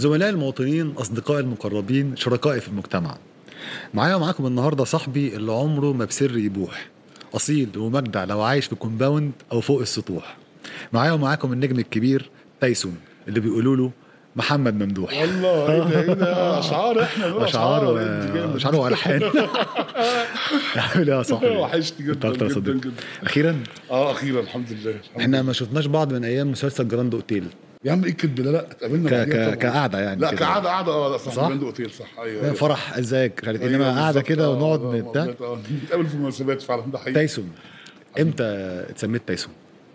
زملائي المواطنين اصدقائي المقربين شركائي في المجتمع معايا ومعاكم النهارده صاحبي اللي عمره ما بسر يبوح اصيل ومجدع لو عايش في كومباوند او فوق السطوح معايا ومعاكم النجم الكبير تايسون اللي بيقولوا له محمد ممدوح والله ايه ده ايه ده اشعار احنا بنقول اشعار انت جامد. اشعار والحان عامل ايه يا صاحبي وحشتني انت جدا اكتر يا جدا صديقي جدا اخيرا اه اخيرا الحمد لله الحمد احنا ما شفناش بعض من ايام مسلسل جراند اوتيل يا عم ايه الكدب ده لا اتقابلنا ك- بعديها ك- طبعاً. كقعده يعني لا كده. كقعده قعده اه لا صح صح؟ جراند اوتيل صح ايوه ايوه فرح ازيك مش عارف إيه، أيوة انما قاعده بالظبط، كده آه، ونقعد آه، بتاع مظبوط، آه. نتقابل في المناسبات فعلا ده حقيقي تايسون امتى اتسميت تايسون؟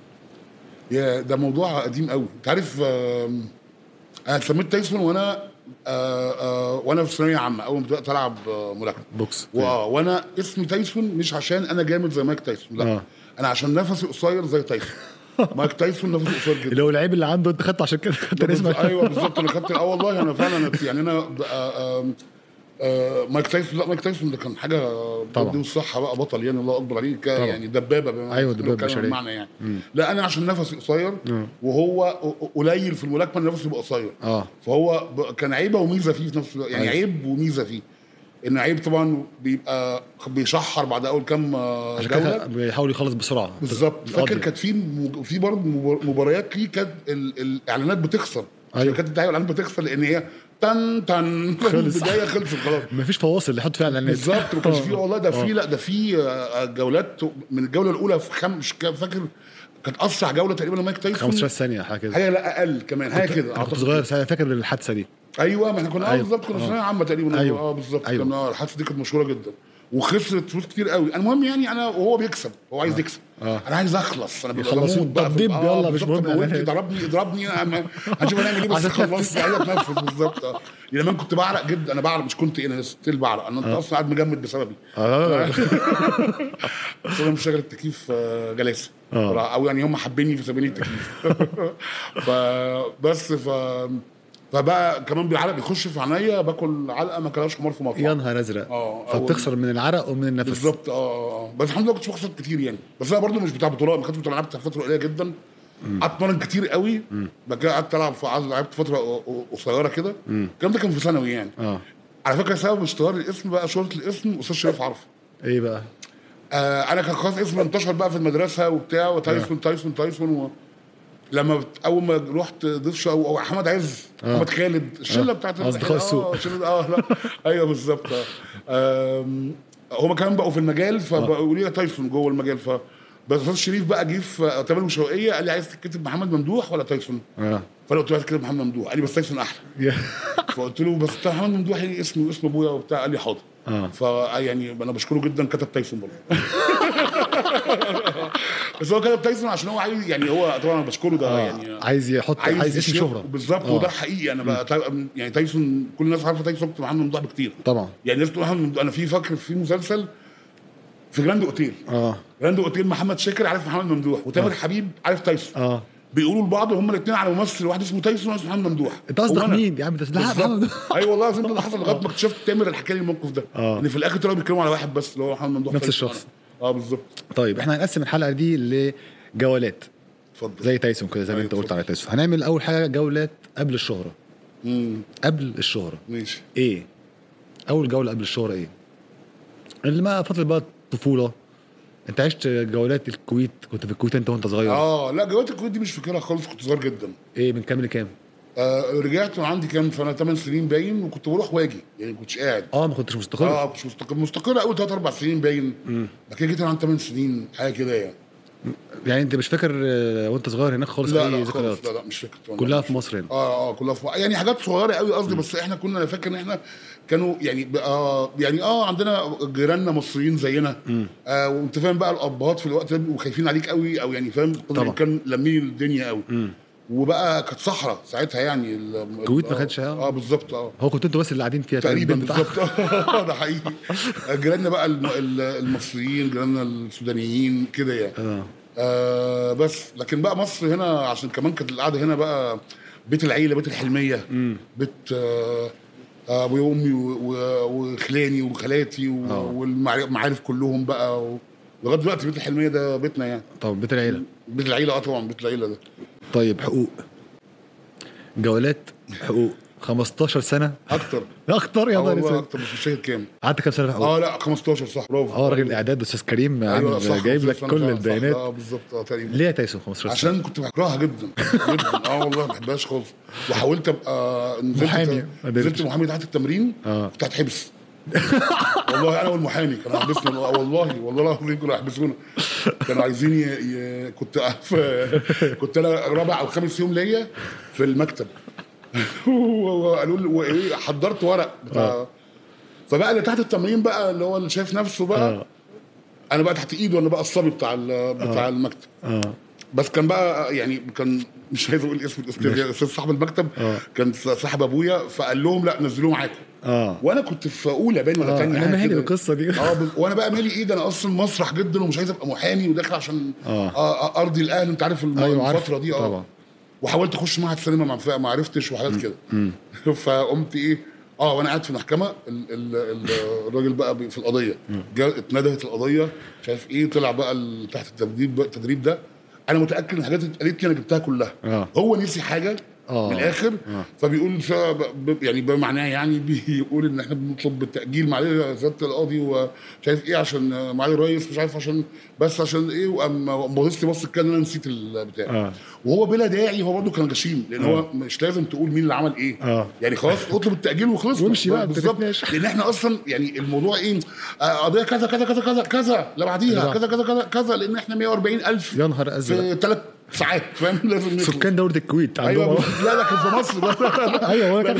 يا ده موضوع قديم قوي انت عارف آم، انا اتسميت تايسون وانا آه، آه، وانا في ثانويه عامه اول ما بدات العب آه، ملاكمه بوكس و- وانا اسمي تايسون مش عشان انا جامد زي مايك تايسون لا آه. انا عشان نفسي قصير زي تايسون مايك تايسون نفسه قصير جدا اللي هو العيب اللي عنده انت خدته عشان كده خدت بالظبط- اسمك ايوه بالظبط انا خدت اه والله انا فعلا يعني انا آه، آم، آه، مايك تايسون لا مايك تايسون ده كان حاجه طبعا. دي والصحه بقى بطل يعني الله اكبر عليه ك- يعني دبابه بما- أيوة، دبابة بنتكلم بشرية. المعنى يعني لا انا عشان نفسي قصير وهو قليل في الملاكمه نفسه يبقى قصير اه فهو ب- كان عيبه وميزه فيه في نفس الوقت يعني أيوة. عيب وميزه فيه ان عيب طبعا بيبقى بيشحر بعد اول كام آه، عشان جوله كده بيحاول يخلص بسرعه بالظبط فاكر كانت في م- في برضه مبار- مباريات ليه كانت ال- الاعلانات بتخسر أيوة. شركات الدعايه والاعلانات بتخسر لان هي تن تن خلص. البدايه خلصت خلاص مفيش فواصل اللي يحط فيها اعلانات بالظبط ما كانش آه. في والله ده في لا ده في آه، جولات من الجوله الاولى في خم مش كا- فاكر كانت اسرع جوله تقريبا لمايك تايسون 15 ثانيه حاجه كده حاجه لا اقل كمان حاجه كده انا كنت أعتقد. صغير ساعتها فاكر الحادثه دي ايوه ما احنا كنا اه أيوة. بالظبط كنا في آه. ثانويه عامه تقريبا أيوة. اه بالظبط أيوة. كان اه الحادثه دي كانت مشهوره جدا وخسرت فلوس كتير قوي المهم يعني انا وهو بيكسب هو عايز يكسب آه. انا عايز اخلص انا ببقى يخلصوا بموت بقى في- طب دب يلا، مش بالظبط، مهم موتني، يعني. ضربني اضربني أنا- هنشوف هنعمل ايه بس عايز أتنفس. خلصت عايز اتنفس بالظبط اه يعني لما كنت بعرق جدا انا بعرق مش كنت إيه، انا ستيل بعرق انا انت اصلا قاعد مجمد بسببي اه بس انا مشغل التكييف آه، جلاسه آه. او يعني هم حابيني فسابيني التكييف فبس ف فبقى كمان بالعرق بيخش في عينيا باكل علقه ما كلهاش حمار في مطعم يا نهار ازرق اه فبتخسر من العرق ومن النفس بالظبط اه اه اه بس الحمد لله كنت بخسر كتير يعني بس انا برضو مش بتاع بطولات ما كنتش بطولات لعبت فتره قليله جدا قعدت اتمرن كتير قوي بعد كده قعدت العب في قعدت لعبت فتره ق- ق- قصيره كده الكلام ده كان في ثانوي يعني اه على فكره سبب اشتهار الاسم بقى شهره الاسم استاذ شريف عرفه ايه بقى آه انا كان خلاص اسمي انتشر بقى في المدرسه وبتاع وتايسون تايسون تايسون و... لما بت... اول ما رحت ضيف شو او أو احمد عز آه. احمد خالد الشله آه. بتاعت أصدقاء السوق. اه شلة اه لا ايوه بالظبط اه آم، هما كمان بقوا في المجال فبقوا لي تايسون جوه المجال ف بس استاذ شريف بقى جه في تامر وشوقيه قال لي عايز تكتب محمد ممدوح ولا تايسون؟ اه فانا قلت له عايز تكتب محمد ممدوح قال لي بس تايسون احلى يا- فقلت له بس بتاع محمد ممدوح ليه اسمي واسم ابويا وبتاع قال لي حاضر اه فيعني انا بشكره جدا كتب تايسون برضه بس هو كتب تايسون عشان هو عايز يعني هو طبعا انا بشكره ده آه. يعني عايز يحط عايز, اسم يشير- شهره بالظبط آه. وده حقيقي انا بقى تاي- يعني تايسون كل الناس عارفه تايسون اكتر محمد ممدوح بكتير طبعا يعني الناس تقول محمد ممدوح انا في فاكر في مسلسل في جراند اوتيل اه جراند اوتيل محمد شاكر عارف محمد ممدوح وتامر حبيب عارف تايسون اه بيقولوا لبعض هما الاثنين على ممثل واحد اسمه تايسون وواحد اسمه محمد ممدوح انت قصدك وأنا. مين يا عم ده لا محمد بالظبط اي والله العظيم ده اللي حصل لغايه ما اكتشفت تامر اللي حكى لي الموقف ده آه. ان في الاخر طلعوا بيتكلموا على واحد بس اللي هو محمد ممدوح نفس تايسون. الشخص. اه بالظبط طيب احنا هنقسم الحلقه دي لجولات اتفضل زي تايسون كده زي ما أيوة، انت قلت اتفضل. على تايسون هنعمل اول حاجه جولات قبل الشهره امم قبل الشهره ماشي ايه اول جوله قبل الشهره ايه اللي ما فتره بقى الطفوله انت عشت جولات الكويت كنت في الكويت انت وانت صغير اه لا جوات الكويت دي مش فاكرها خالص كنت صغير جدا ايه من كام لكام آه رجعت وعندي كام سنه 8 سنين باين وكنت بروح واجي يعني ما كنتش قاعد اه ما كنتش مستقر اه مش مستقر مستقر اول 3 4 سنين باين بعد كده جيت انا عندي 8 سنين حاجه كده يعني يعني انت مش فاكر آه، وانت صغير هناك خالص لا اي لا ذكريات خالص لا لا مش فاكر طبعاً. كلها في مصر هنا اه اه كلها في يعني حاجات صغيره قوي قصدي بس احنا كنا انا فاكر ان احنا كانوا يعني آه يعني اه عندنا جيراننا مصريين زينا آه وانت فاهم بقى الابهات في الوقت ده بيبقوا خايفين عليك قوي او يعني فاهم قدر طبعا. كان لامين الدنيا قوي وبقى كانت صحراء ساعتها يعني ال- الكويت ما آه، كانتش- اه بالظبط اه هو كنت انتوا بس اللي قاعدين فيها تقريبا بتاع- بالظبط آه، ده حقيقي جيراننا بقى الم- ال- المصريين جيراننا السودانيين كده يعني اه آه بس لكن بقى مصر هنا عشان كمان كانت القعده هنا بقى بيت العيله بيت الحلميه بيت آه آه، ابويا وامي و- و- وخلاني وخالاتي و- آه. والمعارف كلهم بقى و- لغايه دلوقتي بيت الحلميه ده بيتنا يعني طب بيت العيله بيت العيله اه طبعا بيت العيله ده طيب حقوق جولات حقوق 15 سنه اكتر اكتر يا اه نهار والله اسود اكتر مش فاكر كام قعدت كام سنه في اه لا 15 صح برافو اه راجل الاعداد استاذ كريم أيوة، عامل صح، جايب لك 15 كل سنة، صح، البيانات اه بالظبط اه تقريبا ليه يا تايسون 15 سنه عشان كنت بكرهها جدا جدا اه والله ما بحبهاش خالص وحاولت ابقى نزلت محامي. ما نزلت قدرتش. محامي تحت التمرين آه. كنت هتحبس والله انا والمحامي كانوا هيحبسنا والله والله العظيم كانوا هيحبسونا كانوا عايزين ي... ي... كنت في... كنت انا رابع او خامس يوم ليا في المكتب وقالوا لي وايه حضرت ورق بتاع فبقى اللي تحت التمرين بقى اللي هو اللي شايف نفسه بقى اه انا بقى تحت ايده انا بقى الصبي بتاع ال- بتاع المكتب اه بس كان بقى يعني كان مش عايز اقول اسم الاستاذ يعني الاستاذ صاحب المكتب آه. كان صاحب ابويا فقال لهم لا نزلوه معاكم اه وانا كنت في اولى باين ولا آه، تانية انا حاجة مالي كده. بالقصه دي اه ب- وانا بقى مالي ايه ده انا اصلا مسرح جدا ومش عايز ابقى محامي وداخل عشان آه. آه. ارضي الاهل انت عارف الم- أيوة، عارف. الفتره دي اه طبعا. وحاولت اخش معهد سينما ما ما عرفتش وحاجات كده فقمت ايه اه وانا قاعد في المحكمه ال- ال- ال- الراجل بقى بي- في القضيه جا اتندهت القضيه مش عارف ايه طلع بقى ال- تحت التدريب بقى التدريب ده انا متاكد ان الحاجات اللي اتقالت لي انا جبتها كلها آه. هو نسي حاجه آه. من الاخر آه. فبيقول ف- ب- يعني بمعناه يعني بيقول ان احنا بنطلب بالتاجيل معالي سياده القاضي ومش عارف ايه عشان معالي الرئيس مش عارف عشان بس عشان ايه وقام باصص لي بص كده ان انا نسيت البتاع آه. وهو بلا داعي هو برضه كان غشيم لان هو مش لازم تقول مين اللي عمل ايه آه. يعني خلاص اطلب التاجيل وخلص وامشي بقى، ما بالظبط تتناقش. لان احنا اصلا يعني الموضوع ايه آه، قضيه كذا كذا كذا كذا كذا اللي بعديها اللي كذا كذا كذا كذا لان احنا 140 الف يا نهار ازرق في ثلاث ساعات فاهم لازم نخلص. سكان دوله الكويت ايوه عندهم لا لا كان في مصر ده ايوه هو كان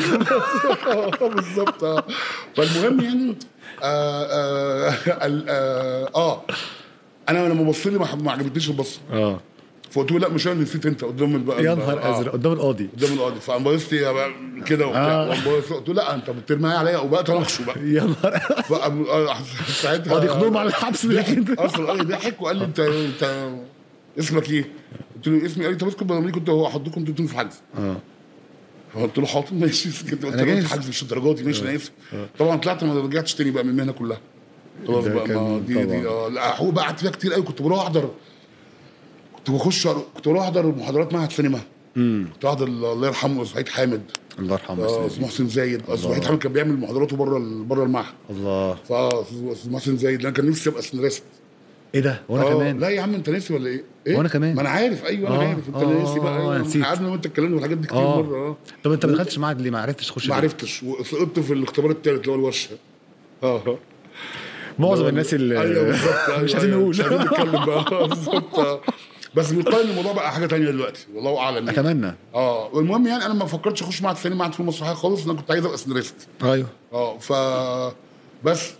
آه، بالظبط اه فالمهم يعني آه آه ال- آه, اه انا لما بص لي ما ما عجبتنيش البصه اه فقلت له لا مش انا نسيت انت قدام البقى يا نهار ازرق قدام القاضي قدام القاضي فقام باصص لي بقى كده وبتاع آه. وقام باصص- قلت له لا انت بترمي عليا وبقى اناقشه بقى يا نهار فقام آه، ساعتها قاضي يخدمهم على الحبس ضحك اصلا القاضي ضحك وقال لي انت انت اسمك ايه؟ قلت له اسمي قال لي طب اسكت بدل ما كنت هو هحطكم انتوا في حجز اه فقلت له حاضر ماشي سكت قلت أنا له جاهز. انت حجز مش الدرجات دي ماشي انا اسف طبعا طلعت ما رجعتش تاني بقى من المهنه كلها خلاص ده بقى ما كان دي دي طبعا. اه لا هو بقى قعدت فيها كتير قوي كنت بروح احضر كنت بخش كنت بروح احضر محاضرات معهد سينما كنت احضر الله يرحمه سعيد حامد الله يرحمه اه يا استاذ محسن زايد استاذ وحيد حامد كان بيعمل محاضراته بره بره المعهد الله فاه استاذ أستاذ محسن زايد انا كان نفسي ابقى سيناريست ايه ده وانا آه، كمان لا يا عم انت ناسي ولا ايه؟ ايه؟ وأنا كمان. ما انا عارف ايوه انا آه، عارف انت آه، ناسي بقى آه، ايوه نسيت. قعدنا وانت اتكلمنا في الحاجات دي كتير اه مره اه طب انت ما دخلتش معاك ليه ما عرفتش تخش ما ليه؟ عرفتش وسقطت في الاختبار الثالث اللي هو الورشه اه معظم الناس اللي ايوه بالظبط أيوة، مش عايزين أيوة، نقول مش عايزين نتكلم بقى بالظبط آه. بس بيقال ان الموضوع بقى حاجه تانية دلوقتي والله اعلم يعني. اتمنى اه والمهم يعني انا ما فكرتش اخش معهد ثاني معهد في المسرحيه خالص انا كنت عايز ابقى سيناريست ايوه اه ف بس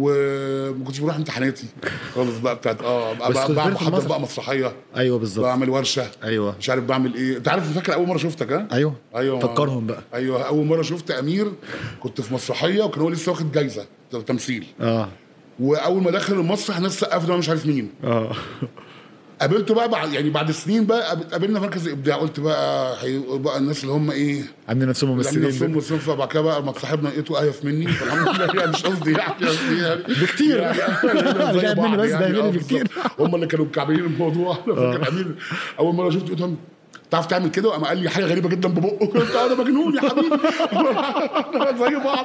وما كنتش بروح امتحاناتي خالص بقى بتاعت اه بس بقى كنت بعمل بتدخل بحضر مسرح. بقى مسرحيه ايوه بالظبط بعمل ورشه ايوه مش عارف بعمل ايه انت عارف فاكر اول مره شفتك ها ايوه ايوه فكرهم بقى ايوه اول مره شفت امير كنت في مسرحيه وكان هو لسه واخد جايزه تمثيل اه واول ما دخل المسرح الناس سقفت وانا مش عارف مين اه قابلته بقى بعد يعني بعد سنين بقى قابلنا في مركز الابداع قلت بقى هي بقى الناس اللي هم ايه عندنا نفسهم اللي عاملين نفسهم ممثلين ممثلين فبعد كده بقى ما صاحبنا لقيته ايف مني فالحمد لله يعني مش قصدي يعني قصدي يعني بكتير. يعني زي جايب مني بعض بس ده يعني، غيري آه، بكتير. بالظبط. هم اللي كانوا مكعبلين الموضوع انا فاكر امير اول مره شفته قلت لهم تعرف تعمل كده وقام قال لي حاجه غريبه جدا ببقه قلت انا مجنون يا حبيبي زي بعض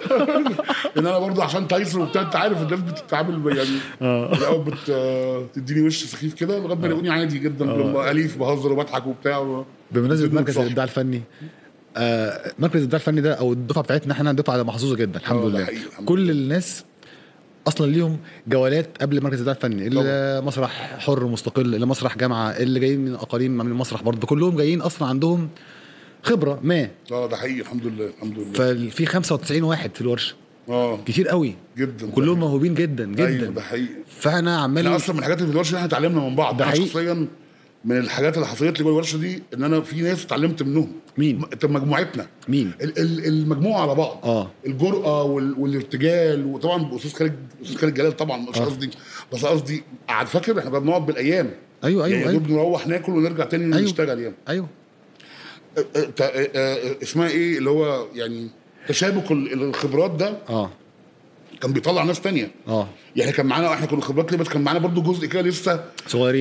ان انا برضه عشان تايسون وبتاع انت عارف الناس بتتعامل يعني الاول بت تديني وش سخيف كده لغايه ما يلاقوني عادي جدا لما اليف بهزر وبضحك وبتاع بمناسبه جدا مركز صح. الابداع الفني آه مركز الابداع الفني ده او الدفعه بتاعتنا احنا دفعه محظوظه جدا الحمد آه، ده لله حقيقي، الحمد كل الناس اصلا ليهم جولات قبل مركز الابداع الفني اللي مسرح حر مستقل اللي مسرح جامعه اللي جايين من اقاليم من المسرح برضه كلهم جايين اصلا عندهم خبره ما اه ده حقيقي الحمد لله الحمد لله ففي 95 واحد في الورشه اه كتير قوي جدا كلهم موهوبين جدا جدا ايوه ده حقيقي فاحنا احنا عمال اصلا من الحاجات اللي في الورشه اللي احنا اتعلمنا من بعض ده انا حقيقي. شخصيا من الحاجات اللي حصلت لي جوه الورشه دي ان انا في ناس اتعلمت منهم مين؟ م- طب مجموعتنا مين؟ ال- ال- المجموعه على بعض اه الجرأه وال- والارتجال وطبعا استاذ خالد استاذ خالد جلال طبعا مش آه. قصدي بس قصدي قاعد فاكر احنا كنا بنقعد بالايام ايوه يعني ايوه يا ايوه دوب نروح ناكل ونرجع تاني أيوة. نشتغل يعني ايوه أ- أ- ت- أ- أ- اسمها ايه اللي هو يعني تشابك ال- الخبرات ده اه كان بيطلع ناس تانية اه يعني كان معانا احنا كنا خبرات ليه بس كان معانا برضو جزء كده لسه صغيرين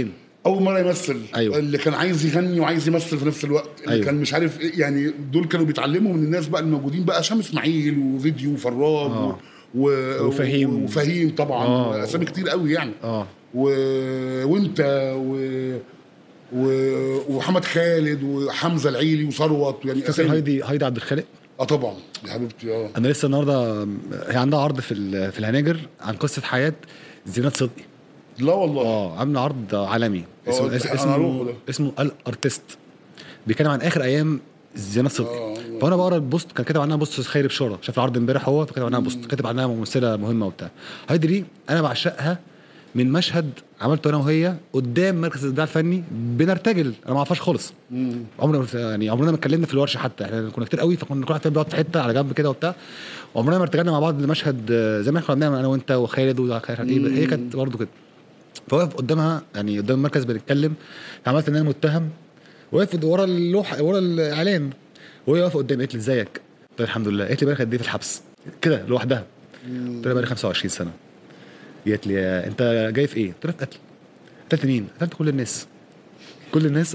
اول مره يمثل أيوة. اللي كان عايز يغني وعايز يمثل في نفس الوقت اللي أيوة. كان مش عارف إيه، يعني دول كانوا بيتعلموا من الناس بقى الموجودين بقى هشام اسماعيل وفيديو وفراج آه. و... وفهيم. وفهيم طبعا آه. اسامي كتير قوي يعني اه و... وانت و... و... ومحمد خالد وحمزه العيلي وثروت يعني فاكر اسامي هايدي هايدي عبد الخالق اه طبعا يا حبيبتي اه انا لسه النهارده هي عندها عرض في ال- في الهناجر عن قصه حياه زينات صدقي لا والله اه عامله عرض عالمي آه، اسمه ده اس- أنا هروح اسمه ده. اسمه الارتست بيتكلم عن اخر ايام زينات صدقي آه. فانا بقرا البوست كان كاتب عنها بوست خيري بشاره شاف العرض امبارح هو فكتب عنها بوست كاتب عنها ممثله مهمه وبتاع هايدي دي انا بعشقها من مشهد عملته انا وهي قدام مركز الابداع الفني بنرتجل انا ما اعرفهاش خالص عمرنا ما- يعني عمرنا ما اتكلمنا في الورشه حتى احنا كنا كتير قوي فكنا كل واحد فينا بيقعد في حته على جنب كده وبتاع وعمرنا ما ارتجلنا مع بعض لمشهد آه، زي ما احنا كنا بنعمل انا وانت وخالد ومش عارف ايه هي كانت برضه كده فواقف قدامها يعني قدام المركز بنتكلم عملت ان انا متهم واقف ورا اللوحه ورا الاعلان وهي واقفه قدامي قالت لي ازيك؟ قلت لها الحمد لله قالت لي بالك قد ايه في الحبس كده لوحدها قلت لها بقالي 25 سنه قالت لي آه، انت جاي في ايه؟ قلت لها في قتل قتلت مين؟ قتلت كل الناس كل الناس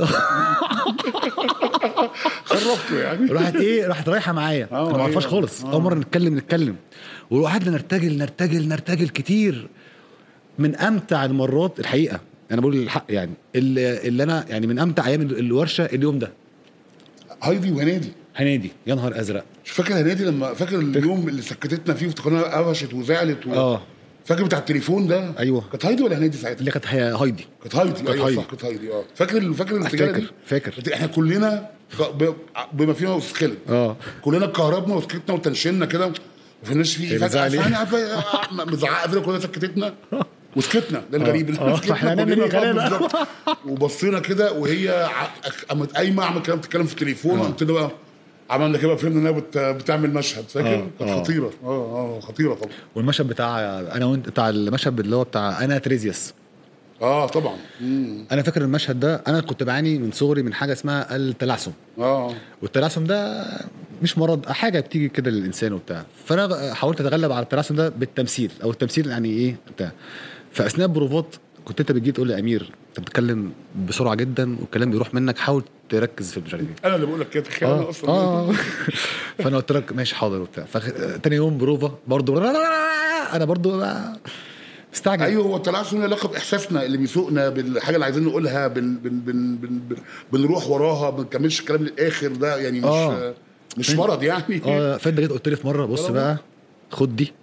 خرفته يعني راحت ايه راحت رايحه معايا آه، انا ما اعرفهاش أيوة. خالص آه. اول مره نتكلم نتكلم وقعدنا نرتجل نرتجل نرتجل كتير من امتع المرات الحقيقه انا بقول الحق يعني اللي, اللي انا يعني من امتع ايام الورشه اليوم ده هايدي وهنادي هنادي يا نهار ازرق مش فاكر هنادي لما فاكر اليوم اللي سكتتنا فيه وافتكرنا قفشت وزعلت و... اه فاكر بتاع التليفون ده أيوة. كانت هايدي ولا هنادي ساعتها؟ اللي كانت هي هايدي كانت هايدي كانت ايوه هايدي. صح كانت هايدي اه فاكر فاكر الانفجاره دي؟ فاكر فاكر احنا كلنا ك- ب- بما فينا استاذ خالد اه كلنا اتكهربنا وسكتنا وتنشنا كده ما فهمناش فيه هي فجاه بتزعل إيه؟ ثانيه عارفة- مزعقه فينا كلنا سكتتنا وسكتنا ده الغريب اللي آه، سكتنا فإحنا هنعمل إيه؟ كلنا، آه، غلابة. بالظبط. وبصينا كده وهي ع- قامت قايمه عملت كلام بتتكلم في التليفون وقمت بقى عملنا كده فهمنا انها بت... بتعمل مشهد فاكر؟ آه، كانت آه. خطيره اه اه خطيره طبعا والمشهد بتاع انا وانت بتاع المشهد اللي هو بتاع انا تريزيوس اه طبعا مم. انا فاكر المشهد ده انا كنت بعاني من صغري من حاجه اسمها التلعثم اه والتلعثم ده مش مرض حاجه بتيجي كده للانسان وبتاع فانا حاولت اتغلب على التلعثم ده بالتمثيل او التمثيل يعني ايه بتاع فاثناء البروفات كنت انت بتجي تقول لي يا امير انت بتتكلم بسرعه جدا والكلام بيروح منك حاول تركز في مش عارف ايه انا اللي بقول لك كده تخيل انا اه اصلا اه فانا قلت لك ماشي حاضر وبتاع فتاني يوم بروفا برضه انا برضه مستعجل ايوه هو التلعثم له علاقه باحساسنا اللي بيسوقنا بالحاجه اللي عايزين نقولها بن بن بن بن بن بنروح وراها ما بنكملش الكلام للاخر ده يعني مش آه. مش مرض يعني اه فانت جيت قلت لي في مره بص بقى خد دي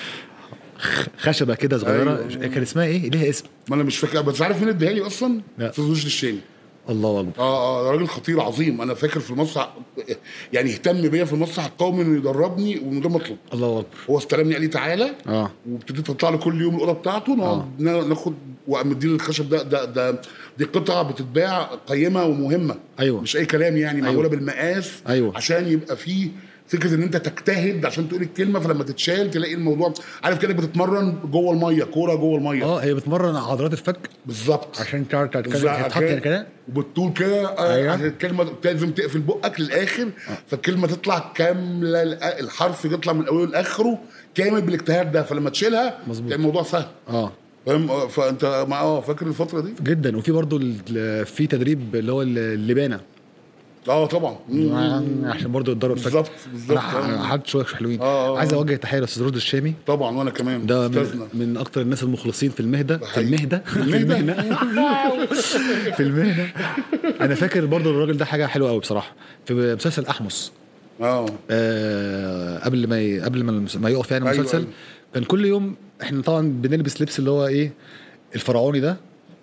خ- خشبه كده صغيره أيوة. كان اسمها ايه؟ ليها اسم ما انا مش فاكر بس عارف مين اديها لي اصلا؟ لا. استاذ رشدي الشامي الله اكبر اه اه راجل خطير عظيم انا فاكر في المسرح يعني اهتم بيا في المسرح القومي انه يدربني ومن غير ما اطلب الله اكبر هو استلمني قال لي تعالى اه وابتديت اطلع له كل يوم الاوضه بتاعته نقعد نا- ناخد وقام مديني الخشب ده ده ده دي قطعه بتتباع قيمه ومهمه أيوة. مش اي كلام يعني معموله أيوة. بالمقاس أيوة. عشان يبقى فيه فكره ان انت تجتهد عشان تقول الكلمه فلما تتشال تلاقي الموضوع عارف كانك بتتمرن جوه الميه كوره جوه الميه اه هي بتمرن عضلات الفك بالظبط عشان تعرف تتكلم بالظبط. هتحط هنا كده وبالطول كده آه، أيوة. عشان الكلمه لازم تقفل بقك للاخر فالكلمه تطلع كامله الحرف يطلع من اوله لاخره كامل بالاجتهاد ده فلما تشيلها مظبوط. تلاقي الموضوع سهل اه فاهم آه، فانت مع اه فاكر الفتره دي؟ جدا وفي برضو ال- في تدريب اللي هو اللبانه اه طبعا مم. عشان برضو يتدرب فك بالظبط بالظبط انا آه. قعدت شويه حلوين آه، آه. عايز اوجه تحيه للاستاذ رشدي الشامي طبعا وانا كمان ده استاذنا من, من اكتر الناس المخلصين في المهده في حقيقي. المهده في المهدة؟ المهنه في المهنه انا فاكر برضو الراجل ده حاجه حلوه قوي بصراحه في مسلسل احمس اه آه قبل ما ي... قبل ما المس- ما يقف يعني أيوة، المسلسل أيوة. كان كل يوم احنا طبعا بنلبس لبس اللي هو ايه الفرعوني ده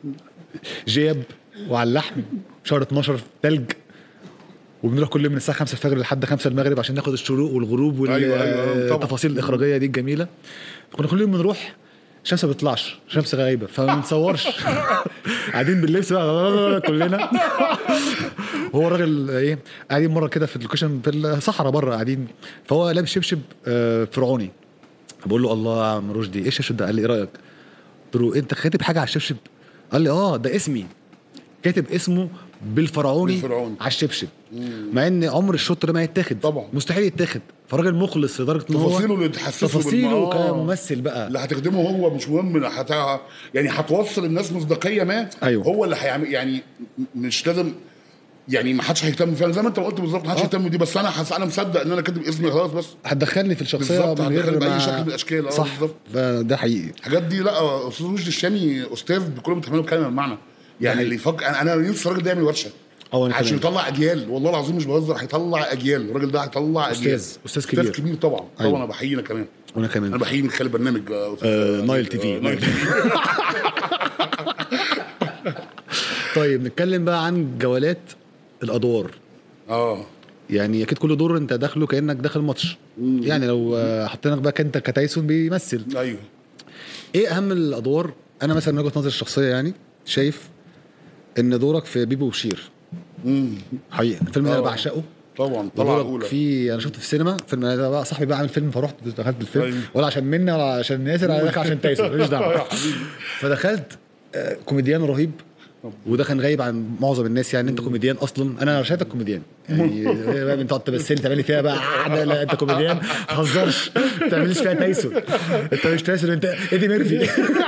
جيب وعلى اللحم شهر 12 تلج وبنروح كل يوم من الساعه 5 الفجر لحد 5 المغرب عشان ناخد الشروق والغروب أيوة، أيوة، أيوة، طبعا. والتفاصيل الاخراجيه دي الجميله كنا كل يوم بنروح الشمس ما بتطلعش الشمس غايبه فما بنصورش قاعدين باللبس بقى كلنا هو الراجل ايه قاعدين مره كده في اللوكيشن في الصحراء بره قاعدين فهو لابس شبشب آه، فرعوني بقول له الله يا عم رشدي ايه الشبشب ده قال لي ايه رايك قلت له انت كاتب حاجه على الشبشب قال لي اه ده اسمي كاتب اسمه بالفرعوني بالفرعوني. على الشبشب مع ان عمر الشوط ده ما يتاخد طبعا. مستحيل يتاخد فراجل مخلص لدرجه ان هو تفاصيله اللي تحسسه تفاصيله بالم- آه. كممثل بقى اللي هتخدمه هو مش مهم هت... يعني هتوصل الناس مصداقيه ما أيوه. هو اللي هيعمل يعني م- مش لازم يعني ما حدش هيهتم فعلا زي ما انت ما قلت بالظبط ما حدش آه. هيهتم دي بس انا حس... انا مصدق ان انا كاتب اسمي خلاص بس هتدخلني في الشخصيه بالظبط، من غير هتدخلني بأي ما- شكل من الأشكال، آه، صح بالظبط. ده حقيقي الحاجات دي لا استاذ رشدي الشامي استاذ بكل ما تحمله كلمه بمعنى يعني اللي يفكر انا انا نفسي الراجل ده يعمل ورشه أو أنا عشان كمان. يطلع اجيال والله العظيم مش بهزر هيطلع اجيال الراجل ده هيطلع أستاذ، اجيال أستاذ كبير. استاذ كبير طبعا طبعا أيوه. انا بحيينا كمان وانا انا كمان بحيي من خلال برنامج آه، أستاذ- آه، نايل تي في، آه، نايل تي في. طيب نتكلم بقى عن جولات الادوار اه يعني اكيد كل دور انت داخله كانك داخل ماتش يعني لو آه، حطيناك بقى انت كتايسون بيمثل ايوه ايه اهم الادوار انا مثلا من وجهه نظري الشخصيه يعني شايف ان دورك في بيبو وبشير امم حقيقه الفيلم ده انا آه. بعشقه طبعا طلع ودورك اولى في انا شفته في السينما فيلم انا بقى صاحبي بقى عامل فيلم فرحت دخلت الفيلم أيوة. ولا عشان منى ولا عشان ياسر ولا عشان تايسون ماليش يا دعوه حبيبي. فدخلت آه، كوميديان رهيب وده كان غايب عن معظم الناس يعني انت كوميديان اصلا انا شايفك كوميديان يعني بقى انت تقعد تمثلي تعملي فيها بقى قاعده لا انت كوميديان ما تهزرش ما تعمليش فيها تايسون انت مش تايسون انت ايدي ميرفي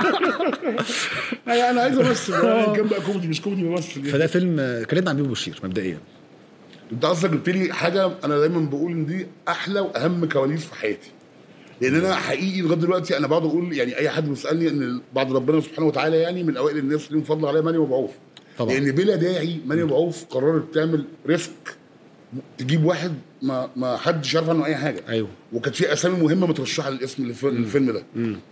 انا انا عايز امثل يعني كان بقى كوميدي مش كوميدي بمثل فده فيلم آه، كلمنا عن بيبو وبشير مبدئيا انت اصلا جبت لي حاجه انا دايما بقول ان دي احلى واهم كواليس في حياتي لان انا حقيقي لغايه دلوقتي انا بقعد اقول يعني اي حد بيسالني ان بعد ربنا سبحانه وتعالى يعني من اوائل الناس اللي فضل عليها مريم ابو عوف طبعا. لان بلا داعي مريم ابو عوف قررت تعمل ريسك تجيب واحد ما ما حدش يعرف عنه اي حاجه ايوه وكانت في اسامي مهمه مترشحه للاسم الف- للفيلم ده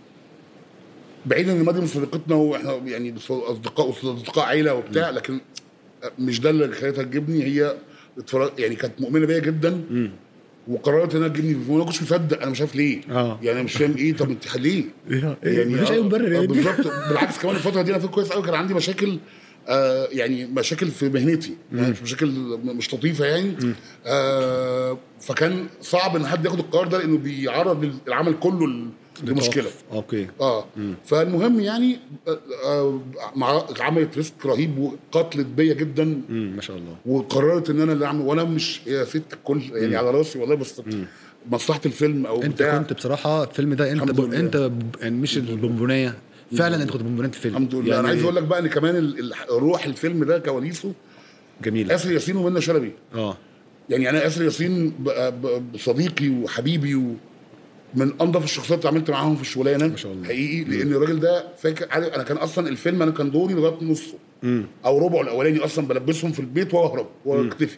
بعيدا ان مريم صديقتنا واحنا يعني اصدقاء اصدقاء عيله وبتاع لكن مش ده اللي خلتها تجيبني هي اتفرج يعني كانت مؤمنه بيا جدا وقررت انها تجيبني وانا ما كنتش مصدق انا مش عارف ليه اه. يعني انا مش فاهم ايه طب انت ليه؟ يعني مفيش آه، اي مبرر آه، يعني بالظبط بالعكس كمان الفتره دي انا فاكر كويس قوي كان عندي مشاكل آه يعني مشاكل في مهنتي يعني مش مشاكل مش لطيفه يعني آه فكان صعب ان حد ياخد القرار ده لانه بيعرض العمل كله ل- لمشكله اوكي اه فالمهم يعني آه، آه، مع عملت ريسك رهيب وقتلت بيا جدا امم ما شاء الله وقررت ان انا اللي اعمل وانا مش يا ست الكل يعني على راسي والله بس مصلحه الفيلم او انت بتاع كنت بصراحه الفيلم ده انت الحمد ب... لله. انت ب... يعني مش البونبونيه فعلا انت كنت بونبونيه الفيلم الحمد لله يعني انا عايز اقول لك بقى ان كمان ال- ال- روح الفيلم ده كواليسه جميل اسر ياسين ومنى شلبي اه يعني انا اسر ياسين ب- ب- صديقي وحبيبي و من انظف الشخصيات اللي عملت معاهم في الشغلانه ما شاء الله. حقيقي لان الراجل ده فاكر عارف انا كان اصلا الفيلم انا كان دوري لغايه نصه او ربعه الاولاني اصلا بلبسهم في البيت واهرب واختفي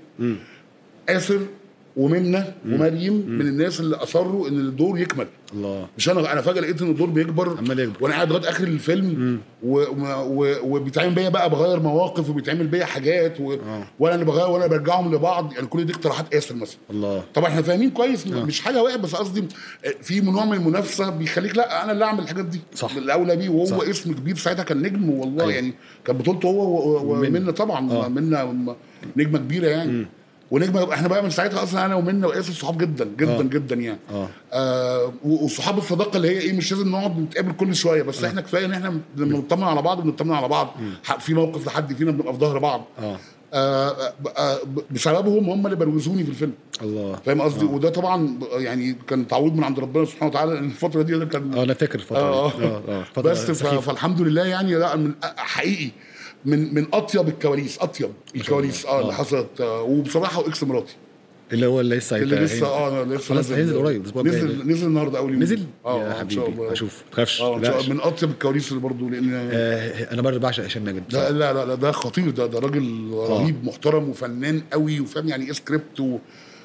اسر ومنى ومريم من الناس اللي اصروا ان الدور يكمل الله مش انا انا فجاه لقيت ان الدور بيكبر عمال يكبر. وانا قاعد لغايه اخر الفيلم و... و... و... وبيتعمل بيا بقى بغير مواقف وبيتعمل بيا حاجات و... وانا اللي بغير وانا برجعهم لبعض يعني كل دي اقتراحات اسر مثلا الله طبعا احنا فاهمين كويس مش حاجه واقع بس قصدي في نوع من المنافسه بيخليك لا انا اللي اعمل الحاجات دي صح. الاولى بيه وهو صح. اسم كبير ساعتها كان نجم والله أيوة. يعني كان بطولته هو و- و- ومنى. ومنى طبعا آه. منى نجمه كبيره يعني ونجمه احنا بقى من ساعتها اصلا انا ومنى واسر صحاب جدا جدا آه. جدا يعني اه آه و- وصحاب الصداقه اللي هي ايه مش لازم نقعد نتقابل كل شويه بس احنا كفايه ان احنا لما بنطمن على بعض بنطمن على بعض ح- في موقف لحد فينا بنبقى في ظهر بعض اه آه آه آه، بسببهم هم اللي بروزوني في الفيلم الله فاهم قصدي وده طبعا يعني كان تعويض من عند ربنا سبحانه وتعالى لان الفتره دي ده كان اه انا فاكر الفتره اه دي. اه اه فترة بس ف- سخيفة. فالحمد لله يعني لا من حقيقي من من اطيب الكواليس اطيب الكواليس اه اللي آه. حصلت آه وبصراحه واكس مراتي اللي هو اللي لسه اللي هيت- لسه اه لسه خلاص هينزل قريب الاسبوع الجاي نزل نزل النهارده اول يوم نزل اه يا آه، ان شاء حبيبي الله اشوف ما تخافش اه ان لا، شاء الله من اطيب الكواليس اللي برضه لان آه انا برضه بعشق هشام ماجد لا لا لا, لا ده خطير ده ده راجل رهيب محترم وفنان قوي وفاهم يعني ايه سكريبت و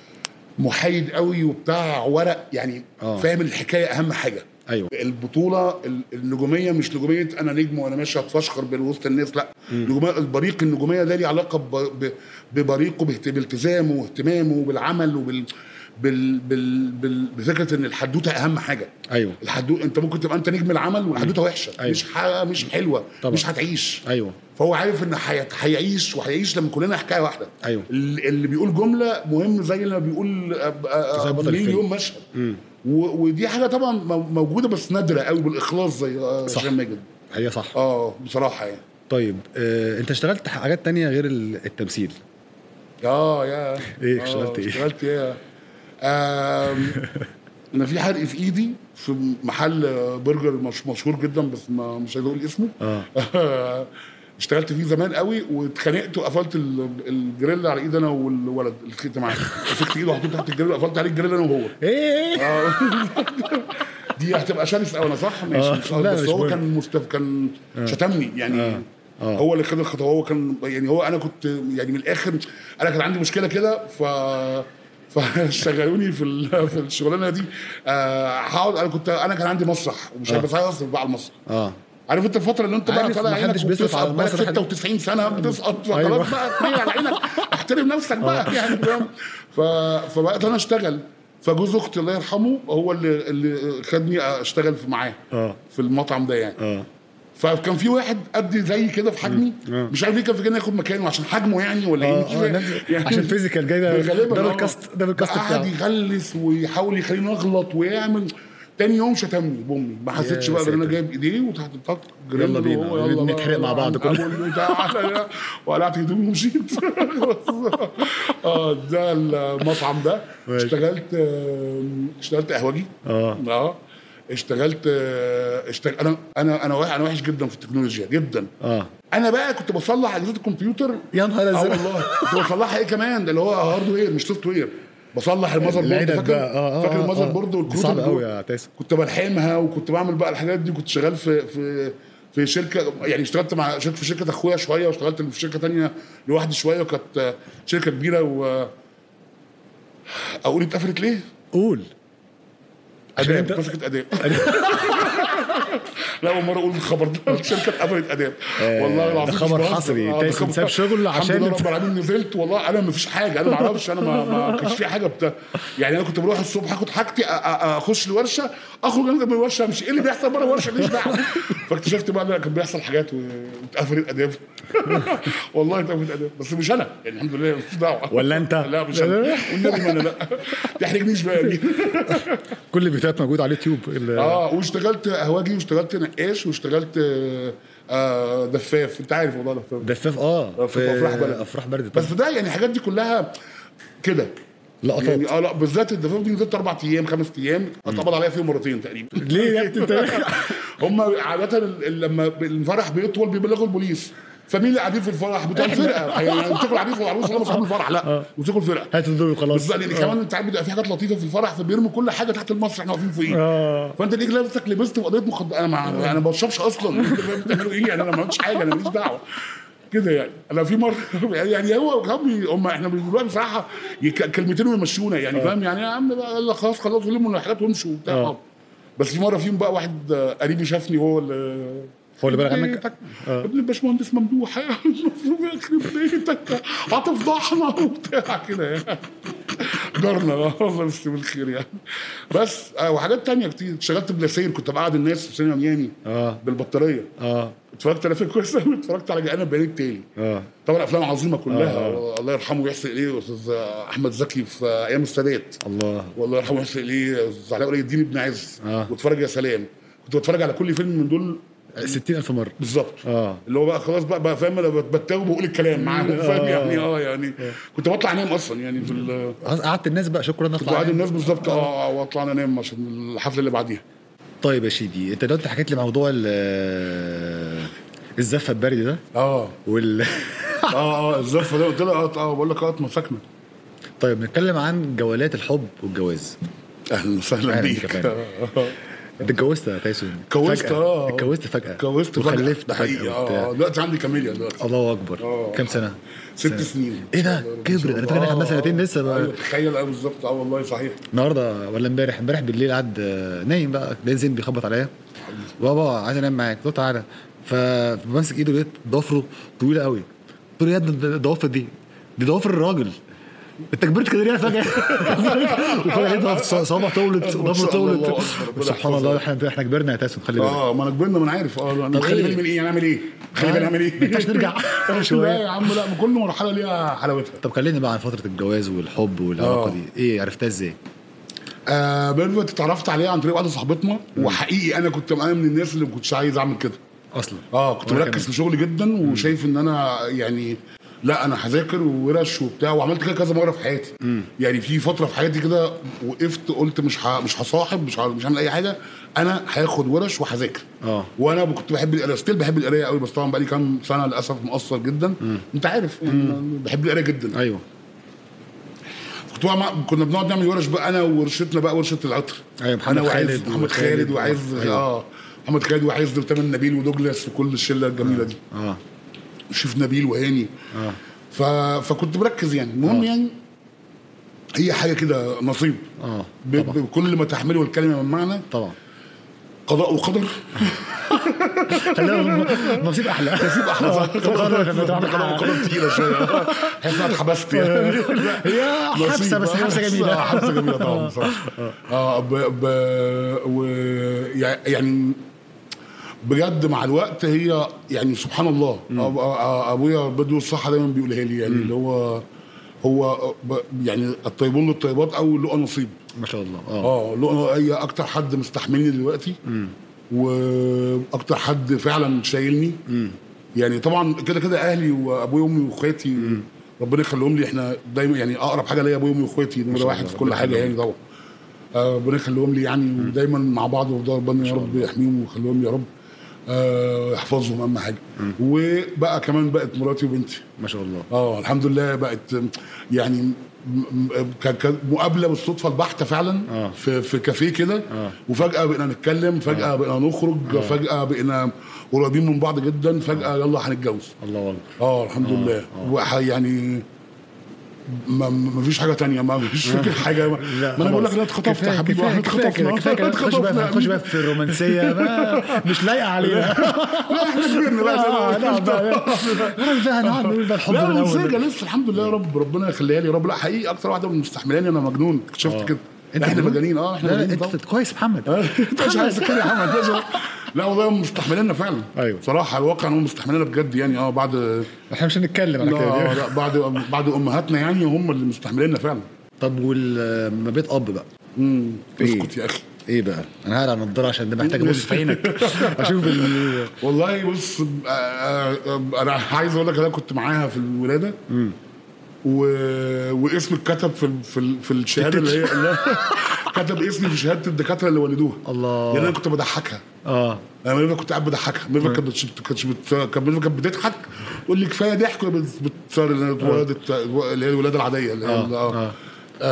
محايد قوي وبتاع ورق يعني آه. فاهم الحكايه اهم حاجه ايوه البطوله ال- النجوميه مش نجوميه انا نجم وانا ماشي اتفشخر بين وسط الناس لا نجوميه البريق النجوميه ده ليه علاقه ب- ب- ببريقه باهت- بالتزامه واهتمامه وبالعمل وبال بال بال بال بفكره ان الحدوته اهم حاجه ايوه الحدوته انت ممكن تبقى انت نجم العمل والحدوته وحشه أيوة. مش ح... مش حلوه طبعا. مش هتعيش ايوه فهو عارف ان هيت- هيعيش وهيعيش لما كلنا حكايه واحده أيوة. ال- اللي بيقول جمله مهم زي اللي بيقول أب- أ- زي أ- بطل الفيلم. مليون مشهد و- ودي حاجه طبعا مو- موجوده بس نادره قوي بالاخلاص زي آه، صح. هشام ماجد هي صح اه بصراحه يعني طيب آه انت اشتغلت حاجات تانية غير ال- التمثيل اه يا إيه، آه، اشتغلت إيه؟ اشتغلت ايه آم، انا في حرق في ايدي في محل برجر مش مشهور جدا بس ما مش عايز اقول اسمه اه اشتغلت فيه زمان قوي واتخانقت وقفلت ال- الجريل على ايد انا والولد اللي اتخانقت معاه مسكت ايده وحطيته تحت الجريل وقفلت عليه الجريل انا وهو ايه آه. دي هتبقى شرس قوي انا صح ماشي آه. مش لا، بس مش هو مهم. كان مستف كان شتمني يعني آه. آه. هو اللي خد الخطوه هو كان يعني هو انا كنت يعني من الاخر انا كان عندي مشكله كده ف فشغلوني في ال- في الشغلانه دي آه، هقعد انا كنت انا كان عندي مسرح ومش آه. بس عايز اصرف بقى على المسرح اه عارف انت الفتره اللي انت بقى عارف، طالع ما عينك حدش بيصرف على وبتسقط بقى المسرح دي. 96 سنه بتسقط أيوة. فخلاص بقى تميل على عينك احترم نفسك بقى يعني فاهم ف... فبقيت انا اشتغل فجوز اختي الله يرحمه هو اللي اللي خدني اشتغل في معاه اه في المطعم ده يعني اه فكان في واحد قد زي كده في حجمي آه. مش عارف ليه كان في جاي ياخد مكانه عشان حجمه يعني ولا ايه مش اه فاهم. نفس- عشان فيزيكال جاي ده غالبا ده آه. الكاست ده الكاست قعد بتاعه يغلس ويحاول يخليني اغلط ويعمل تاني يوم شتمني بامي ما حسيتش يا بقى غير انا ساتر. جايب ايديه وتحت الطق يلا بينا، نتحرق مع بعض كلنا. وقلعت هدومي ومشيت اه ده المطعم ده ماشي. اشتغلت آه، اشتغلت قهوجي اه اه اشتغلت آه، اشتغل انا انا انا وحش انا وحش جدا في التكنولوجيا جدا اه انا بقى كنت بصلح اجهزه الكمبيوتر يا نهار اه ازرق والله كنت بصلحها ايه كمان ده اللي هو هاردوير مش سوفت وير بصلح المذر بورد العدد فاكر بقى، اه اه فاكر آه، المذر آه. بورد دي والكروت صعبه اللي قوي جوه؟ يا تاسم كنت بلحمها وكنت بعمل بقى الحاجات دي كنت شغال في في في شركه يعني اشتغلت مع شركه في شركه اخويا شويه واشتغلت في شركه تانية لوحدي شويه وكانت شركه كبيره و اقول اتقفلت ليه؟ قول عشان اداب انت- مسكت اداب لا اول مره اقول الخبر ده الشركه اتقفلت اداب آه، والله العظيم ده مش خبر بهزر. حصري. آه، ده تايسون خبر- ساب شغل عشان الحمد لله انت- رب العالمين نزلت والله انا ما فيش حاجه انا ما اعرفش انا ما ما كانش في حاجه بتاع يعني انا كنت بروح الصبح اخد حاجتي أ- أ- اخش الورشه اخرج انزل من الورشه امشي ايه اللي بيحصل بره الورشه ماليش دعوه فاكتشفت بقى ان كان بيحصل حاجات و- واتقفلت اداب والله اتقفلت اداب بس مش انا يعني الحمد لله مش دعوه ولا انت؟ لا مش انا والنبي ما انا لا تحرجنيش بقى دي كل الفيديوهات موجوده على اليوتيوب ال- اه واشتغلت قهوجي واشتغلت نقاش واشتغلت آه، آه دفاف انت عارف والله دفاف دفاف اه في أفراح بلد. افراح بلد بس ده يعني الحاجات دي كلها كده لقطات يعني اه لا بالذات الدفاف دي نزلت اربع ايام خمس ايام اتقبض عليا فيهم مرتين تقريبا ليه يا ابني انت هم عاده ال- ال- لما الفرح بيطول بيبلغوا البوليس فمين اللي قاعدين في الفرح بتوع الفرقه يعني يمسكوا العريس والعروس ولا صاحب الفرح لا يمسكوا الفرقه هات دول وخلاص بالظبط لان كمان انت عارف بيبقى في حاجات لطيفه في الفرح فبيرموا كل حاجه تحت المسرح احنا واقفين فوقيه اه فانت ليك نفسك لبست في قضيه مخدرات انا ما انا ما بشربش اصلا انت فاهم بتعملوا ايه يعني انا ما عملتش حاجه انا ماليش دعوه كده يعني انا في مره يعني هو هم هم احنا دلوقتي بصراحه يك- كلمتين ويمشونا يعني فاهم يعني يا عم بقى يلا خلاص خلصوا لموا الحاجات وامشوا وبتاع آه. آه. بس في مره فيهم بقى واحد آه، قريبي شافني وهو اللي هو اللي بالغ عنك بيتك. آه. ابن الباشمهندس ممدوح يخرب بيتك هتفضحنا وبتاع كده يعني جارنا آه، الله يمسيه بالخير يعني بس آه وحاجات تانية كتير اشتغلت بلاسير كنت بقعد الناس في سينما ميامي اه بالبطاريه اه اتفرجت على فيلم كويس أوي، اتفرجت على جاءنا بيان التالي اه طبعا افلام عظيمه كلها آه. الله يرحمه ويحسن اليه استاذ احمد زكي في ايام السادات الله والله يرحمه ويحسن اليه استاذ علاء ولي الدين ابن عز آه. واتفرج يا سلام كنت بتفرج على كل فيلم من دول 60000 مره بالظبط اه اللي هو بقى خلاص بقى, بقى فاهم انا بتاوب وبقول الكلام معاهم فاهم يعني اه يعني كنت بطلع انام اصلا يعني في ال- خلاص قعدت الناس بقى شكرا كنت اطلع قاعد الناس بالظبط اه واطلع أنا انام عشان الحفله اللي بعديها طيب يا شيدي انت دلوقتي حكيت لي موضوع ال- الزفه البرد ده اه وال اه اه الزفه ده قلت لها اه اه بقول لك اه مسكنا طيب نتكلم عن جولات الحب والجواز اهلا وسهلا أهلا بيك بيك يا فندم. آه. انت اتجوزت يا تايسون اتجوزت، فجأة. آه. اتجوزت فجأة اتجوزت فجأة وخلفت ده حقيقي فجأة وبتاع. اه دلوقتي عندي كاميليا دلوقتي الله اكبر آه. كام سنة؟ ست سنين ايه ده؟ كبرت انا فاكر إن احنا خدنا سنتين لسه بقى. ايوه تخيل اه بالظبط اه والله صحيح النهارده ولا امبارح امبارح بالليل قعد آه، نايم بقى لقيت زين بيخبط عليا بابا عايز انام معاك قلت له تعالى فبمسك ايده لقيت ضفره طويله قوي قلت له يا ابني ده- الضوافر دي دي ضوافر الراجل انت كبرت كده ليه فجاه وفجاه لقيت ضوافر- صوابع طولت ما ضفر شاء الله، طولت الله أكبر. ربنا سبحان الله احنا احنا كبرنا يا تاسم خلي بالك اه ما انا كبرنا ما انا عارف اه طب خلي إيه؟ بالي من ايه نعمل ايه؟ خلي بالي نعمل ايه؟ ما ينفعش نرجع لا شويه يا عم لا كل مرحله ليها حلاوتها طب كلمني بقى عن فتره الجواز والحب والعلاقه آه. دي ايه عرفتها ازاي؟ آه بيرفكت اتعرفت عليها عن طريق واحده صاحبتنا وحقيقي انا كنت انا من الناس اللي ما كنتش عايز اعمل كده اصلا اه كنت وأنا مركز كمان. في شغلي جدا وشايف ان انا يعني لا انا هذاكر وورش وبتاع وعملت كده كذا مره في حياتي يعني في فتره في حياتي كده وقفت قلت مش ه... مش هصاحب مش ه... مش هعمل اي حاجه انا هاخد ورش وهذاكر اه. وانا كنت بحب القرايه ستيل بحب القرايه قوي بس طبعا بقالي كام سنه للاسف مقصر جدا انت عارف يعني بحب القرايه جدا ايوه كنت بقى مع... كنا بنقعد نعمل ورش بقى انا ورشتنا بقى ورشه العطر أيوة، محمد انا وعز خالد محمد وخالد خالد و- وعز أيوة. اه محمد خالد وعز وتامر نبيل ودوجلاس وكل الشله الجميله دي اه شيف نبيل وهاني اه ف... فكنت مركز يعني المهم يعني هي حاجه كده نصيب اه ب... طبعا بكل ما تحمله الكلمه من معنى طبعا قضاء وقدر خلينا نصيب احلى نصيب احلى صح قضاء وقدر تقيله شويه حاسس ان انا اتحبست يعني هي حبسه نصيب. بس آه، حبسه آه، جميله حبسه جميله طبعا بصراحه اه ب... ب... و... يع- يعني بجد مع الوقت هي يعني سبحان الله أب- أ- ابويا بدو الصحه دايما بيقولها لي يعني اللي هو هو ب... يعني الطيبون للطيبات او لقى نصيب ما شاء الله اه اه لقى هي اكتر حد مستحملني دلوقتي واكتر حد فعلا شايلني يعني طبعا كده كده اهلي وابويا وامي واخواتي ربنا يخليهم لي احنا دايما يعني اقرب حاجه ليا ابويا وامي واخواتي نمره شاء واحد الله، في كل ربنا حاجه يخليهم يعني طبعا آه، ربنا يخليهم لي يعني ودايما مع بعض وفضل ربنا يا رب يحميهم ويخليهم لي يا رب آه، يحفظهم اهم حاجه وبقى كمان بقت مراتي وبنتي ما شاء الله اه الحمد لله بقت يعني م- م- ك- ك- مقابله بالصدفه البحته فعلا آه. في في كافيه كده آه. وفجاه بقينا نتكلم فجاه بقينا نخرج فجاه بقينا قريبين من بعض جدا فجاه يلا هنتجوز الله اكبر اه الحمد لله وح- يعني ما ما فيش حاجه تانية ما فيش حاجه ما, ما انا بقول لك لا اتخطفت يا حبيبي كفايه احنا كفايه اتخطفنا كفايه كده نخش بقى اتخطفنا. نخش بقى في الرومانسيه ما مش لايقه علينا لا احنا كبرنا بقى زي ما آه، قلت. لا بقى نقول بقى نقعد نقول بقى الحب لا من منسجه اول لسه الحمد لله يا رب ربنا يخليها لي يا رب لا حقيقي اكتر واحده من مستحملاني انا مجنون اكتشفت كده انت احنا مجنون؟ مجانين اه احنا لا لا مجانين انت طبعا كويس محمد انت مش عايز كده يا محمد لا والله مستحمليننا فعلا أيوة. صراحه الواقع انهم مستحمليننا بجد يعني اه بعد احنا مش هنتكلم على لا كده لا بعد بعد امهاتنا يعني هم اللي مستحمليننا فعلا طب وما بيت اب بقى امم إيه؟ اسكت يا اخي ايه بقى انا هقلع النضاره عشان ده محتاج ابص في عينك اشوف ال... والله بص آه، آه، انا عايز اقول لك انا كنت معاها في الولاده و... واسمي اتكتب في ال- في ال- في الشهاده اللي هي لا، كتب اسمي في شهاده الدكاتره اللي ولدوها الله. يعني انا كنت بضحكها اه انا ميرفت كنت قاعد بضحكها ميرفت كانت بت- كانت بت- كانت ميرفت كانت بتضحك تقول لي كفايه ضحك وهي بت- بتصير اللي هي اتولدت اللي هي الولاده العاديه اللي هي آه، ال- آه. اه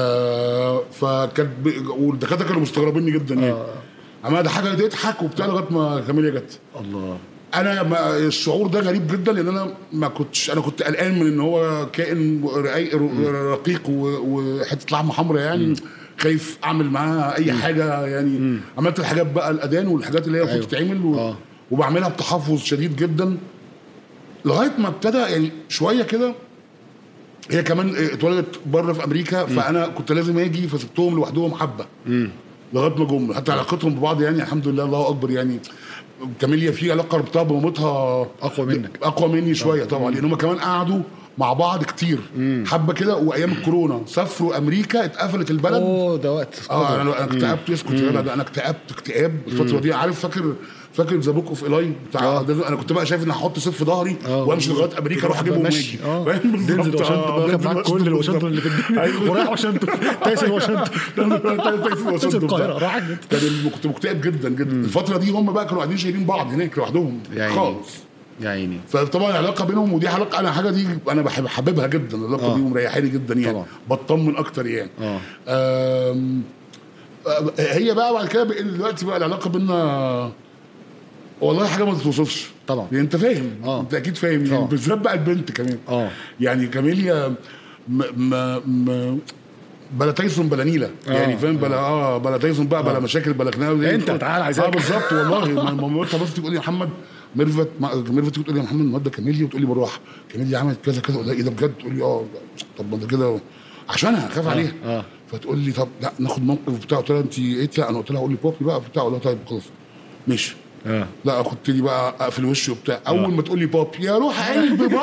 آه، فكانت ب- والدكاتره كانوا مستغربيني جدا يعني عماله اضحكها تضحك وبتاع لغايه ما كاميليا جت الله انا ما الشعور ده غريب جدا لان انا ما كنتش انا كنت قلقان من ان هو كائن رقيق رقيق و- وحته لحمه حمراء يعني خايف اعمل معاها اي حاجه يعني عملت الحاجات بقى الاذان والحاجات اللي هي المفروض أيوة. تتعمل و... آه. وبعملها بتحفظ شديد جدا لغايه ما ابتدى يعني شويه كده هي كمان اتولدت بره في امريكا فانا كنت لازم اجي فسبتهم لوحدهم حبه لغايه ما جم حتى علاقتهم ببعض يعني الحمد لله الله اكبر يعني كاميليا في علاقه ربطها بمامتها أقوى منك. اقوى مني شويه طبعا لان هم كمان قعدوا مع بعض كتير حبه كده وايام الكورونا سافروا امريكا اتقفلت البلد اوه ده وقت اه انا انا اكتئبت اسكت يا جدع ده انا اكتئبت اكتئاب الفتره دي عارف فاكر فاكر ذا بوك اوف ايلاي بتاع آه. ده انا كنت بقى شايف ان هحط سيف في ظهري آه. وامشي لغايه امريكا اروح اجيبهم ماشي واجي اه فاهم بالظبط؟ دينزل واشنطن آه، بقى دينزل معاك كل الواشنطن اللي في الدنيا أيوة. ورايح واشنطن تايسون واشنطن تايسون القاهره راح جد كان الم- كنت مكتئب جدا جدا الفتره دي هم بقى كانوا قاعدين شايلين بعض هناك لوحدهم يا عيني. خالص يا عيني فطبعا العلاقه بينهم ودي علاقه انا حاجه دي انا بحب حاببها جدا العلاقه آه. دي ومريحاني جدا يعني طبعا. بطمن اكتر يعني اه آم، آه، هي بقى بعد كده بقى دلوقتي بقى العلاقه بينا والله حاجه ما تتوصفش طبعا. يعني انت فاهم آه. انت اكيد فاهم يعني طبعا. بالذات بقى البنت كمان اه يعني كاميليا م م م بلا تايسون بلا نيله آه. يعني فاهم بلا اه بلا تايسون بقى بلا مشاكل بلا خناقه أنت تعال عايزاك. اه بالظبط والله ما- ما مامتها بس تقول لي يا محمد ميرفت ما- ميرفت تقول لي يا محمد النهارده كاميليا وتقول لي بالراحه كاميليا عملت كذا كذا اقول لها ايه ده بجد تقول لي اه طب ما ده كده عشانها خاف عليها آه. فتقول لي طب لا ناخد موقف بتاع قلت لها انت ايه لا انا قلت لها قول لي بابي بقى بتاع قلت لها طيب خلاص ماشي اه لا اخد لي بقى اقفل وشي وبتاع اول ما تقول لي بابي يا روح قلب بابي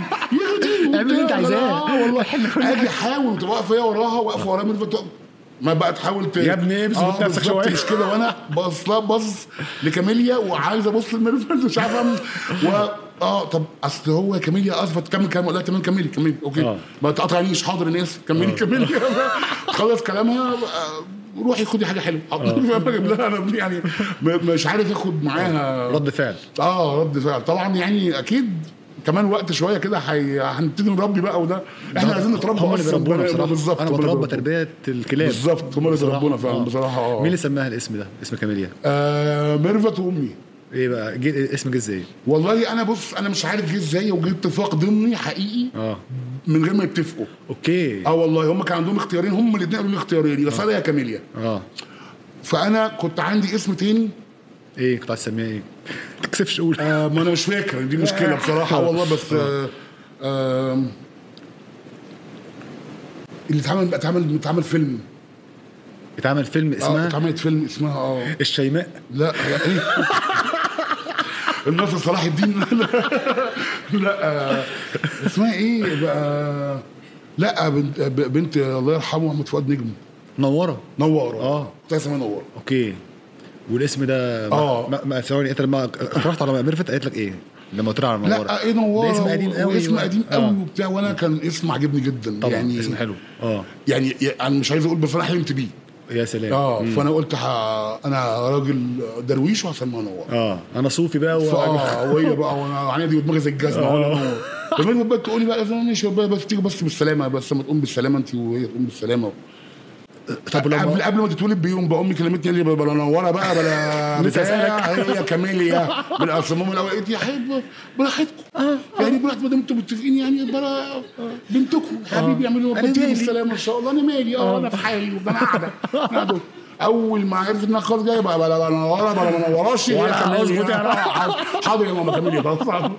ياخدي اعمل اللي انت عايزاه. اه والله اجي احاول تبقى واقفه هي وراها واقفه وراها من فتوى ما بقى تحاول ت... يا ابني ابسط آه نفسك بالظبط، شوية. مش كده وانا بص لا بص لكاميليا وعايز ابص لميرفت مش عارف اعمل و... اه طب اصل هو كاميليا اثبت كمل كلام لا تمام كملي كملي اوكي آه. ما تقطعنيش حاضر الناس كملي كملي خلص كلامها آه، روحي خدي حاجه حلوه لا انا يعني م- مش عارف اخد معاها رد فعل اه رد فعل طبعا يعني اكيد كمان وقت شويه كده حي... هنبتدي نربي بقى وده احنا عايزين نتربى هم اللي أصلاً بيربونا بقى- بصراحه بالظبط انا هم اللي بتربى بيربونا. تربيه الكلاب بالظبط هم اللي بصراحة. بيربونا فعلا آه. بصراحه اه مين اللي سماها الاسم ده اسم كاميليا آه ميرفت وامي ايه بقى جي... اسم جه ازاي والله انا بص انا مش عارف جه ازاي وجه اتفاق ضمني حقيقي اه من غير ما يتفقوا اوكي اه والله هم كان عندهم اختيارين هم الاثنين قالوا لي اختيارين يا ساره يا كاميليا اه فانا كنت عندي اسم تاني ايه كنت عايز تسميها ايه ما تكسفش قول آه ما انا مش فاكر دي مشكله بصراحه والله بس آه آه اللي اتعمل اتعمل اتعمل فيلم اتعمل فيلم اه اسمها اتعملت فيلم اسمها اه الشيماء لا يا ايه الناصر صلاح الدين لا, لا آه، اسمها ايه بقى لا بنت, بنت الله يرحمه محمد فؤاد نجم منوره نوار آه. كنت اسمها نوار اوكي والاسم ده آه. ما- ما ثواني انت لما رحت على ميرفت قالت لك ايه لما قلت لها على منوره لا ايه نوار ده اسم قديم قوي اسم قديم قوي آه. وبتاع وانا كان اسم عجبني جدا طبعا يعني اسم حلو اه يعني انا مش عايز اقول بس انا حلمت بيه يا سلام اه فانا قلت ح... انا راجل درويش وهسميها نوار اه انا صوفي بقى و... اه وهي بقى وانا عندي دماغي زي الجزمه وانا نور كمان بقى تقولي بقى إذا ماشي بقى بس تيجي بس بالسلامه بس ما تقوم بالسلامه انت وهي تقوم بالسلامه طب لما قبل قبل ما تتولد بيوم بقى امي كلمتني قال لي بلا نوره بقى بلا لسه بتاع هي كاميليا من اصل ماما الاول قالت لي يا حبيبي براحتكم يعني براحتكم ما دام انتم متفقين يعني بلا بنتكم حبيبي اعملوا أنا تيجي مالي. بالسلامه ان شاء الله انا مالي اه انا في حالي انا قاعده قاعدة. اول ما عرفت انها خلاص جايه بقى بلا نوره بلا ما نوراش هي ولا كاميليا. أظبط يعني. حاضر يا ماما كاميليا خلاص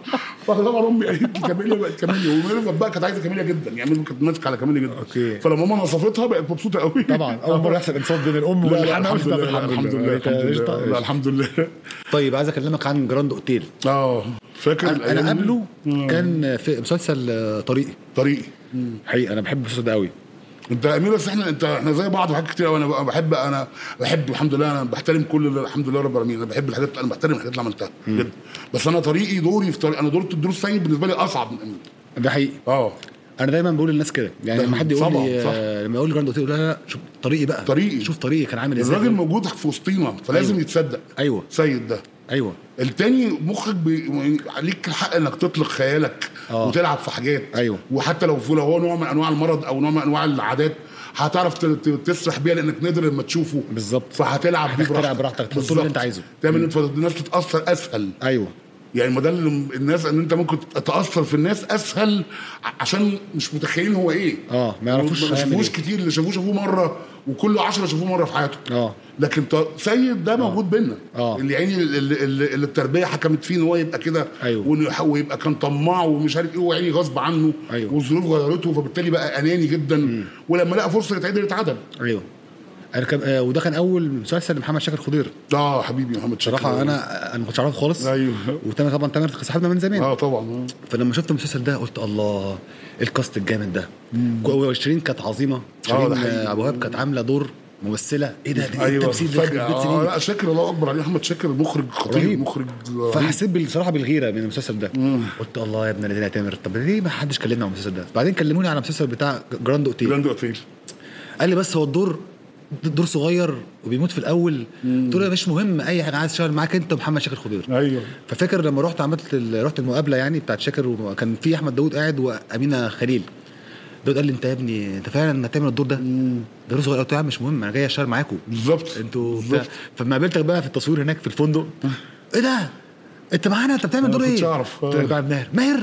فطبعا امي قالت لي كاميليا بقت كاميليا وميرفت بقى كانت عايزه كاميليا جدا يعني ميرفت كانت ماسكه على كاميليا جدا أوكي. فلما ماما نصفتها بقت مبسوطه قوي طبعا اول مره يحصل انصاف بين الام لا لا والحنان الحمد لله لا، الحمد لله الحمد لله لا، الحمد لله طيب عايز اكلمك عن جراند اوتيل اه فاكر انا الأيام أنا دي؟ قبله آه. كان في مسلسل آه، طريقي طريقي حقيقي انا بحب المسلسل ده قوي انت يا امير بس احنا انت احنا زي بعض في حاجات كتير قوي انا بقى بحب انا بحب الحمد لله انا بحترم كل اللي- الحمد لله رب العالمين انا بحب الحاجات انا بحترم الحاجات اللي عملتها جدا بس انا طريقي دوري في طريق انا دور الدور السيد بالنسبه لي اصعب من امير ده حقيقي اه انا دايما بقول للناس كده يعني ده لما حد يقول طبعاً، لي صح. آه، لما يقول لي جراند اوتيل لا لا لا شوف طريقي بقى طريقي. شوف طريقي كان عامل ازاي الراجل موجود في وسطينا فلازم أيوة. يتصدق ايوه سيد ده ايوه التاني مخك بي... عليك الحق انك تطلق خيالك آه. وتلعب في حاجات أيوة. وحتى لو لو هو نوع من انواع المرض او نوع من انواع العادات هتعرف ت- ت- تسرح بيها لانك نادر لما تشوفه بالظبط. فهتلعب بيه هتلعب براحتك، تحط له اللي بالظبط. أنت عايزه. تعمل فالناس تتاثر اسهل ايوه يعني ما ده اللي الناس ان انت ممكن تتاثر في الناس اسهل ع- عشان مش متخيلين هو ايه اه ما يعرفوش ما هيعمل شافوش إيه. كتير اللي شافوه شافوه مره وكل عشرة شافوه مره في حياته اه لكن ط- سيد ده موجود بينا آه. اللي يعني اللي, اللي, اللي التربيه حكمت فيه ان هو يبقى كده أيوه. وإنه يح- ويبقى كان طماع ومش عارف ايه وعيني غصب عنه أيوه. والظروف غيرته فبالتالي بقى اناني جدا ولما لقى فرصه يتعدل اتعدل ايوه انا كان آه وده كان اول مسلسل لمحمد شاكر خضير اه حبيبي محمد شاكر بصراحه انا انا ما كنتش اعرفه خالص ايوه وتامر طبعا تامر صاحبنا من زمان اه طبعا آه. فلما شفت المسلسل ده قلت الله الكاست الجامد ده وشيرين كانت عظيمه ده شيرين حقيقي. آه، ابو وهاب كانت عامله دور ممثله ايه ده ده إيه ايوه التمثيل ده فجاه يخرب بيت آه سنيني؟ لا شاكر الله اكبر عليه محمد شاكر مخرج خطير رهيب. مخرج رهيب. فحسيت بصراحه بالغيره من المسلسل ده قلت الله يا ابن الذين يا تامر طب ليه ما حدش كلمنا عن المسلسل ده بعدين كلموني على المسلسل بتاع جراند اوتيل جراند اوتيل قال لي بس هو الدور دور صغير وبيموت في الاول قلت له مش مهم اي حاجه عايز اشتغل معاك انت ومحمد شاكر خضير ايوه ففاكر لما رحت عملت ال- رحت المقابله يعني بتاعت شاكر وكان في احمد داوود قاعد وامينه خليل داود قال لي انت يا ابني انت فعلا هتعمل الدور ده ده دور صغير قلت له يا عم مش مهم انا جاي اشتغل معاكم بالظبط انتوا بتاع. بالظبط فلما قابلتك بقى في التصوير هناك في الفندق ايه ده انت معانا انت بتعمل أنا دور ما ايه؟ كنتش أعرف. قلت له بعد ماهر ماهر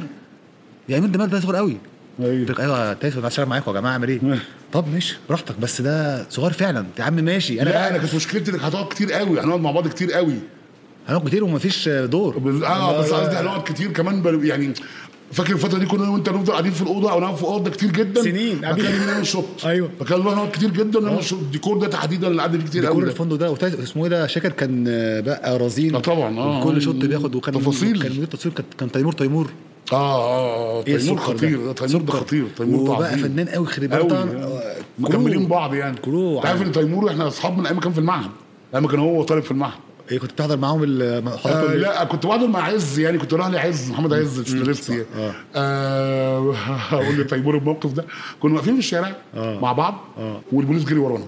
يا امير ده ماهر ده صغير قوي ايوه قلت لك ايوه تايسون عايز اشتغل معاكم يا جماعه اعمل ايه؟ طب ماشي براحتك بس ده صغير فعلا يا عم ماشي انا لا انا قاعد كانت مشكلتي انك هتقعد كتير قوي هنقعد مع بعض كتير قوي هنقعد كتير ومفيش دور بس- اه بس قصدي هنقعد كتير كمان بل- يعني فاكر الفتره دي كنا أنا وانت نفضل قاعدين في الاوضه او نقعد في اوضه كتير جدا سنين قاعدين. فكان نعمل شوت أيوه. فكان نروح نقعد كتير جدا نعمل شوت الديكور ده تحديدا اللي قعدنا فيه كتير ديكور قوي ده. الفندق ده وتايس- اسمه ايه ده شاكر كان آه، بقى رزين آه طبعا، آه. كل شوت بياخد وكان تفاصيل. كان مدير التصوير كان- كان تيمور تيمور اه اه اه ايه تيمور السكر خطير ده تيمور ده سكر. خطير تيمور ده وبقى عظيم فنان قوي خرب قوي طبعاً، آه. آه، مكملين كرو. بعض يعني كرو انت عارف عادي. ان تيمور احنا اصحاب من ايام ما كان في المعهد ايام ما كان هو طالب في المعهد ايه كنت بتحضر معاهم المحاضرات آه ولا إيه؟ لا كنت بقعد مع عز يعني كنت اروح لعز محمد عز السيناريستي آه. آه هقول لتيمور الموقف ده كنا واقفين في الشارع آه. مع بعض آه. والبوليس جري ورانا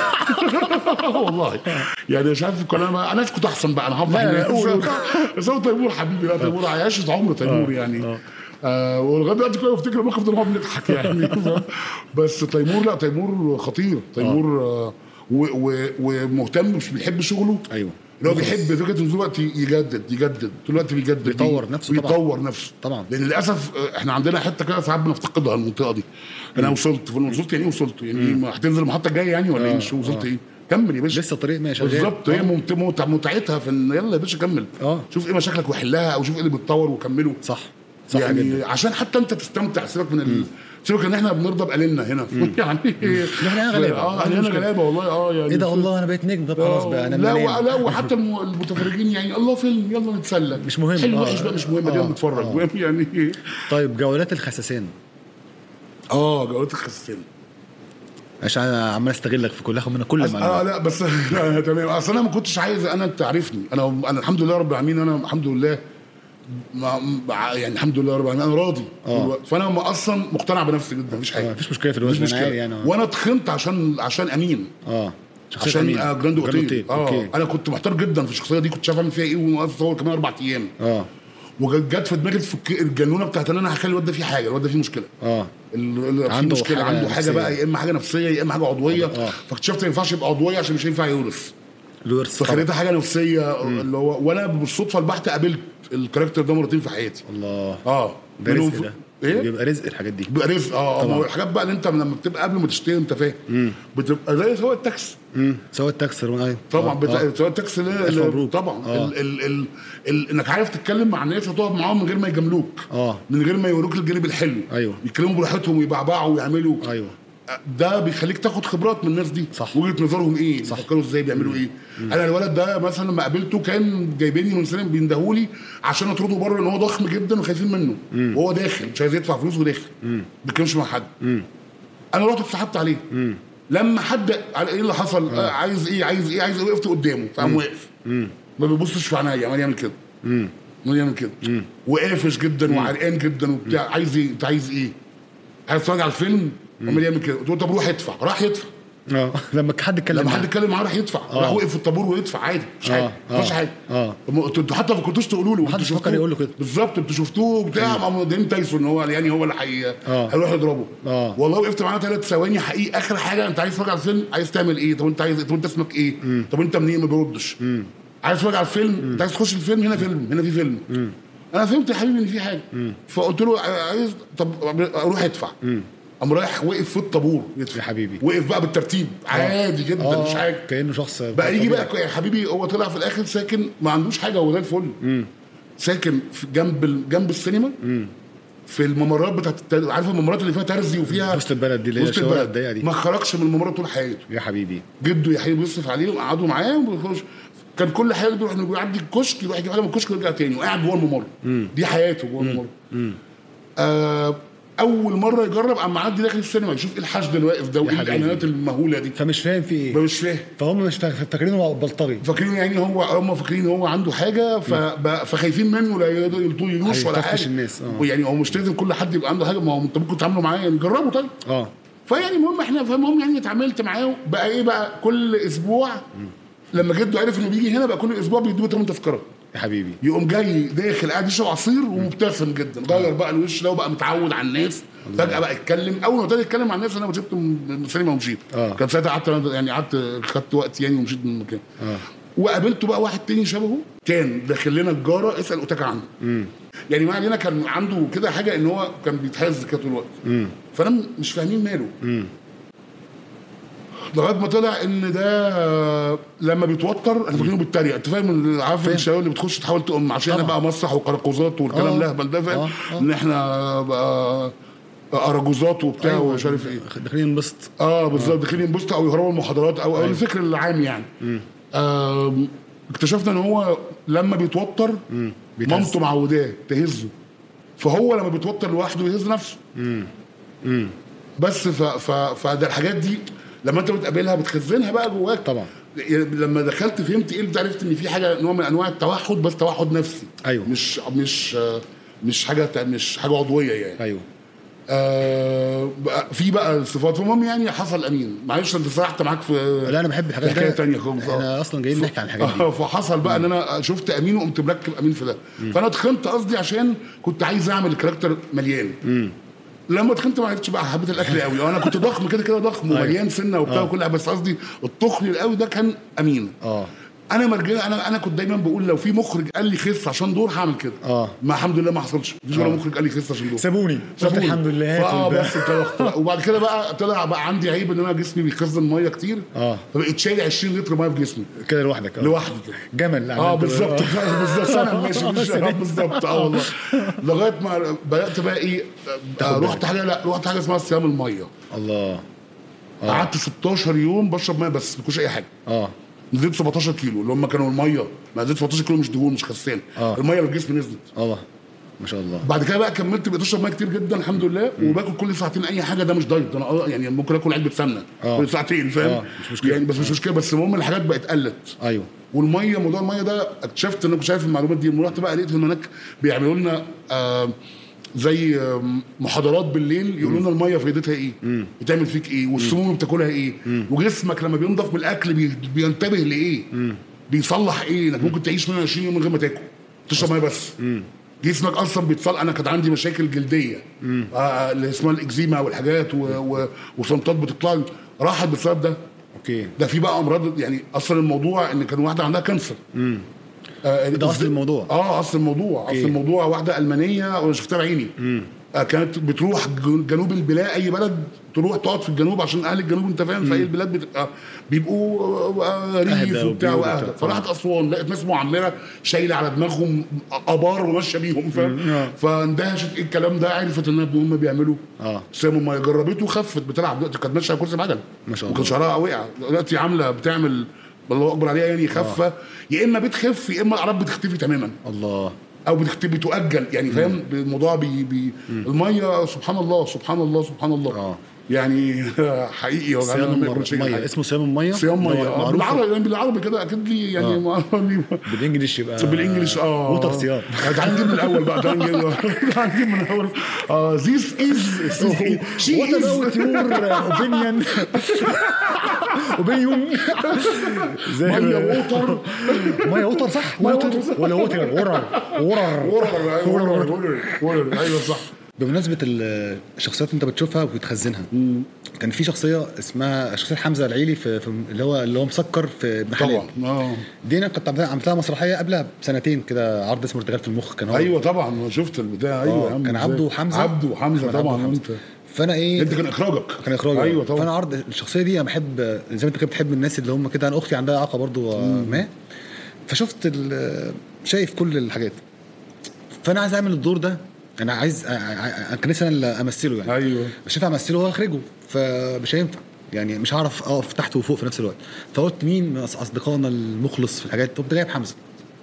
والله يعني مش عارف كنا انا انا كنت احسن بقى انا هفضح لا، لا، الناس. قول. بس هو تيمور حبيبي لا تيمور عايش عمر تيمور يعني آه. آه ولغايه دلوقتي كنا بفتكر الموقف ده نقعد نضحك يعني فاهم؟ بس تيمور لا تيمور خطير تيمور آه و- و- ومهتم مش بيحب شغله ايوه اللي هو بيحب فكره ان طول الوقت يجدد يجدد طول الوقت بيجدد بيطور نفسه طبعا. بيطور نفسه طبعا. لان للاسف آه، احنا عندنا حته كده ساعات بنفتقدها المنطقه دي انا وصلت فانا وصلت يعني ايه وصلت يعني إيه، ما هتنزل المحطه الجايه يعني ولا ايه مش وصلت ايه كمل يا باشا لسه الطريق ماشي شغال. بالظبط هي ممت- مت- متعتها في ان يلا يا باشا كمل اه. شوف ايه مشاكلك وحلها او شوف ايه اللي بتطور وكمله صح صح يعني جدا عشان حتى انت تستمتع سيبك من ال... سيبك ان احنا بنرضى بقليلنا هنا يعني إحنا غلابة. اه ما احنا عندناش هنا مشكلة. غلابه والله اه يعني ايه ده والله انا بقيت نجم طب خلاص بقى انا لا بنام. و- لا وحتى الم- المتفرجين يعني الله فيلم يلا نتسلى مش مهم. حلو آه. وحش بقى مش مهم آه. يلا نتفرج آه. المهم يعني طيب جولات الخساسين اه جولات الخساسين عشان انا عمال استغلك في كل اخد منك كل اه المعلومات لا بس لا، تمام اصل انا ما كنتش عايز انا انت عارفني انا انا الحمد لله رب العالمين انا الحمد لله ما ما- يعني الحمد لله رب العالمين انا راضي طول آه. الوقت. فانا ما اصلا مقتنع بنفسي جدا مفيش آه، حاجه مفيش مشكله في مفيش الوزن انا عارف مشكله يعني آه. وانا اتخنت عشان عشان امين اه شخصية عشان أمين. آه جراند اوتيل اه اوكي انا كنت محتار جدا في الشخصيه دي كنت شايف اعمل فيها ايه وموقف صور كمان اربع ايام اه وجت في دماغي الفك- الجنونه بتاعت ان انا هخلي الواد ده فيه حاجه الواد ده فيه مشكله اه ال- ال- في عنده مشكله حاجة عنده حاجه نفسية. بقى يا اما حاجه نفسيه يا اما حاجه عضويه آه. فاكتشفت ما ينفعش يبقى عضويه عشان مش هينفع يورث الورث طبعا. فخليتها حاجه نفسيه اللي هو وانا بالصدفه البحته قابلت الكاركتر ده مرتين في حياتي الله اه ده منهم رزق في- ده ايه بيبقى رزق الحاجات دي بيبقى رزق اه طبعا. ما هو الحاجات بقى اللي انت لما بتبقى قبل ما تشتري انت فاهم بتبقى زي سواق التاكسي امم سواء التاكسر ايوه طبعا آه. بتا... آه. سواق التاكسي اللي- ألف اللي مبروك. طبعا آه. ال... ال... ال... ال... انك عارف تتكلم مع الناس وتقعد معاهم من غير ما يجاملوك اه من غير ما يوروك الجانب الحلو أيوه. يتكلموا براحتهم ويبعبعوا ويعملوا ايوه ده بيخليك تاخد خبرات من الناس دي صح. وجهه نظرهم ايه صح. بيفكروا ازاي بيعملوا ايه انا الولد ده مثلا لما قابلته كان جايبيني من سنه بيندهولي عشان اطرده بره ان هو ضخم جدا وخايفين منه وهو داخل مش عايز يدفع فلوس وداخل ما بيتكلمش مع حد انا رحت اتسحبت عليه لما حد على ايه اللي حصل آه. عايز ايه عايز ايه عايز ايه وقفت قدامه فقام واقف ما بيبصش في عينيا عمال يعمل كده عمال يعمل كده وقافش جدا وعرقان جدا وبتاع عايز ايه انت عايز ايه عايز تتفرج على الفيلم عمال يعمل كده قلت له طب روح ادفع راح يدفع اه لما حد اتكلم لما حد معاه. اتكلم معاه راح يدفع راح وقف في الطابور ويدفع عادي مش حاجه آه، مفيش آه، حاجه آه. طب انتوا انتوا حتى ما كنتوش تقولوا له محدش انتوا فكر شفتوه- يقول له كده. بالظبط انتوا شفتوه بتاع ما دين تايسون هو يعني هو اللي حي... آه. هيروح يضربه آه. والله وقفت معاه ثلاث ثواني حقيقي اخر حاجه انت عايز تتفرج على الفيلم عايز تعمل ايه طب انت عايز طب انت اسمك ايه طب انت منين ما بيردش عايز تتفرج على الفيلم انت عايز تخش الفيلم هنا فيلم هنا في فيلم انا فهمت يا حبيبي ان في حاجه فقلت له عايز طب اروح ادفع قام رايح وقف في الطابور يدفع يا حبيبي. وقف بقى بالترتيب عادي جدا اه مش حاجه كانه شخص بقى يجي بقى يا حبيبي هو طلع في الاخر ساكن ما عندوش حاجه هو زي الفل ساكن في جنب ال- جنب السينما في الممرات بتاعت الت- عارف الممرات اللي فيها ترزي وفيها وسط البلد دي اللي هي وسط الشوارع البلد. الضيقة دي. ما خرجش من الممرات طول حياته يا حبيبي جده يا حبيبي بيصرف عليهم قعدوا معاه وبيخرج كان كل حاجه بيروح انه بيعدي الكشك يروح يجيب حاجه من الكشك ويرجع تاني وقاعد جوه الممر دي حياته جوه الممر آه اول مره يجرب قام معدي داخل السينما يشوف ايه الحشد اللي واقف ده وايه حبيبي. الاعلانات المهوله دي فمش فاهم في ايه مش فاهم فهم مش فا- فاكرينه هو بلطجي فاكرين يعني هو هم فاكرين هو عنده حاجه فب- فخايفين منه لا يقدر يلطوه يلوش ولا هيطفش حاجه الناس، آه. ويعني هو مش لازم كل حد يبقى عنده حاجه ما هو انت ممكن تعاملوا معاه يعني جربوا طيب اه فيعني المهم احنا فالمهم يعني اتعاملت معاه بقى ايه بقى كل اسبوع لما جده عرف انه بيجي هنا بقى كل اسبوع بيدوا ثمن تذكره يا حبيبي يقوم جاي داخل قاعد يشرب عصير ومبتسم جدا غير بقى الوش ده وبقى متعود على الناس فجاه بقى يتكلم اول ما ابتدى يتكلم مع الناس انا سبته من السينما ومشيت آه. كان ساعتها قعدت أنا- يعني قعدت خدت وقت يعني ومشيت من المكان آه. وقابلته بقى واحد تاني شبهه كان داخل لنا الجاره اسال اوتاكا عنه يعني ما علينا كان عنده كده حاجه ان هو كان بيتهز كده طول الوقت فانا م- مش فاهمين ماله لغايه ما طلع ان ده لما بيتوتر احنا فاكرينه بالتريق انت فاهم عارف الشباب اللي بتخش تحاول تقوم عشان احنا طبعا. بقى مسرح وقراقوزات والكلام آه. الاهبل ده فاهم آه. آه. ان احنا بقى اراجوزات وبتاع أيوة. ومش عارف ايه داخلين ننبسط اه بالظبط داخلين ينبسطوا او يهربوا المحاضرات او, أو الفكر العام يعني آم، اكتشفنا ان هو لما بيتوتر بيتهز. مامته معوداه تهزه فهو لما بيتوتر لوحده يهز نفسه بس ف ف فده الحاجات دي لما انت بتقابلها بتخزنها بقى جواك طبعا. لما دخلت فهمت ايه اللي عرفت ان في حاجه نوع من انواع التوحد بس توحد نفسي أيوه. مش مش آه، مش حاجه مش حاجه عضويه يعني ايوه آه بقى- في بقى الصفات فالمهم يعني حصل امين معلش انت سرحت معاك في لا انا بحب الحاجات في حكايه دي. تانية خالص آه. احنا اصلا جايين نحكي عن الحاجات دي آه، فحصل بقى ان انا شفت امين وقمت مركب امين في ده فانا اتخنت قصدي عشان كنت عايز اعمل الكاركتر مليان لما اتخنت ما عرفتش بقى حبيت الاكل قوي انا كنت ضخم كده كده ضخم ومليان سنه وبتاع وكل حاجة، بس قصدي التخن القوي ده كان امين اه انا مرجع انا انا كنت دايما بقول لو في مخرج قال لي خس عشان دور هعمل كده آه. ما الحمد لله ما حصلش مفيش ولا آه. مخرج قال لي خس عشان دور سابوني قلت سابوني. الحمد لله اه هاتوا بس اتطلقت بقى. وبعد كده بقى طلع بقى عندي عيب ان انا جسمي بيخزن ميه كتير آه. فبقيت شايل 20 لتر ميه في جسمي كده لوحدك آه. لوحدي كده جمل اه عملت- بالظبط بالظبط سنه ماشي آه، مش سنة. آه، بالظبط اه والله لغايه ما بدات بقى ايه آه، بالك. رحت حاجه لا رحت حاجه اسمها صيام الميه الله قعدت 16 يوم بشرب ميه بس ما باكلش اي حاجه اه نزلت 17 كيلو اللي هم كانوا الميه ما نزلت 17 كيلو مش دهون مش خسان آه. الميه اللي في جسمي نزلت الله ما شاء الله بعد كده بقى كملت بقيت اشرب ميه كتير جدا الحمد لله وباكل كل ساعتين اي حاجه ده مش دايت ده انا آه يعني ممكن اكل علبه سمنه آه. كل ساعتين فاهم آه، مش مشكلة. يعني بس مش مشكله بس المهم الحاجات بقت قلت ايوه والميه موضوع الميه ده اكتشفت ان انا كنت عارف المعلومات دي لما رحت بقى لقيت ان هناك بيعملوا لنا آه زي آه، محاضرات بالليل يقولوا لنا الميه فايدتها ايه بتعمل فيك ايه والسموم اللي بتاكلها ايه وجسمك لما بينضف من الاكل بي بينتبه لايه بيصلح ايه انك ممكن تعيش 120 يوم من غير ما تاكل تشرب ميه بس جسمك اصلا بيتصلح انا كانت عندي مشاكل جلديه آه اللي اسمها الاكزيما والحاجات و- و- وصمتات بتطلع لي. راحت بسبب ده اوكي ده في بقى امراض يعني اصل الموضوع ان كان واحده عندها كانسر آه ده أصل الموضوع. اه اصل الموضوع أوكي. اصل الموضوع واحده المانيه وانا شفتها بعيني آه كانت بتروح ج- جنوب البلاد اي بلد تروح تقعد في الجنوب عشان اهل الجنوب انت فاهم في اي البلاد بتبقى بيبقوا آه، أهدى ريف وبتاع وبيوت واهدى وبتاع. فراحت اسوان لقت ناس معمره شايله على دماغهم ابار وماشيه بيهم فاهم آه. فاندهشت ايه الكلام ده عرفت ان هم بيعملوا اه سامو ما جربته وخفت بتلعب دلوقتي كانت ماشيه على كرسي بعجل ما شاء وكان الله. شعرها وقع دلوقتي عامله بتعمل الله اكبر عليها يعني خفه يا اما بتخف يا اما الاعراض بتختفي تماما الله او بتختفي بتؤجل يعني فاهم الموضوع بي بي الميه سبحان الله سبحان الله سبحان الله آه. يعني حقيقي هو صيام أنا ما المر- باكلش أي الميه حاجة. اسمه صيام الميه صيام اللي ميه هو آه، معروف بالعربي يعني بالعربي كده اكيد لي يعني آه. ما- بالانجلش يبقى بالانجلش اه ووتر صيام تعال نجيب من الاول بقى تعال نجيب تعال نجيب من الاول اه ذيس از شي What about از your opinion opinion زي ميه ووتر ميه ووتر صح مية ووتر ووتر. ولا ووتر ورر ورر ورر ورر ورر ورر ايوه صح بمناسبة ال- الشخصيات اللي انت بتشوفها وبتخزنها كان في شخصية اسمها شخصية حمزة العيلي في, في اللي هو اللي هو مسكر في ابن حلال طبعا اه دي انا كنت عملتها عملتها مسرحية قبلها بسنتين كده عرض اسمه ارتجال في المخ كان هو ايوه طبعا أنا شفت البتاع ايوه آه، يا عم كان إزاي. عبده وحمزة. عبده وحمزه كان عبده طبعا وحمزة. انت فانا ايه انت كان اخراجك كان اخراج ايوه طبعا فانا عرض الشخصيه دي انا بحب زي ما انت كده بتحب الناس اللي هم كده انا اختي عندها اعاقه برضو آه، ما فشفت ال- شايف كل الحاجات فانا عايز اعمل الدور ده انا عايز أ- أ- أ- كان نفسي انا اللي امثله يعني ايوه مش هينفع امثله واخرجه فمش هينفع يعني مش هعرف اقف تحت وفوق في نفس الوقت فقلت مين من أص- اصدقائنا المخلص في الحاجات قمت جايب حمزه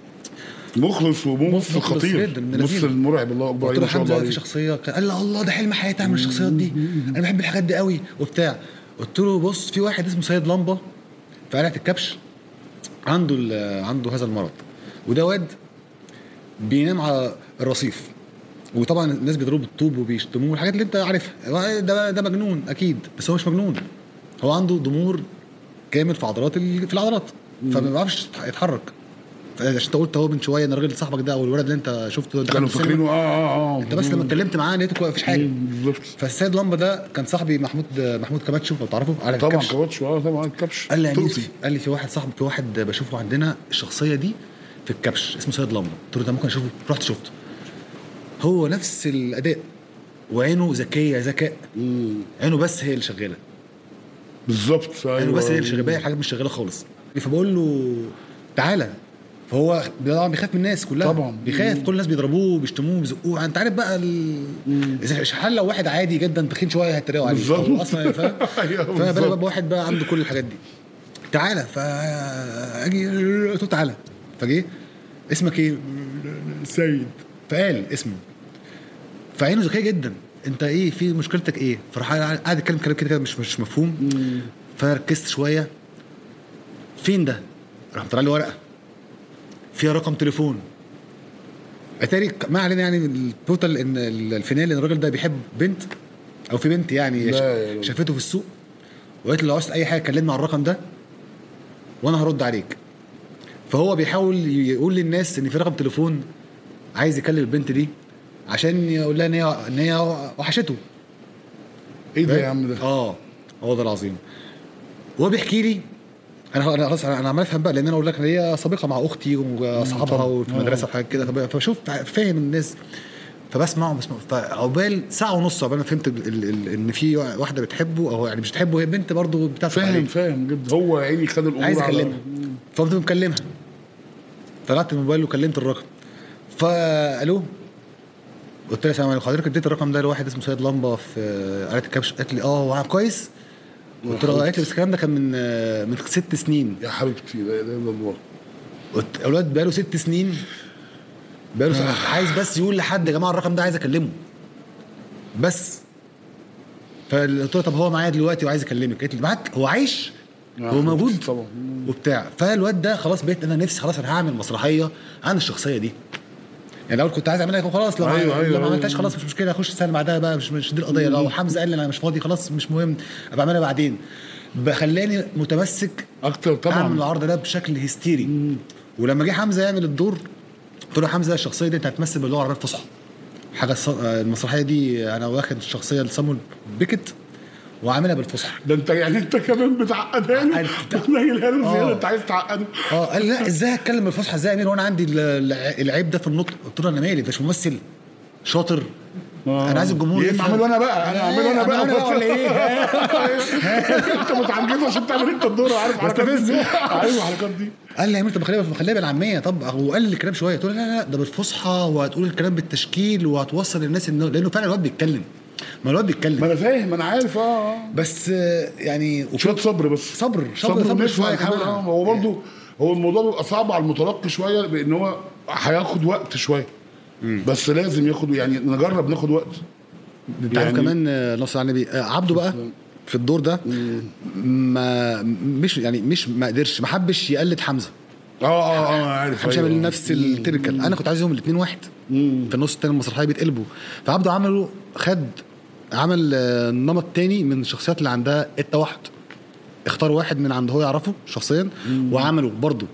مخلص وممثل مخلص خطير جدا، من ممثل لذيذ. مرعب الله اكبر قلت عليه له ما شاء الله حمزه في عليه شخصيه كان- قال لي الله ده حلم حياتي اعمل الشخصيات دي انا بحب الحاجات دي قوي وبتاع قلت له بص في واحد اسمه سيد لمبه في قلعه الكبش عنده ال- عنده هذا المرض وده واد بينام على الرصيف وطبعا الناس بيضربوا بالطوب وبيشتموه والحاجات اللي انت عارفها ده ده مجنون اكيد بس هو مش مجنون هو عنده ضمور كامل في عضلات ال- في العضلات فما بيعرفش يتحرك عشان انت قلت اهو من شويه ان الراجل صاحبك ده او الولد اللي انت شفته ده كانوا في السينما، فاكرينه اه اه اه انت بس لما اتكلمت معاه لقيته ما فيش حاجه بالظبط فالسيد لمبه ده كان صاحبي محمود محمود كماتشو لو تعرفه على طبعا الكبش كواتش اه طبعا الكبش قال لي يا تركي. أنيس، قال لي في واحد صاحبي في واحد بشوفه عندنا الشخصيه دي في الكبش اسمه سيد لمبه قلت له ده ممكن اشوفه رحت شفته هو نفس الاداء وعينه ذكيه ذكاء مم. عينه بس هي اللي شغاله بالظبط عينه بس هي اللي شغاله باقي الحاجات مش شغاله خالص فبقول له تعالى فهو طبعا بيخاف من الناس كلها طبعا. بيخاف كل الناس بيضربوه بيشتموه بيزقوه انت عارف بقى ال... اذا حال لو واحد عادي جدا تخين شويه هيتريقوا عليه بالظبط. هو اصلا فاهم أيوه فانا بالك بالظبط. بقى واحد بقى عنده كل الحاجات دي تعالى فاجي قلت له تعالى فجه اسمك ايه؟ سيد فقال اسمه فعينه ذكيه جدا انت ايه في مشكلتك ايه؟ فراح قاعد يتكلم كلام كده كده مش مش مفهوم فركزت شويه فين ده راح طلع لي ورقه فيها رقم تليفون اتاري ما علينا يعني من التوتال ان الفينال ان الراجل ده بيحب بنت او في بنت يعني لا ش- يا رب. شافته في السوق وقالت له لو عاوزت اي حاجه كلمني على الرقم ده وانا هرد عليك فهو بيحاول يقول للناس ان في رقم تليفون عايز يكلم البنت دي عشان يقول لها ان هي ان هي وحشته ايه ده يا عم ده اه هو ده العظيم وهو بيحكي لي انا انا خلاص انا أنا عمال افهم بقى لان انا اقول لك إن هي صديقه مع اختي واصحابها وفي المدرسه وحاجات كده فب- فبشوف فاهم الناس فبسمعه بسمع فعقبال ساعه ونص عقبال ما فهمت ال ال ال ان في واحده بتحبه او يعني مش بتحبه هي بنت برضه بتعرف فاهم عليه. فاهم جدا هو يا عيني خد الامور عايز على- اكلمها فقمت مكلمها طلعت الموبايل وكلمت الرقم فالو قلت لها السلام عليكم حضرتك اديت الرقم ده لواحد اسمه سيد لمبه في قريه الكبش قالت لي اه هو كويس قلت لها قالت لي بس الكلام ده كان من آه، من ست سنين يا حبيبتي لا اله الا الله قلت الواد بقاله ست سنين بقاله سنة. عايز بس يقول لحد يا جماعه الرقم ده عايز اكلمه بس فقلت له طب هو معايا دلوقتي وعايز اكلمك قالت لي معاك هو عايش هو موجود طبعا وبتاع فالواد ده خلاص بقيت انا نفسي خلاص انا هعمل مسرحيه عن الشخصيه دي يعني الاول كنت عايز اعملها خلاص لو أيوة، أيوة أيوة، لو ما أيوة. عملتهاش خلاص مش مشكله اخش السنه بعدها بقى مش مش دي القضيه لو حمزه قال لي انا مش فاضي خلاص مش مهم ابقى اعملها بعدين بخلاني متمسك اكتر اعمل طبعا العرض ده بشكل هستيري ولما جه حمزه يعمل الدور قلت له حمزه الشخصيه دي انت هتمثل باللغه العربيه الفصحى حاجه الص- آه، المسرحيه دي انا واخد الشخصيه لصامويل بيكت وعاملها بالفصحى ده انت يعني انت كمان بتعقدها له عقدت. بتنيلها له زياده آه. انت عايز تعقده اه قال لي لا ازاي هتكلم بالفصحى ازاي يا امير وانا عندي ال- الع- العيب ده في النطق قلت له انا مالي ده مش ممثل شاطر انا عايز الجمهور يا اما يفهم. اعمله انا بقى انا اعمله انا بقى أعمله أنا ولا ايه انت متعنجز عشان تعمل انت الدور عارف حركات دي بستفزه. عارف الحركات دي قال لي يا امير طب خليها خليها بالعاميه طب هو قال لي الكلام شويه قلت له لا لا ده بالفصحى وهتقول الكلام بالتشكيل وهتوصل للناس انه لانه فعلا الواد بيتكلم ما الواد ما بيتكلم انا فاهم انا عارف اه آه. بس آه، يعني وفي- شويه صبر بس صبر صبر صبر صبر ونفع شويه نحاول اه كمان هو برضه هو الموضوع بيبقى صعب على المتلقي شويه بان هو هياخد وقت شويه بس لازم ياخد يعني نجرب ناخد وقت انت عارف يعني- كمان آه، نصر على النبي آه، عبده بقى في الدور ده ما مش يعني مش ما قدرش ما حبش يقلد حمزه اه اه اه عارف مش أيوة. يعمل نفس التيبيكال انا كنت عايزهم الاثنين واحد في النص التاني المسرحيه بيتقلبوا فعبده عمله خد عمل آه، نمط تاني من الشخصيات اللي عندها التوحد اختار واحد من عنده هو يعرفه شخصيا وعمله برضه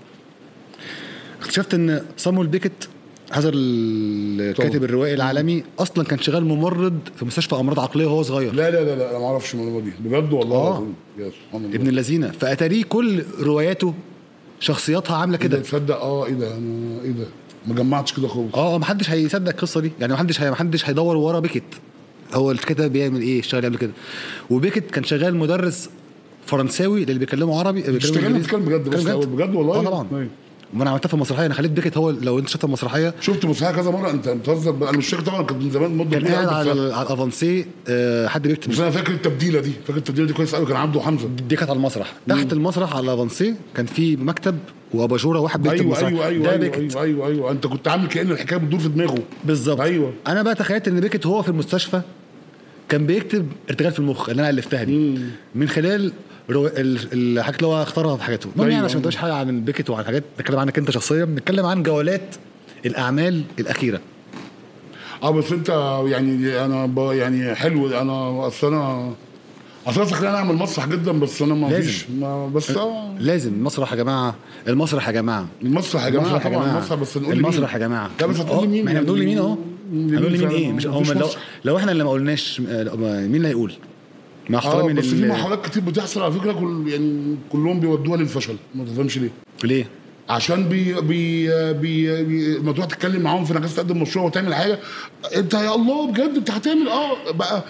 اكتشفت ان صامويل بيكت هذا الكاتب طبعا. الروائي العالمي اصلا كان شغال ممرض في مستشفى امراض عقليه وهو صغير لا لا لا لا انا ما اعرفش المعلومه دي بجد والله آه. العظيم. يا سبحان الله ابن اللذينه فاتاريه كل رواياته شخصياتها عامله كده كده تصدق اه ايه ده انا ايه ده ما جمعتش كده خالص اه ما حدش هيصدق القصه دي يعني ما حدش هي ما حدش هيدور ورا بيكت هو الكاتب بيعمل ايه اشتغل قبل كده وبيكت كان شغال مدرس فرنساوي للي بيكلموا عربي بيكلموا اشتغلنا إنجليزي. بتتكلم بجد بس بيتكلم أول بجد والله اه طبعا أيوة. وما انا عملتها في المسرحيه انا خليت بيكت هو لو انت شفت المسرحيه شفت مسرحيه كذا مره انت بتهزر بقى. انا مش فاكر طبعا كانت من زمان مده كان طويلة قاعد أوي، على بس- ال- على الافانسيه آه، حد بيكتب بس انا فاكر التبديله دي فاكر التبديله دي كويس قوي كان عبده وحمزه دي كانت على المسرح تحت المسرح على الافانسيه كان في مكتب واباجوره واحد بيكتب ايوه مسرح ايوه ايوه ده ايوه, بيكت ايوه ايوه ايوه انت كنت عامل كأن الحكايه بتدور في دماغه بالظبط أيوة. انا بقى تخيلت ان بيكت هو في المستشفى كان بيكتب ارتجال في المخ اللي انا الفتها دي من خلال رو... ال- الحاجات اللي هو اختارها في حياته المهم يعني أيوة. عشان ما تبقاش حاجه عن بيكت وعن حاجات نتكلم عنك انت شخصيا بنتكلم عن جولات الاعمال الاخيره اه بس انت يعني انا ب... يعني حلو انا اصل انا اصل انا خلاني اعمل مسرح جدا بس انا ما لازم. فيش ما بس اه لازم المسرح يا جماعه المسرح يا جماعه المسرح يا جماعه المسرح يا طبعا جماعه المسرح بس نقول المسرح يا لمين؟ جماعه لا بس هتقول آه، لمين ما احنا يعني؟ بنقول لمين اهو لمين هنقول لمين فعلا؟ ايه مش هو مفيش لو, مسرح. لو احنا اللي ما قلناش آه، مين اللي هيقول مع اه احترامي بس في لل- محاولات كتير بتحصل على فكره كل يعني كلهم بيودوها للفشل ما تفهمش ليه ليه عشان بي بي بي, بي لما تروح تتكلم معاهم في انك عايز تقدم مشروع وتعمل حاجه انت يا الله بجد انت هتعمل اه بقى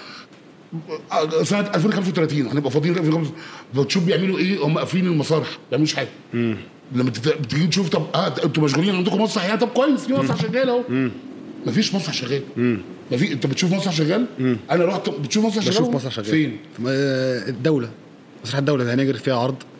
سنه 2035 هنبقى فاضيين 2035 بتشوف بيعملوا ايه هم قافلين المسارح ما بيعملوش حاجه لما تت- بتيجي تشوف طب اه انتوا مشغولين عندكم مسرح يا طب كويس في مسرح شغال اهو مفيش مسرح شغال مفيش انت بتشوف مسرح شغال انا رحت بتشوف مسرح شغال بشوف مسرح شغال فين آه، الدوله مسرح الدوله هنجر فيها عرض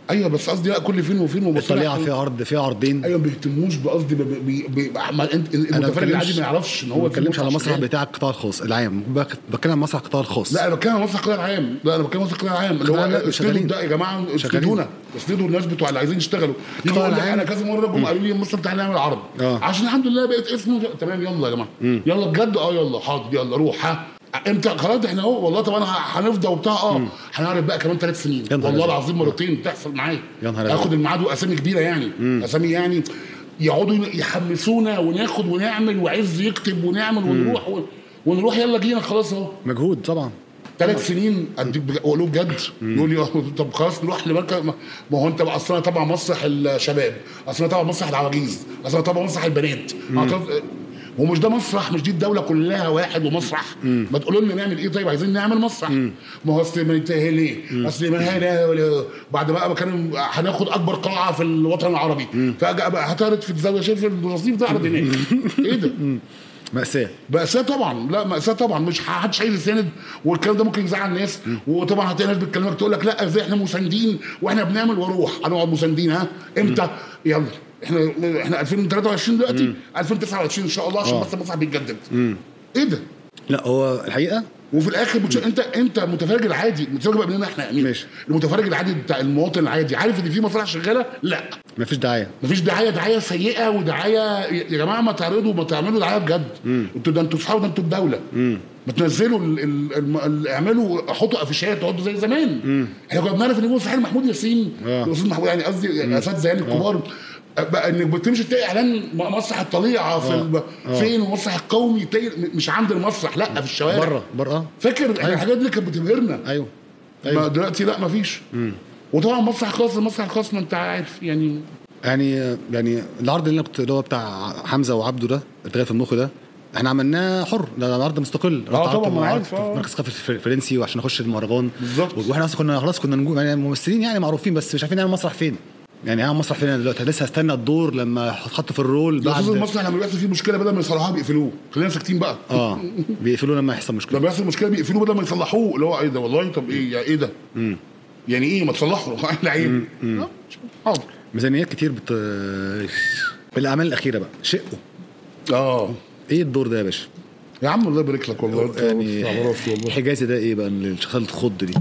ايوه بس قصدي لا كل فين وفين وبص الطليعه فيها عرض فيها عرضين ايوه ما بيهتموش بقصدي ب- ب- ب- ب- ما انت المتفرج العادي ما يعرفش ان هو ما في بتكلمش على مسرح شغال. بتاع القطاع الخاص العام بك- بتكلم عن مسرح القطاع الخاص لا انا بتكلم عن مسرح القطاع العام لا انا بتكلم عن مسرح القطاع العام اللي لا، هو لا، اسندوا شغالين. ده يا جماعه شغالين. اسندونا اسندوا الناس بتوع اللي عايزين يشتغلوا يجي القطاع يقول لي العام. انا كذا مره جم قالوا لي المسرح بتاعنا نعمل عرض آه. عشان الحمد لله بقيت اسمه تمام يلا يا جماعه يلا بجد اه يلا حاضر يلا روح ها امتى خلاص احنا اهو والله طب انا هنفضى وبتاع اه هنعرض بقى كمان ثلاث سنين يا نهار والله أزرق. العظيم مرتين بتحصل معايا يا نهار اخد أزرق. الميعاد واسامي كبيره يعني اسامي يعني يقعدوا يحمسونا وناخد ونعمل وعز يكتب ونعمل ونروح ون- ونروح يلا جينا خلاص اهو مجهود طبعا ثلاث سنين اديك بج- اقول له بجد يقول لي آه، طب خلاص نروح لمركز ما ما هو انت بقى اصل انا تبع مسرح الشباب اصل انا تبع مسرح العواجيز اصل انا تبع مسرح البنات أنا تبع- هو مش ده مسرح مش دي الدوله كلها واحد ومسرح ما تقولوا لنا نعمل ايه طيب عايزين نعمل مسرح ما هو اصل ما ينتهي ليه اصل ما هنا ولا بعد بقى كان هناخد اكبر قاعه في الوطن العربي فجاه بقى هتعرض في الزاويه شايف الرصيف ده اعرض هناك ايه ده مأساة مأساة طبعا لا مأساة طبعا مش محدش هيجي يساند والكلام ده ممكن يزعل الناس وطبعا هتلاقي ناس بتكلمك تقول لك لا ازاي احنا مساندين واحنا بنعمل واروح هنقعد مساندين ها امتى يلا احنا احنا 2023 دلوقتي 2029 ان شاء الله عشان آه. بس المسرح بيتجدد ايه ده لا هو الحقيقه وفي الاخر بتش... انت انت المتفرج العادي المتفرج بقى مننا احنا يا امين ماشي. المتفرج العادي بتاع المواطن العادي عارف ان في مسرح شغاله لا مفيش دعايه مفيش دعايه دعايه سيئه ودعايه يا جماعه ما تعرضوا ما تعملوا دعايه بجد انتوا ده انتوا اصحاب ده انتوا الدوله ما تنزلوا ال ال ال ال اعملوا حطوا افيشات اقعدوا زي زمان احنا كنا بنعرف ان صحيح محمود ياسين آه. الاستاذ محمود يعني قصدي الاساتذه يعني الكبار بقى انك بتمشي تلاقي اعلان م- مسرح الطليعه في الب... فين المسرح القومي تلاقي مش عند المسرح لا في الشوارع بره بره اه فاكر احنا الحاجات دي كانت بتبهرنا ايوه ما ايوه دلوقتي لا مفيش وطبعا مسرح خاص المسرح الخاص ما انت عارف يعني يعني يعني العرض اللي انا كنت اللي هو بتاع حمزه وعبده ده ارتجال في المخ ده احنا عملناه حر ده عرض مستقل رحت طبعا، عرضت ما أنا عرض عارف، في آه. مركز ثقافي الفر- الفرنسي وعشان اخش المهرجان بالظبط. واحنا اصلا كنا خلاص كنا نجوم يعني ممثلين يعني معروفين بس مش عارفين نعمل مسرح فين يعني هعمل مسرح فين أنا دلوقتي لسه هستنى الدور لما اتحط في الرول الاستاذ بعد المسرح لما بيحصل فيه مشكله بدل ما يصلحوها بيقفلوه خلينا ساكتين بقى اه بيقفلوا لما يحصل مشكله لما يحصل مشكله بيقفلوه بدل ما يصلحوه اللي هو ايه ده والله طب ايه يعني ايه ده يعني ايه ما تصلحوا العيب آه، حاضر ميزانيات كتير بت الاعمال الاخيره بقى شقوا اه ايه الدور ده يا باشا يا عم الله يبارك لك والله انت يعني على راسي والله حجازي ده ايه بقى الشخصيه اللي تخض دي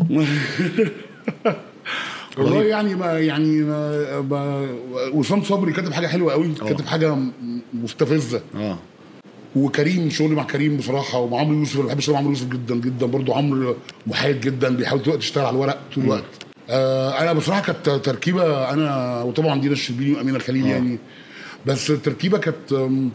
والله يعني ما يعني ما ما وسام صبري كاتب حاجه حلوه قوي كاتب حاجه م- مستفزه اه وكريم شغلي مع كريم بصراحه ومع عمرو يوسف انا بحب اشتغل مع عمرو يوسف جدا جدا برضو عمرو محايد جدا بيحاول طول الوقت يشتغل على الورق طول الوقت آه انا بصراحه كانت تركيبه انا وطبعا دينا الشربيني وامينه الخليل يعني بس التركيبه كانت آم،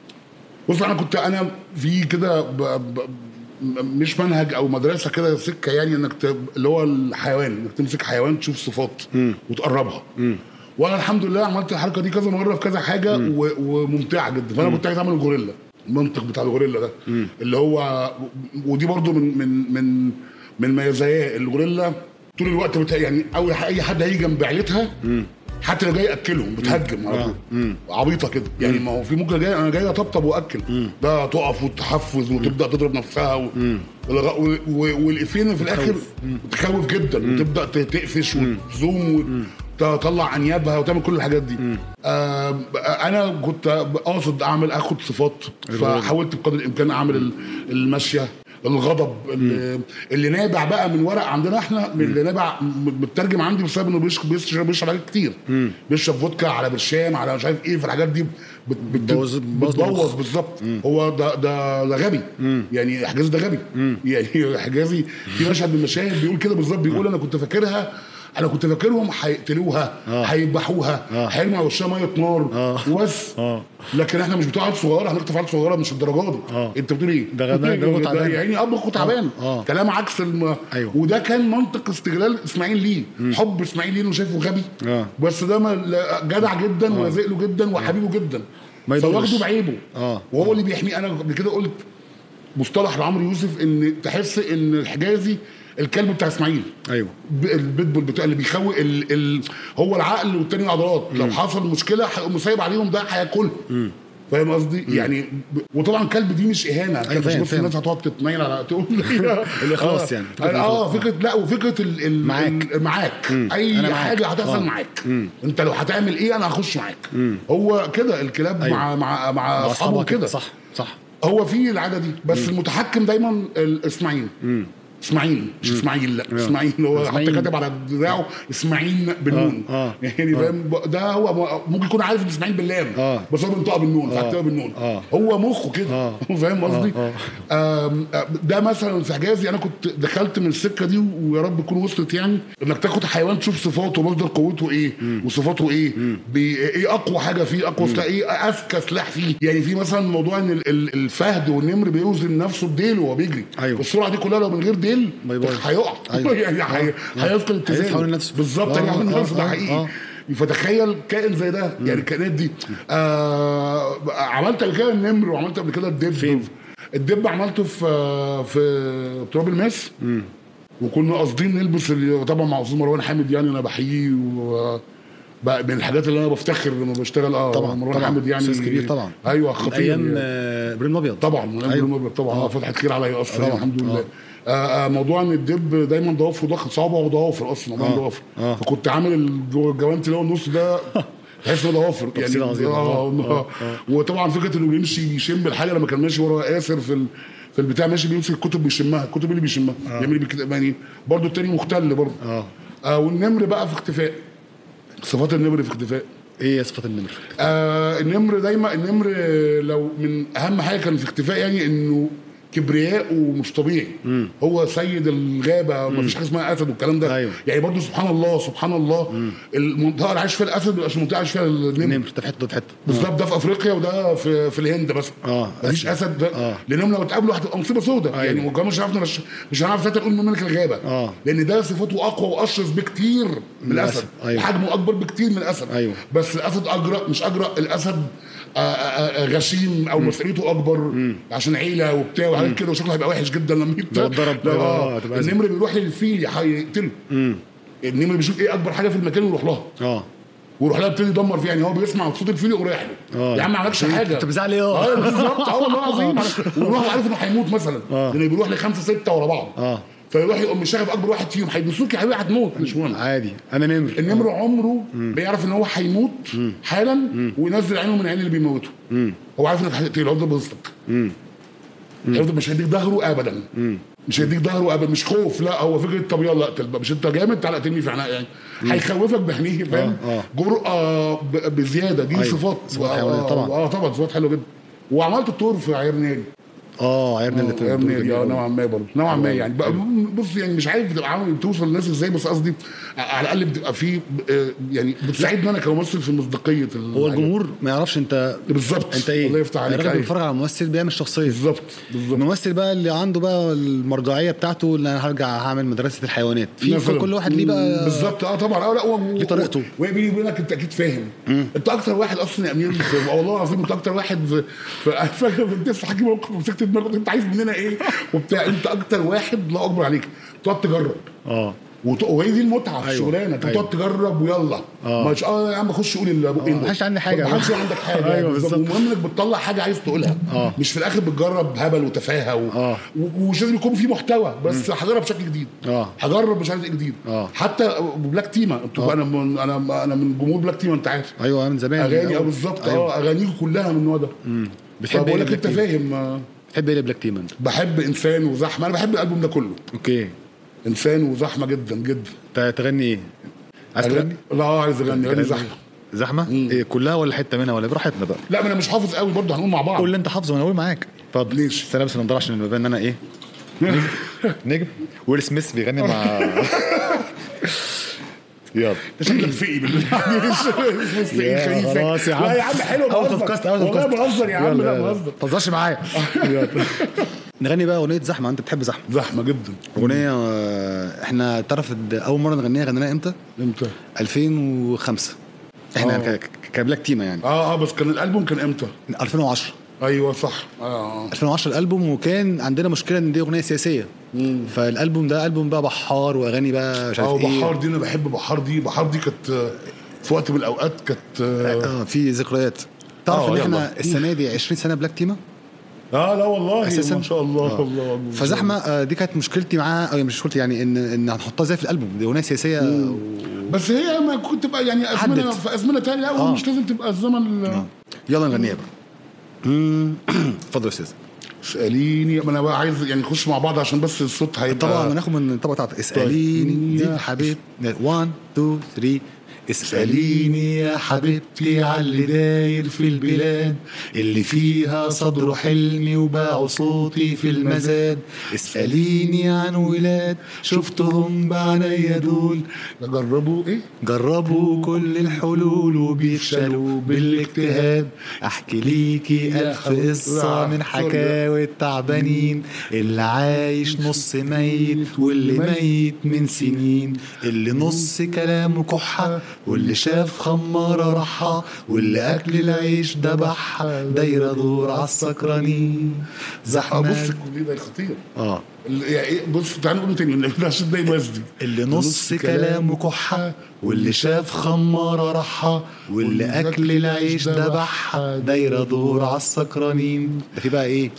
بص انا كنت انا في كده ب- ب- م- مش منهج او مدرسه كده سكه يعني انك ت- اللي هو الحيوان انك تمسك حيوان تشوف صفات وتقربها وانا الحمد لله عملت الحركه دي كذا مره في كذا حاجه و- وممتعه جدا فانا كنت عايز اعمل الغوريلا المنطق بتاع الغوريلا ده اللي هو ودي برضو من من من من مزاياه الغوريلا طول الوقت بتا... يعني اول اي حد هيجي جنب عيلتها حتى لو جاي ياكلهم بتهجم على طول عبيطه كده يعني ما هو في ممكن جاي انا جاي اطبطب واكل ده تقف وتحفز وتبدا تضرب نفسها و... والغ- و... و... والافين في الاخر تخوف جدا وتبدا ت- تقفش وتزوم وتطلع انيابها وتعمل كل الحاجات دي آه انا كنت قاصد اعمل اخد صفات فحاولت بقدر الامكان اعمل ال- الماشيه الغضب اللي, اللي نابع بقى من ورق عندنا احنا من اللي نابع م- مترجم عندي بسبب انه بيشرب بيشرب بيشرب حاجات كتير بيشرب فودكا على برشام على مش عارف ايه فالحاجات دي بت بت بتبوظ- بتبوظ بتبوظ المخ. بالظبط هو ده ده ده غبي يعني حجازي ده غبي يعني حجازي في مشهد من المشاهد بيقول كده بالظبط بيقول انا كنت فاكرها انا كنت فاكرهم هيقتلوها هيذبحوها هيرموا على وشها ميه نار وبس آه. لكن احنا مش بتوع عيال صغيره هنخطف عيال صغيره مش الدرجات دي آه. انت بتقول ايه؟ ده غباء، ده بتقول إيه؟ أبو تعبان. يعني اب اخو تعبان آه. كلام عكس الم... أيوه. وده كان منطق استغلال اسماعيل ليه حب اسماعيل ليه انه شايفه غبي آه. بس ده ما... لا- جدع جدا ولازق له جدا وحبيبه جدا ما يضرش. فواخده بعيبه آه. وهو اللي بيحميه انا قبل كده قلت مصطلح لعمرو يوسف ان تحس ان الحجازي الكلب بتاع اسماعيل ايوه ب- البيتبول بتاع اللي بيخوي ال... ال... هو العقل والتاني العضلات لو حصل مشكله هيقوم سايب عليهم ده هياكلهم فاهم قصدي؟ يعني ب... وطبعا كلب دي مش اهانه أيوة مش فاهم، بص فاهم. الناس هتقعد تتنيل على تقول الإخلاص آه. يعني، فكرة اه الإخلاص. فكره لا وفكره ال... ال... معاك. ال- معاك اي أنا معاك. حاجه هتحصل آه. معاك انت لو هتعمل ايه انا هخش معاك هو كده الكلاب أيوة. مع مع مع مع اصحابه كده صح صح هو في العاده دي بس المتحكم دايما ال- اسماعيل اسماعيل مش اسماعيل لا اسماعيل هو حتى إسماعيل. كاتب على دراعه اسماعيل بالنون آه، آه. يعني فاهم ده هو ممكن يكون عارف ان اسماعيل باللام آه. بس هو بينطقها بالنون فهكتبها بالنون آه. هو مخه كده آه. فاهم قصدي آه، آم، آه، ده مثلا في حجازي انا كنت دخلت من السكه دي ويا رب تكون وصلت يعني انك تاخد حيوان تشوف صفاته ومصدر قوته ايه وصفاته ايه بي- ايه اقوى حاجه فيه اقوى سلاح ايه اذكى سلاح فيه يعني في مثلا موضوع ان ال- ال- الفهد والنمر بيوزن نفسه بديله وهو بيجري أيوة. السرعه دي كلها لو من غير ديل باي باي. هيقع أيوة. يعني هي- هيفقد هيلف اتزانه حوالين نفسه. بالظبط آه، هيلف حوالين آه، نفسه ده آه، حقيقي آه. فتخيل كائن زي ده يعني الكائنات دي آه عملت قبل كده النمر وعملت قبل كده الدب فين؟ الدب عملته في في تراب الماس وكنا قاصدين نلبس ال- طبعا مع استاذ مروان حامد يعني انا بحييه و بقى من الحاجات اللي انا بفتخر لما بشتغل اه طبعا، مروان طبعا. حامد يعني أستاذ كبير طبعا. ايوه خطير ايام يعني. آه، ابراهيم الابيض طبعا من أيوة. أيوة. طبعا آه. اه فتحت خير عليا اصلا طبعا. يعني الحمد لله آه. آه. آه موضوع ان الدب دايما ضوافره ضغط صعبه وضوافر اصلا موضوع آه. ضوافر آه. فكنت عامل الجو- الجوانتي اللي هو النص ده تحس انه ضوافر تفصيل عظيم. آه آه. آه. وطبعا فكره انه بيمشي يشم الحاجه لما كان ماشي ورا ياسر في ال... في البتاع ماشي بيمسك الكتب بيشمها الكتب اللي بيشمها يعمل بكده يعني برضه التاني مختل برضه اه آه والنمر بقى في اختفاء صفات النمر في اختفاء ايه صفات النمر آه النمر دايما النمر آه، لو من اهم حاجه كان في اختفاء يعني انه كبرياءه مش طبيعي هو سيد الغابه ما فيش حاجه اسمها اسد والكلام ده أيوة. يعني برضه سبحان الله سبحان الله المنطقه اللي عايش فيها الاسد مش المنطقه اللي عايش فيها النمر النمر ده في حته ده في حته بالظبط ده في افريقيا وده في في الهند بس آه، مفيش آسيا. اسد ده آه. لانهم لو اتقابلوا هتبقى مصيبه سوداء أيوة. يعني مجرد مش عرفنا مش, مش هنعرف ساعتها نقول ملك الغابه آه. لان ده صفاته اقوى واشرس بكتير من الاسد الأسد. أيوة. حجمه اكبر بكتير من الاسد أيوة. بس الاسد اجرأ مش اجرأ الاسد آه، آه، آه، غشيم او مسؤوليته اكبر عشان عيله وبتاع وحاجات كده وشكله هيبقى وحش جدا لما يبقى لو اتضرب لا، آه، اه هتبقى أزمة. النمر بيروح للفيل يح- يقتله النمر بيشوف ايه اكبر حاجه في المكان ويروح لها اه ويروح لها يبتدي يدمر فيها يعني هو بيسمع صوت الفيل يقوم رايح له آه. يا عم ما عملكش حاجه انت بتزعل ايه اه اه بالظبط اه والله العظيم ويروح عارف انه هيموت مثلا آه. لانه بيروح لخمسه سته ورا بعض اه فيروح يقوم مشاغب اكبر واحد فيهم هيدوسوك يا حبيبي هتموت مش مهم عادي انا نمر النمر عمره بيعرف ان هو هيموت حالا وينزل عينه من عين اللي بيموته هو عارف انك هتقتله هيفضل باصص لك هيفضل مش هيديك ظهره ابدا مش هيديك ظهره ابدا مش خوف لا هو فكره طب يلا اقتل بقى مش انت جامد تعالى اقتلني في عناء يعني هيخوفك بعينيه فاهم آه، آه. جرأه ب- بزياده دي أيوة. صفات صفات آه، حيوانية طبعا. اه طبعا صفات حلوه جدا وعملت الطور في عيار نادي اه عيرنا اللي عيار تقول نادي اه نوعا ما برضه نوعا ما يعني بقى بص يعني مش عارف بتبقى عامل بتوصل للناس ازاي بس قصدي على الاقل بتبقى في آه، يعني بتساعدني انا كممثل في مصداقيه هو الجمهور ما يعرفش انت بالظبط انت ايه الله يفتح عليك الراجل أيوة. بيتفرج على ممثل بيعمل شخصيه بالظبط بالظبط الممثل بقى اللي عنده بقى المرجعيه بتاعته اللي انا هرجع هعمل مدرسه الحيوانات في مثلاً. كل واحد ليه بقى بالظبط اه طبعا اه لا و- و- ليه طريقته. وبيني وبينك انت اكيد فاهم انت اكتر واحد اصلا يا امير في- والله العظيم انت اكتر واحد في في أنا فاكر في لسه حكي موقف مسكت دماغك انت عايز مننا ايه وبتاع انت اكتر واحد لا اكبر عليك تقعد تجرب اه وت- وهي دي المتعه في أيوة. الشغلانه انت أيوة. بتقعد تجرب ويلا آه. مش اه يا عم خش قول البقين آه، دول. محدش عندي حاجة. ما حدش عندك حاجه أيوة، بالظبط. بالظبط. المهم انك بتطلع حاجه عايز تقولها آه. مش في الاخر بتجرب هبل وتفاهه و... آه. و... ومش لازم يكون في محتوى بس هجرب بشكل جديد آه. هجرب مش عارف ايه جديد آه. حتى بلاك تيما انتوا انا من انا انا من جمهور بلاك تيما انت عارف ايوه من زمان اغاني من اه أول. بالظبط أيوة. اه اغانيكم كلها من النوع ده بتحب فبقول ايه لك انت لبلاك تيم؟ فاهم آه، بتحب ايه لبلاك تيم انت بحب انسان وزحمه انا بحب الالبوم ده كله اوكي انسان وزحمه جدا جدا انت تغني ايه عايز تغني لا عايز اغني اغني زحمه زحمه ايه كلها ولا حته منها ولا براحتنا بقى لا ما انا مش حافظ قوي برضه هنقول مع بعض قول اللي انت حافظه وانا اقول معاك اتفضل ليش؟ بس انا لابس النضاره عشان يبان ان انا ايه نجم نجم ويل سميث بيغني مع يلا شكلك فقي بالبتاع دي مش فقي يا خليل فقي. خلاص يا عم لا يا عم حلو اوت اوف بهزر. كاست اوت اوف والله كاست بهزر يا عم لا بهزر ما تهزرش معايا يلا. نغني بقى اغنيه زحمه انت بتحب زحمه زحمه جدا اغنيه آه، احنا تعرف الد- اول مره نغنيها غنيناها امتى امتى 2005 احنا آه. ك- ك- كبلاك تيما يعني اه اه بس كان الالبوم كان امتى 2010 ايوه صح اه 2010 الالبوم وكان عندنا مشكله ان دي اغنيه سياسيه فالالبوم ده البوم بقى بحار واغاني بقى مش عارف اه ايه بحار دي انا بحب بحار دي بحار دي كانت آه، في وقت من الاوقات كانت آه، اه في ذكريات تعرف آه، ان يلا. احنا السنه دي 20 سنه بلاك تيما اه لا والله أساساً؟ ما شاء الله آه. الله أكبر. فزحمه آه، دي كانت مشكلتي معاه او مش مشكلتي يعني ان ان هنحطها ازاي في الالبوم دي اغنيه سياسيه و... بس هي ما كنت تبقى يعني ازمنه حدد. في ازمنه تانية لا آه. هو مش لازم تبقى الزمن آه. يلا نغنيها بقى مم. اتفضل يا استاذ اساليني ما انا بقى عايز يعني نخش مع بعض عشان بس الصوت هيبقى طبعا هناخد من الطبقه بتاعتك اساليني يا دي حبيب 1 2 3 اسأليني يا حبيبتي على اللي داير في البلاد اللي فيها صدره حلمي وباعوا صوتي في المزاد اسأليني عن ولاد شفتهم بعنايا دول جربوا ايه جربوا كل الحلول وبيفشلوا بالاجتهاد احكي ليكي الف قصه من حكاوي التعبانين اللي عايش نص ميت واللي ميت من سنين اللي نص كلامه كحه واللي شاف خماره راحه واللي اكل العيش دبحها دايره دور عالسكرانين اه بص زحمه الكوبليه ده خطير اه ال- يعني إيه، بص تعالى نقوله تاني عشان ده يوزي اللي نص كلامه كحة واللي شاف خمارة راحة واللي أكل العيش دبحها دايرة دور عالسكرانين ده في بقى إيه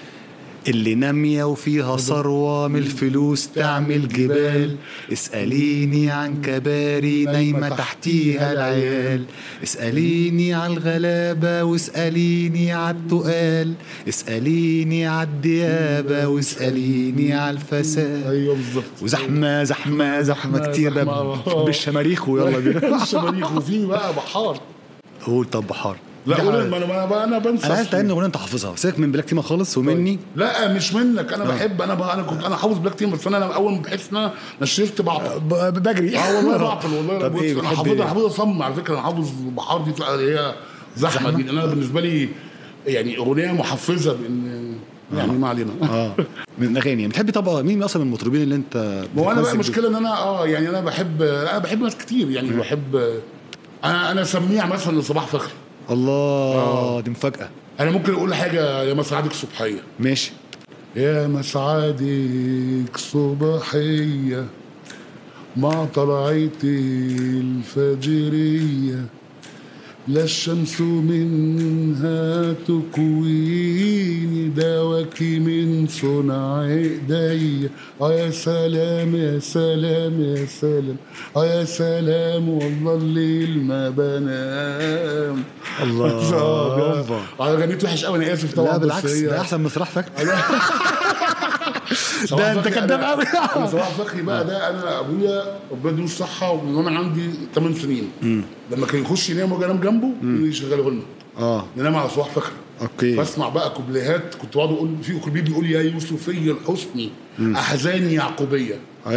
اللي نامية وفيها ثروة من الفلوس تعمل جبال اسأليني عن كباري نايمة تحتيها العيال اسأليني على الغلابة واسأليني على التقال اسأليني على الديابة واسأليني على الفساد ايوه بالظبط وزحمه زحمه زحمه كتير ده زحمة. بالشماريخ ويلا بينا الشماريخ وفي بقى بحار قول طب بحار لا دي قول حاجة. ما انا ما انا انا بنسى انا عايز أصلاً. تغني اغنيه انت حافظها سيبك من بلاك تيما خالص ومني لا مش منك انا بحب انا بقى انا كنت انا حافظ بلاك تيم بس انا أنا اول ما بحس ان انا نشفت بعطل ب- بجري اه والله بعطل والله طب انا ايه بص- انا بتحب حافظها ايه؟ حافظها صم على فكره انا حافظ بحار دي اللي هي زحمه دي انا بالنسبه لي يعني اغنيه محفزه بان يعني ما علينا اه من الاغاني بتحبي طبعا مين اصلا من المطربين اللي انت ما هو انا بقى بتمسك المشكله ان انا اه يعني انا بحب انا بحب ناس كتير يعني بحب انا انا سميع مثلا لصباح فخري بيه؟ الله دي مفاجاه انا ممكن اقول حاجه يا مساعدك الصبحيه ماشي يا مسعدك صباحية مع طلعت الفجرية لا الشمس منها تكويني دواكي من صنع ايديا اه يا سلام يا سلام يا سلام اه يا سلام والله الليل ما بنام الله. اه غنيت وحش قوي انا اسف طبعا لا بس بالعكس هي- ده احسن من صلاح فكر صباح ده انت فخري كداب أنا- قوي انا صباح فخري بقى ده انا ابويا ربنا يديله الصحه ومن وانا عندي 8 سنين لما كان يخش ينام واجي انام جنبه يشغله لنا اه ننام على صباح فخري اوكي فاسمع بقى كوبليهات كنت بقعد اقول في كوبليه بيقول يا يوسفي الحسني احزاني يعقوبيه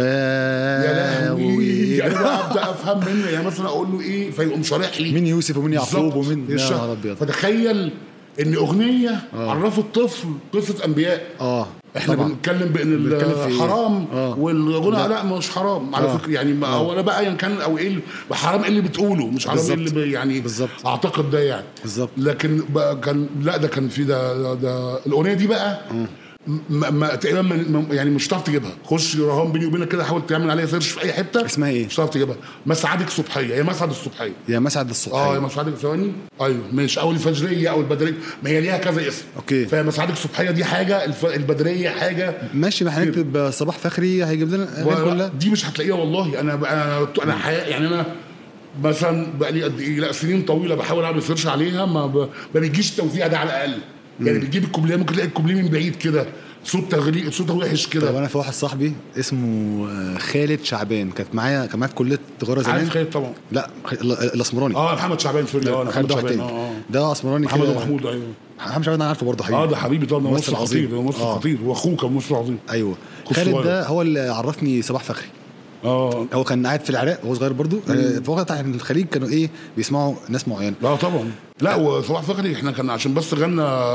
يا لهوي انا بقى ابدا افهم منه يعني مثلا اقول له ايه فيقوم شارح لي مين يوسف ومين يعقوب بالظبط. ومين يا الشهر. نهار ابيض فتخيل ان اغنيه عرفت طفل قصه انبياء اه احنا طبعا بنتكلم بان بنتكلم في إيه؟ حرام آه. والغنى لا. لا. مش حرام على آه. فكره يعني ما هو انا بقى ايا كان او ايه اللي- حرام ايه اللي بتقوله مش حرام ايه اللي بالظبط. ب- يعني بالظبط. اعتقد ده يعني بالظبط. لكن بقى كان لا ده كان في ده ده, ده الاغنيه دي بقى ما ما تقريبا ما- ما- يعني مش هتعرف تجيبها خش رهان بيني وبينك كده حاول تعمل عليها سيرش في اي حته اسمها إيه؟ مش هتعرف تجيبها مسعدك صبحيه هي مسعد الصبحيه يا مسعد الصبح اه يا مسعدك ثواني ايوه ماشي او الفجريه او البدريه ما هي ليها كذا اسم أوكي. فهي مسعدك الصبحيه دي حاجه الف... البدريه حاجه ماشي ما هنكتب صباح فخري هيجيب لنا الاغاني ولا- كلها دي مش هتلاقيها والله انا انا انا حياة يعني انا مثلا بقى لي قد ايه لا سنين طويله بحاول اعمل سيرش عليها ما, ب... ما بيجيش التوزيع ده على الاقل يعني بتجيب الكوبليه ممكن تلاقي الكوبليه من بعيد كده صوت تغليق صوت وحش طب كده انا في واحد صاحبي اسمه آه، خالد شعبان كانت معايا كان معايا في كليه تجاره زمان عارف خالد طبعا لا خ- ال- الاسمراني اه محمد شعبان سوري اه أنا خالد محمد واحد شعبان تاني اه اه ده اسمراني محمد كده محمود ايوه محمد شعبان انا عارفه برضه حقيقي اه ده حبيبي طبعا ده ممثل ممثل عظيم. خطير ده ممثل آه. خطير واخوه كان ممثل عظيم ايوه أخو خالد صغير. ده هو اللي عرفني صباح فخري اه هو كان قاعد في العراق وهو صغير برضه آه، في وقت بتاع الخليج كانوا ايه بيسمعوا ناس معينه لا طبعا لا وصباح فخري احنا كان عشان بس غنى آه،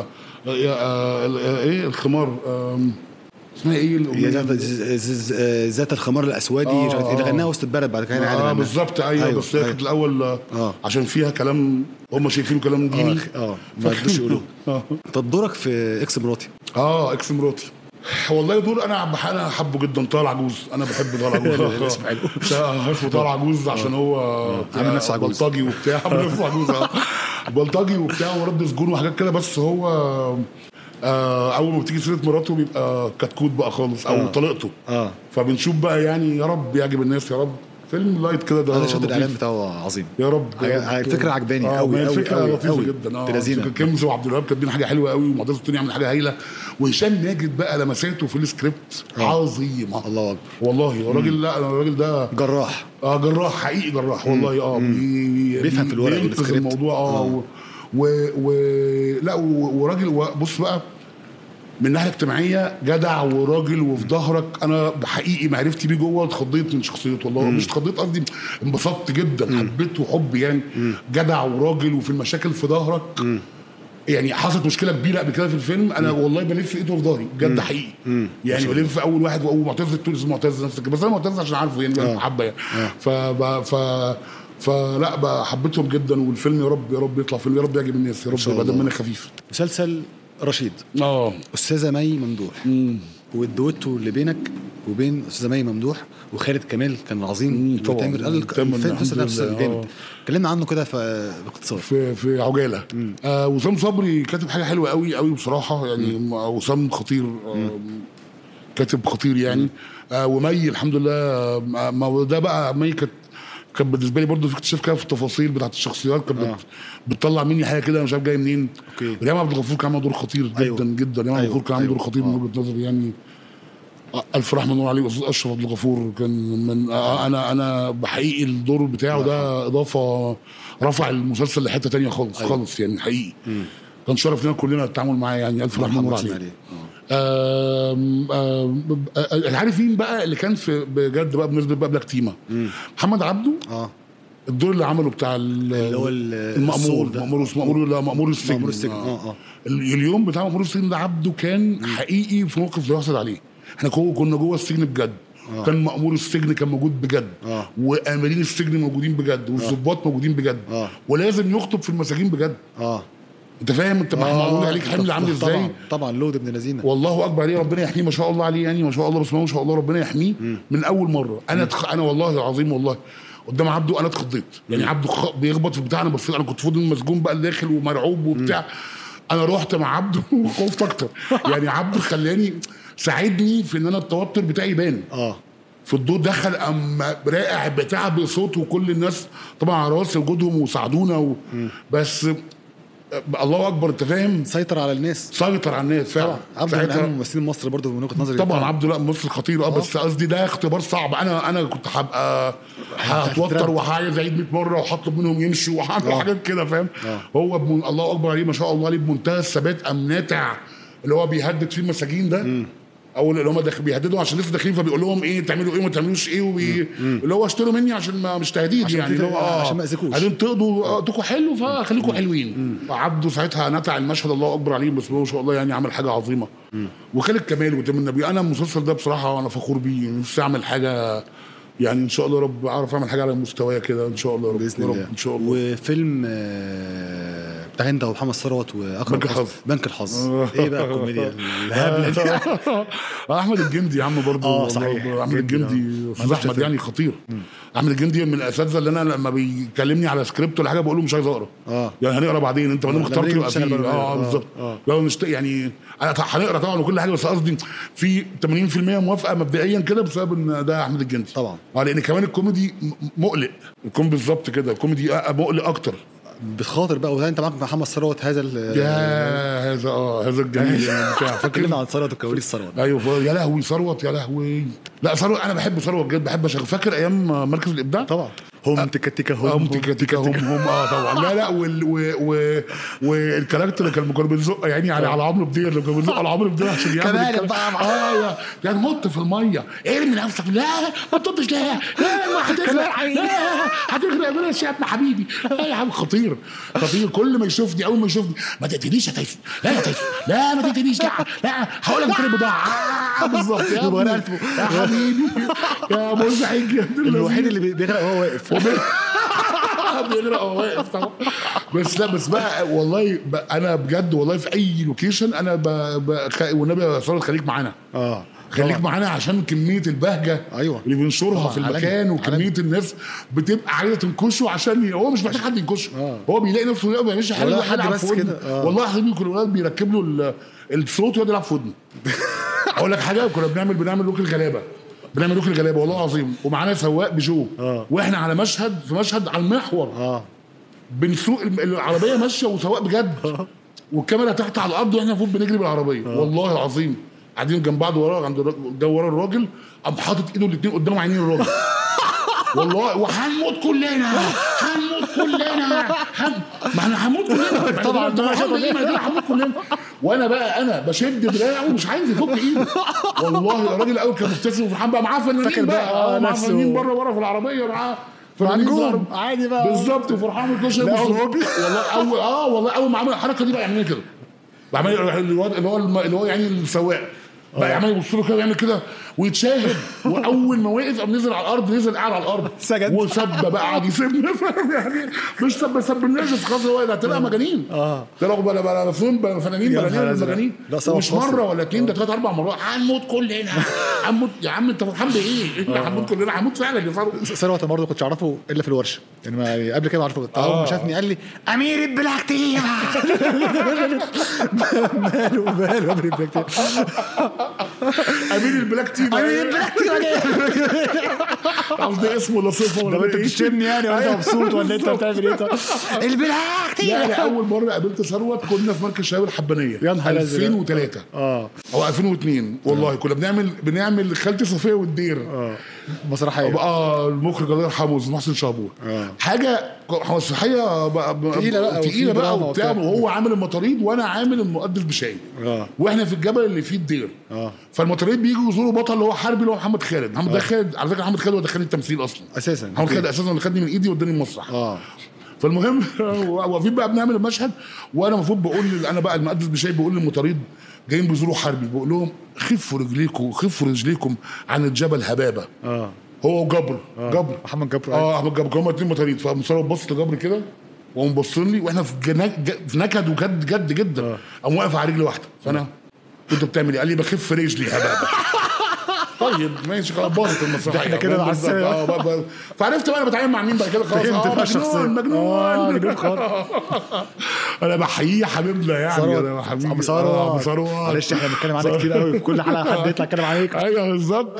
آه، آه، ايه الخمار آم، اسمها ايه هي الأغنية؟ ذات- ز- ز- آه، ذات الخمار الاسودي آه، مش عارف ايه ده آه. غناها وسط البلد بعد كده عادي اه غناها. بالظبط ايوه, أيوة، بس هي أيوة. كانت الاول آه. آه. عشان فيها كلام هم شايفينه كلام اه ديني اه ما يقدروش يقولوه اه طب دورك في اكس مراتي اه اكس مراتي والله دول انا بح- انا حبه جدا طال عجوز انا بحب طال عجوز الاسم حلو. آه، اسمه طال عجوز عشان هو عامل نفسه عجوز. بلطجي وبتاع عامل نفسه عجوز اه بلطجي وبتاع ورد سجون وحاجات كده بس هو آه اول ما بتيجي سيره مراته بيبقى كتكوت بقى خالص او آه. طليقته اه فبنشوف بقى يعني يا رب يعجب الناس يا رب فيلم لايت كده ده هذا شوط لطيف. الاعلان بتاعه عظيم يا رب حاجة- يا رب. الفكرة عجباني آه، أوي، ما هي أوي، الفكرة أوي، لطيفة أوي. جدا اه بلذينة. فكرة كنز وعبد الوهاب كاتبين حاجة حلوة قوي ومعتز التوني عامل حاجة هايلة وهشام ماجد بقى لمساته في السكريبت عظيمة الله اكبر والله الراجل لا الراجل ده جراح اه جراح حقيقي جراح والله اه بي- بيفهم في الورق بينقذ والسكريبت. الموضوع اه و, و, و لا و- وراجل و- بص بقى من الناحيه الاجتماعيه جدع وراجل وفي ظهرك انا حقيقي معرفتي بيه جوه اتخضيت من شخصيته والله مش اتخضيت قصدي انبسطت جدا حبيته حب يعني جدع وراجل وفي المشاكل في ظهرك يعني حصلت مشكله كبيره قبل كده في الفيلم انا والله بلف ايده في ظهري بجد حقيقي يعني بلف اول واحد واول معتز التونسي اسمه معتز نفس الكلام. بس انا معتز عشان عارفه يعني آه. محبه يعني ف ف فلا بقى حبيتهم جدا والفيلم يا رب يا رب يطلع فيلم يا رب يعجب الناس يا رب شاء يبقى الله. دمنا خفيف مسلسل رشيد اه استاذه مي ممدوح والدويتو اللي بينك وبين استاذه مي ممدوح وخالد كمال كان عظيم مم، طبعاً. وتامر قال تامر الفيلم الحمد نفسه لله، جامد آه. اتكلمنا عنه كده ف- باختصار في في عجاله آه وسام صبري كاتب حاجه حلوه قوي قوي بصراحه يعني وسام خطير آه كاتب خطير يعني آه ومي الحمد لله آه، ما هو ده بقى مي كانت كان بالنسبه لي برضه في اكتشاف كده في التفاصيل بتاعت الشخصيات كانت آه. بت- بتطلع مني حاجه كده أنا مش عارف جايه منين أوكي. ريهام عبد الغفور كان عامل دور خطير جدا أيوة. جدا ريهام عبد أيوة. الغفور كان عامل دور أيوة. خطير من آه. وجهه نظري يعني آه، الف رحمه الله عليه استاذ اشرف عبد الغفور كان من آه، انا انا بحقيقي الدور بتاعه ده اضافه رفع المسلسل لحته تانية خالص أيوة. خالص يعني حقيقي كان شرف لنا كلنا التعامل معاه يعني الف رحمه الله مرحبا عليه عليه آه. آم، آم، آه، عارف مين بقى اللي كان في بجد بقى بالنسبه بقى بلاك تيما محمد عبده اه الدور اللي عمله بتاع ال- اللي هو ال- المأمور الصول ده. مأمور مأمور لا مأمور السجن مأمور السجن، آه، آه. ال- اليوم بتاع مأمور السجن ده عبده كان حقيقي في موقف لا يحسد عليه احنا كو- كنا جوه السجن بجد كان مأمور السجن كان موجود بجد آه. وآمرين السجن موجودين بجد والظباط موجودين بجد آه. ولازم يخطب في المساجين بجد اه انت فاهم انت معمول عليك حمل عامل ازاي طبعا طبعا لود ابن لذينه والله اكبر عليه ربنا يحميه ما شاء الله عليه يعني ما شاء الله بسم الله ما شاء الله ربنا يحميه من اول مره انا تخ... انا والله العظيم والله قدام عبده انا اتخضيت يعني عبده خ... بيخبط في البتاع انا بصيت انا كنت فاضل مسجون بقى داخل ومرعوب وبتاع انا رحت مع عبده وخفت اكتر يعني عبده خلاني ساعدني في ان انا التوتر بتاعي يبان اه في الدور دخل اما راقع بتاع بصوت وكل الناس طبعا على راسي وجودهم وساعدونا و... بس الله اكبر انت فاهم سيطر على الناس سيطر على الناس فعلا طبعا عبده من ساعتها- اهم ممثلين مصر برضه من وجهه نظري طبعا عبده لا ممثل خطير اه بس قصدي ده اختبار صعب انا انا كنت هبقى هتوتر هتترعب. وهعايز اعيد 100 مره وهطلب منهم يمشوا وهعمل آه. حاجات كده فاهم آه. هو بم... الله اكبر عليه ما شاء الله عليه بمنتهى الثبات قام ناتع اللي هو بيهدد فيه المساجين ده او اللي هم داخل بيهددوا عشان لسه داخلين فبيقول لهم ايه تعملوا ايه وما تعملوش ايه وبي... اللي هو اشتروا مني عشان ما مش تهديد عشان يعني في- اللي هو اه عشان ما يأذيكوش. عشان تقضوا آه، تقوا حلو فخليكم حلوين فعبده ساعتها نتع المشهد الله اكبر عليه بس هو ما شاء الله يعني عمل حاجه عظيمه وخالد كمال وتم النبي انا المسلسل ده بصراحه انا فخور بيه نفسي اعمل حاجه يعني ان شاء الله يا رب اعرف اعمل حاجه على مستوايا كده ان شاء الله يا رب باذن يا رب الله ان شاء الله وفيلم آه، بتاع انت ومحمد ثروت واكرم بنك الحظ. بنك الحظ ايه بقى الكوميديا الهبله دي آه، احمد الجندي يا عم برضه آه، والله صحيح. احمد الجندي، الجندي آه. استاذ احمد فيلم. يعني خطير احمد الجندي من الاساتذه اللي انا لما بيكلمني على سكريبت ولا حاجه بقول له مش عايز اقرا آه. يعني هنقرا بعدين انت ما دام لما اخترت نيجي يبقى نشتغل فيه بقى اه آه، بالظبط آه. لو نشت... يعني أنا ط- هنقرا طبعا وكل حاجه بس قصدي في 80% موافقه مبدئيا كده بسبب ان ده احمد الجندي طبعا. اه لان كمان الكوميدي م- مقلق الكوميدي بالظبط كده الكوميدي آه، مقلق اكتر بتخاطر بقى وانت معاك محمد ثروت هذا ال- يا هذا اه هذا الجميل يعني بتاع فاكر اتكلمنا عن ثروت وكواليس ثروت ايوه ف- يا لهوي ثروت يا لهوي لا ثروت انا بحب ثروت بجد بحب أشغل. فاكر ايام مركز الابداع طبعا هم تكا تكا هم هم تيكا تيكا هم هم اه طبعا لا لا وال و و والكاركتر اللي كان كانوا بيزق يعني على على عمرو بدير اللي كانوا بيزقوا على عمرو بدير عشان يعمل كمان الكلام. بقى مع- اه يا كان نط في الميه ارمي نفسك لا ما تنطش لا لا ما هتغرق لا هتغرق بلاش يا ابن حبيبي لا يا عم خطير خطير كل ما يشوفني اول ما يشوفني ما تقتليش يا تيفي لا يا تيفي لا ما تقتليش لا لا هقول لك فين البضاعه آه، بالظبط يا يبقى ابني. أنا ألف- يا حبيبي يا مزعج يا ابن الوحيد اللذيذ. اللي بيغرق وهو واقف بيغرق وهو واقف طبعا بس لا بس بقى والله بقى انا بجد والله في اي لوكيشن انا ب... ب... خ... والنبي يا صالح خليك معانا اه خليك طبعا. معانا عشان كميه البهجه أيوة. اللي بنشرها طبعا، في عالمي. المكان وكميه عالمي. الناس بتبقى عايزه تنكشه عشان ي- هو مش محتاج حد ينكشه آه. هو بيلاقي نفسه يبقى ماشي حاله ولا يروح حد يلعب بس في ودنه. كده، آه. والله يا حبيبي كل الولاد بيركب له ال- الصوت ويقعد يلعب في ودنه اقول لك حاجه كنا بنعمل بنعمل لوك الغلابه بنعمل لوك الغلابه والله العظيم ومعانا سواق بيجو آه. واحنا على مشهد في مشهد على المحور اه بنسوق الم- العربيه ماشيه وسواق بجد والكاميرا تحت على الارض واحنا المفروض بنجري بالعربيه والله العظيم قاعدين جنب بعض ورا عند الراجل- ده ورا الراجل قام حاطط ايده الاثنين قدام عينين الراجل والله وهنموت كلنا هنموت كلنا هن... ما احنا هنموت كلنا طبعاً، طبعا ما شاء الله. ايه ما احنا هنموت كلنا وانا بقى انا بشد دراعه ومش عايز يفك ايده والله الراجل الاول كان مبتسم وفرحان بقى معاه فنانين فاكر بقى بقى، اه آه، معاه نفسه. فنانين بره ورا في العربيه معاه مع فنانين نجوم، ظهر. عادي بقى. بالظبط وفرحان بالكوشه لا، يبص- هو بي- والله اول اه والله اول ما عمل الحركه دي بقى يعمل كده بعمل اللي هو اللي هو الم- اللي هو يعني السواق بقى يعمل يبص له كده ويعمل كده ويتشاهد واول ما وقف قام نزل على الارض نزل قاعد على الارض سجد. وسب بقى قعد يسيبنا فاهم يعني مش سب سب الناس خلاص هو ده هتبقى مجانين آه. طلعوا بلا بلا مفهوم بلا فنانين يا بلانين نهار أزرق. مجانين لا، صوت ومش فصل. مره ولا اتنين ده ثلاث اربع مرات هنموت كلنا هنموت يا عم انت فرحان بايه؟ احنا هنموت كلنا هنموت فعلا يا فاروق ثروت برضه ما كنتش اعرفه الا في الورشه يعني ما يعني قبل كده ما اعرفه آه. اول ما شافني قال لي امير البلاك تيم ماله ماله امير البلاك تيم امير البلاك تيم امير البلاك تيم قصدي اسمه ولا صفه ولا طب انت إيه؟ بتشتمني يعني ولا انت أيوة. مبسوط ولا انت بالظبط. بتعمل ايه طب؟ البلاك تيم يعني اول مره قابلت ثروت كنا في مركز شباب الحبانيه يا نهار أزرق. 2003 اه او 2002 والله كنا بنعمل بنعمل خالتي صفيه والدير اه مسرحيه اه المخرج الله يرحمه أستاذ محسن شابور آه. حاجه مسرحيه بقى تقيلة بقى وفي تقيله بقى دراما وبتاع وبتاع. وهو عامل المطاريد وانا عامل المقدس بشاي اه واحنا في الجبل اللي فيه الدير اه فالمطاريد بيجوا يزوروا بطل اللي هو حربي اللي هو محمد خالد محمد ده خالد على فكره محمد خالد هو دخلني التمثيل اصلا اساسا محمد خالد اساسا اللي خدني من ايدي وداني المسرح اه فالمهم واقفين بقى بنعمل المشهد وانا المفروض بقول لل- انا بقى المقدس بشاي بقول للمطاريد جايين بيزوروا حربي بقول لهم خفوا رجليكم خفوا رجليكم عن الجبل هبابه اه هو وجبر جبر محمد جبر اه احمد جبر هما اتنين مطاريد فمصور بص لجبر كده وقام باصين لي واحنا في جنا- ج- في نكد وجد جد جدا قام واقف على رجل واحده فانا كنت بتعمل ايه؟ قال لي بخف رجلي هبابه طيب ماشي خلاص باظت المسرحيه ده احنا كده مع بالظبط. السلامة. اه بقى- بقى- فعرفت بقى انا بتعامل مع مين بعد كده خلاص فهمت اه بقى الشخصية. مجنون مجنون آه، مجنون خالص. انا بحييه حبيبنا يعني ثروت انا حبيبي ابو آه، ثروت ابو ثروت معلش احنا بنتكلم عنك كتير قوي في كل حلقه حد يطلع يتكلم عليك ايوه بالظبط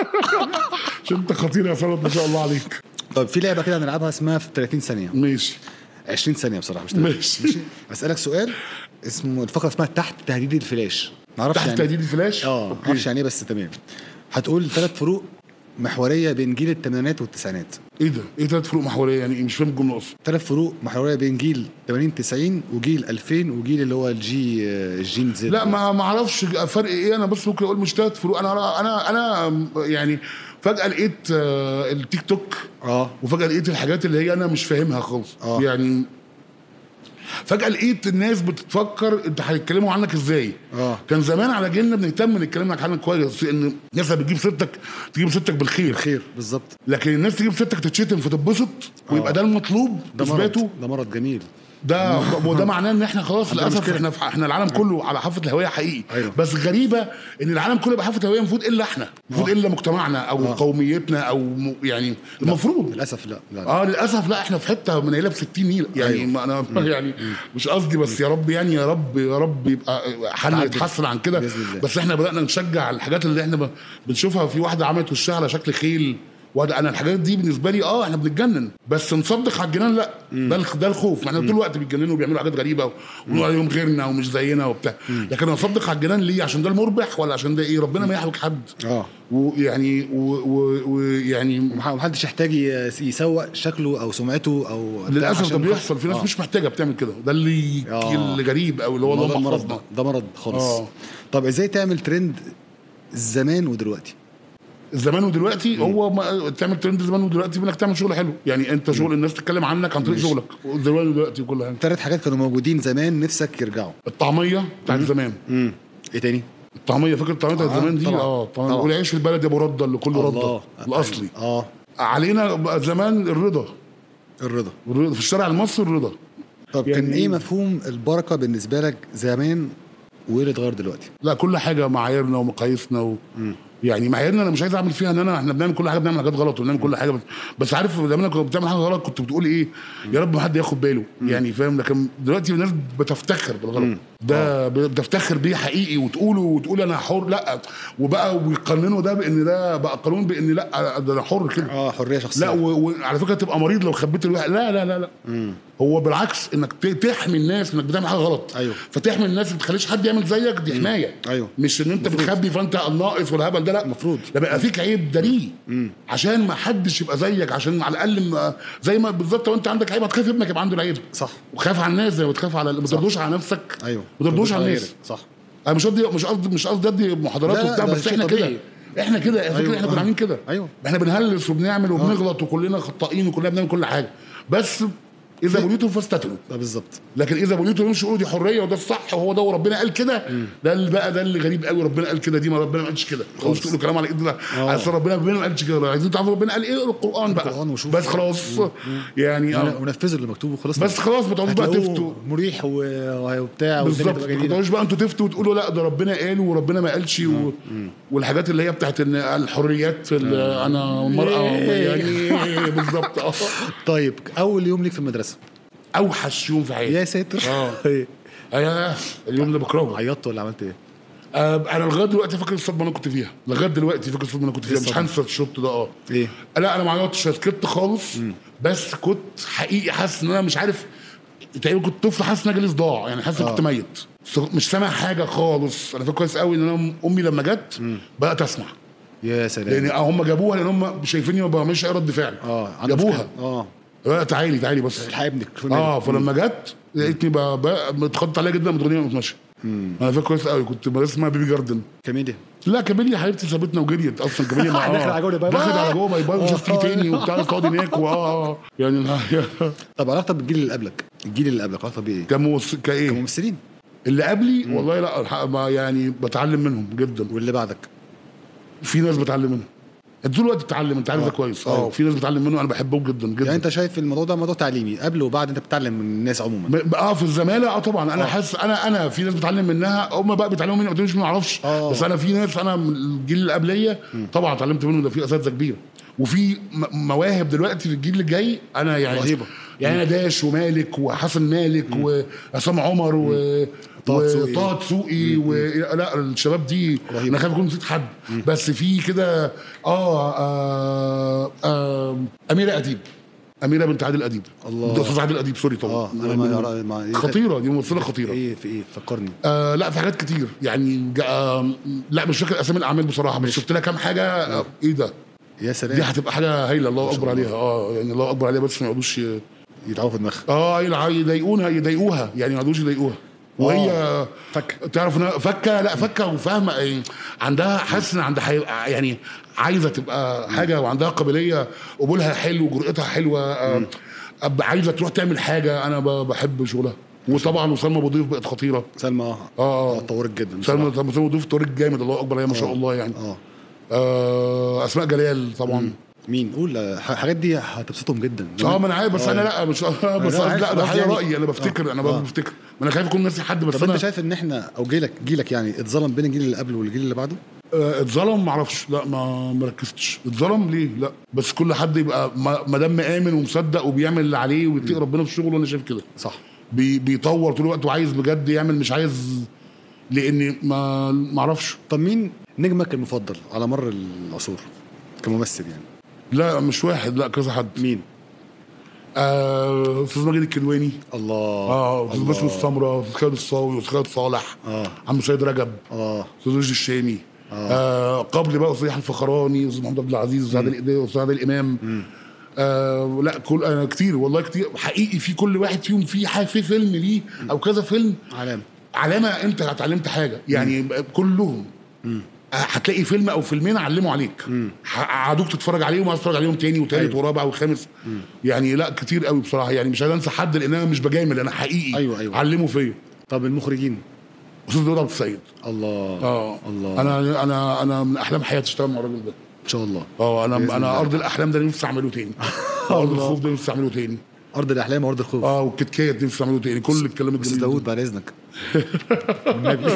عشان انت خطير يا ثروت ما شاء الله عليك طب في لعبه كده هنلعبها اسمها في 30 ثانيه ماشي 20 ثانيه بصراحه مش 30. ماشي اسالك سؤال اسمه الفقره اسمها تحت تهديد الفلاش ما اعرفش تحت يعني تهديد الفلاش اه ما اعرفش يعني ايه بس تمام هتقول ثلاث فروق محوريه بين جيل الثمانينات والتسعينات ايه ده؟ ايه ثلاث فروق محوريه يعني إيه؟ مش فاهم الجمله اصلا ثلاث فروق محوريه بين جيل 80 90 وجيل 2000 وجيل اللي هو الجي الجين زد لا ما ما اعرفش فرق ايه انا بس ممكن اقول مش ثلاث فروق انا انا انا يعني فجاه لقيت آه، التيك توك اه وفجاه لقيت الحاجات اللي هي انا مش فاهمها خالص آه. يعني فجاه لقيت الناس بتفكر انت هيتكلموا عنك ازاي آه. كان زمان على جيلنا بنهتم نتكلم لك عنك كويس ان الناس اللي بتجيب سيرتك تجيب سيرتك بالخير خير بالظبط لكن الناس تجيب سيرتك تتشتم فتتبسط ويبقى ده المطلوب ده اثباته مرض ده مرض جميل ده وده معناه ان احنا خلاص عندنا للاسف مشكلة. احنا في احنا العالم كله على حافه الهويه حقيقي أيوة. بس غريبه ان العالم كله يبقى حافه الهويه المفروض الا احنا المفروض الا مجتمعنا او آه. قوميتنا او م... يعني المفروض للاسف لا لا, لا. اه للاسف لا احنا في حته منيله ب 60 نيله يعني أيوة. ما انا يعني مش قصدي بس يا رب يعني يا رب يا رب يبقى حل تعدل. يتحسن عن كده بإذن الله. بس احنا بدانا نشجع الحاجات اللي احنا ب- بنشوفها في واحده عملت وشها على شكل خيل وده انا الحاجات دي بالنسبه لي اه احنا بنتجنن بس نصدق على الجنان لا ده الخ- ده الخوف ما احنا طول الوقت بيتجننوا وبيعملوا حاجات غريبه ونقول عليهم غيرنا ومش زينا وبتاع لكن اصدق على الجنان ليه عشان ده المربح ولا عشان ده ايه ربنا ما يحرج حد اه ويعني و- و- ويعني ومح- ومحدش يحتاج ي- يسوق شكله او سمعته او بتاع للاسف عشان ده بيحصل في ناس آه. مش محتاجه بتعمل كده ده اللي آه. اللي غريب او اللي هو ده اللهم مرض احفظنا ده مرض خالص آه. طب ازاي تعمل ترند زمان ودلوقتي زمان ودلوقتي هو ما تعمل ترند زمان ودلوقتي انك تعمل شغل حلو يعني انت شغل الناس تتكلم عنك عن طريق شغلك زمان ودلوقتي وكل حاجه ثلاث حاجات كانوا موجودين زمان نفسك يرجعوا الطعميه بتاعت زمان امم ايه تاني الطعميه فاكر الطعميه بتاعت آه، زمان دي طبعا. اه طبعا طبعا. والعيش في البلد يا ابو رده اللي كله رده الاصلي اه علينا بقى زمان الرضا الرضا الرضا في الشارع المصري الرضا طب يعني كان ايه مفهوم البركه بالنسبه لك زمان وايه اللي اتغير دلوقتي لا كل حاجه معاييرنا ومقاييسنا و... يعني معاييرنا انا مش عايز اعمل فيها ان انا احنا بنعمل كل حاجه بنعمل حاجات غلط وبنعمل كل حاجه بس, بس عارف لما كنت بتعمل حاجه غلط كنت بتقول ايه يا رب ما حد ياخد باله يعني فاهم لكن دلوقتي الناس بتفتخر بالغلط ده بتفتخر بيه حقيقي وتقوله وتقول انا حر لا وبقى ويقننوا ده بان ده بقى قانون بان لا ده انا حر كده اه حريه شخصيه لا و- وعلى فكره تبقى مريض لو خبيت الواحد لا لا لا لا هو بالعكس انك ت- تحمي الناس انك بتعمل حاجه غلط أيوه. فتحمي الناس ما تخليش حد يعمل زيك دي حمايه أيوه. مش ان انت بتخبي فانت الناقص والهبل ده لا المفروض. ده بقى فيك عيب دليل عشان ما حدش يبقى زيك عشان على الاقل ما زي ما بالظبط لو انت عندك عيب هتخاف ابنك يبقى عنده العيب صح. وخاف على الناس زي ما بتخاف على ما ترضوش على نفسك ايوه ما ترضوش على الناس غيرك. صح انا مش قصدي مش قصدي مش قصدي ادي محاضرات لا، لا، وبتاع ده بس شيء احنا كده طبيعي. احنا كده فاكر أيوه، احنا كنا آه. عاملين كده أيوه. احنا بنهلس وبنعمل وبنغلط وكلنا خطائين وكلنا بنعمل كل حاجه بس اذا بنيتم فاستتروا ده بالظبط لكن اذا بنيتم يمشوا يقولوا دي حريه وده الصح وهو ده وربنا قال كده ده اللي بقى ده اللي غريب قوي ربنا قال كده دي ما ربنا ما قالش كده خلاص تقولوا كلام على ايدنا على أساس ربنا ربنا ما قالش كده لو عايزين تعرفوا ربنا قال ايه اقروا القران بقى القرآن وشوفوا. بس خلاص يعني آه. ونفذوا اللي مكتوب وخلصنا بس خلاص ما تقعدوش بقى هتلاقوه تفتوا مريح و- وبتاع والدنيا بالظبط تبقى ما جميله تقعدوش بقى انتوا تفتوا وتقولوا لا ده ربنا قال وربنا ما قالش و... والحاجات اللي هي بتاعت ان الحريات ال- انا المراه يعني بالظبط اه طيب اول يوم ليك في المدرسه اوحش يوم في حياتي يا ساتر آه. إيه؟ ايوه اليوم اللي بكرهه عيطت ولا عملت ايه؟ آه انا لغايه دلوقتي فاكر الصدمه اللي انا كنت فيها لغايه دلوقتي فاكر الصدمه اللي انا كنت فيها مش الصدمة؟ هنسى الشوط ده اه ايه؟ لا انا ما عيطتش سكت خالص بس كنت حقيقي حاسس ان انا مش عارف تقريبا كنت طفل حاسس ان انا جالي صداع يعني حاسس ان كنت ميت س- مش سامع حاجه خالص انا فاكر كويس قوي ان انا امي لما جت بدات اسمع يا سلام لان آه هم جابوها لان هم شايفيني ما بعملش اي رد فعل اه عنده جابوها مشكلة. اه لا تعالي تعالي بس الحق ابنك شو اه مالك؟ فلما جت لقيتني ب- ب- متخطط عليها جدا متغنيه ومتمشى انا فاكر كويس قوي كنت بس اسمها بيبي جاردن كاميليا لا كابيليا حبيبتي سابتنا وجريت اصلا كابيليا ما داخل على جوه باي باي. دخلت على جوه باي باي ومش آه. هتيجي تاني وبتاع تقعد هناك واه يعني طب علاقتك بالجيل اللي قبلك الجيل اللي قبلك علاقتك بيه ايه؟ كممثل كايه كممثلين اللي قبلي والله لا الحق ما يعني بتعلم منهم جدا واللي بعدك في ناس بتعلم منهم انت طول الوقت بتتعلم انت عارف ده كويس اه أيوة. في ناس بتعلم منهم انا بحبهم جدا جدا يعني انت شايف الموضوع ده موضوع تعليمي قبل وبعد انت بتتعلم من الناس عموما ب- اه في الزماله اه طبعا انا حاسس انا انا في ناس بتعلم منها هم بقى بيتعلموا مني ما قلتليش ما اعرفش آه. بس انا في ناس انا من الجيل اللي قبليه طبعا اتعلمت منهم ده في اساتذه كبيره وفي م- مواهب دلوقتي في الجيل اللي جاي انا يعني رهيبة. يعني انا داش ومالك وحسن مالك وعصام عمر و طه دسوقي. وطه دسوقي و... لا الشباب دي رهيبة. انا خايف اكون نسيت حد بس في كده اه, آه, آه اميره اديب اميره بنت عادل اديب الله. ده استاذ عادل اديب سوري طبعا اه انا ما ما خطيره دي ممثله خطيره ايه في ايه فكرني آه لا في حاجات كتير يعني جا آه لا مش فاكر اسامي الاعمال بصراحه بس شفت لها كام حاجه آه ايه ده يا دي سلام هتبقى حاجه هايله الله اكبر الله. عليها اه يعني الله اكبر عليها بس ما يقعدوش ي- يتعبوا في دماغها اه يلع- يضايقونها يضايقوها يعني ما يقعدوش يضايقوها وهي فكة. تعرف انها فكه لا فكه وفاهمه يعني عندها حاسس ان عندها حي... يعني عايزه تبقى حاجه وعندها قابليه قبولها حلو وجرأتها حلوه آه أب- عايزه تروح تعمل حاجه انا ب- بحب شغلها وطبعا وسلمى ابو ضيف بقت خطيره سلمى اه اه اتطورت جدا سلمى بصراحة. سلمى ابو ضيف طريق جامد الله اكبر عليها ما شاء الله يعني اه آه اسماء جلال طبعا مين قول ح- الحاجات دي هتبسطهم جدا اه ما انا عارف بس انا لا مش بس لا، لا, عارف لا ده قصدي حاجه يعني- رايي انا بفتكر انا آه. بفتكر ما انا خايف اكون ناسي حد بس طب انا انت شايف ان احنا او جيلك جيلك يعني اتظلم بين الجيل اللي قبله والجيل اللي بعده؟ آه، اتظلم ما اعرفش لا ما مركزتش اتظلم ليه لا بس كل حد يبقى ما ما دام مآمن ومصدق وبيعمل اللي عليه ويتقي ربنا في شغله انا شايف كده صح بي بيطور طول الوقت وعايز بجد يعمل مش عايز لان ما ما اعرفش طب مين نجمك المفضل على مر العصور كممثل يعني لا مش واحد لا كذا حد مين؟ آه، استاذ ماجد الكدواني الله اه استاذ الله. باسم السمره استاذ خالد الصاوي استاذ خالد صالح آه. عم سيد رجب اه استاذ رشدي الشامي آه. قبل بقى استاذ يحيى الفخراني استاذ محمد عبد العزيز استاذ عادل إيديه، استاذ عادل امام آه لا كل آه كتير والله كتير حقيقي في كل واحد فيهم في حاجه في فيلم ليه او كذا فيلم علامة علامه انت اتعلمت حاجه يعني كلهم آه، هتلاقي فيلم او فيلمين علموا عليك ح- قعدوك تتفرج عليهم وعايز تتفرج عليهم تاني وتالت أيوة. ورابع وخامس يعني لا كتير قوي بصراحه يعني مش عايز انسى حد لان انا مش بجامل انا حقيقي أيوة، أيوة. علموا فيا طب المخرجين استاذ داود عبد السيد الله اه الله انا انا انا من احلام حياتي اشتغل مع الراجل ده ان شاء الله اه بإذن انا انا الله. ارض الاحلام ده نفسي اعمله تاني ارض الخوف ده نفسي اعمله تاني ارض الاحلام وارض الخوف اه والكيت كات نفسي اعمله تاني كل الكلام بس الجميل داوود ده. بعد اذنك والنبي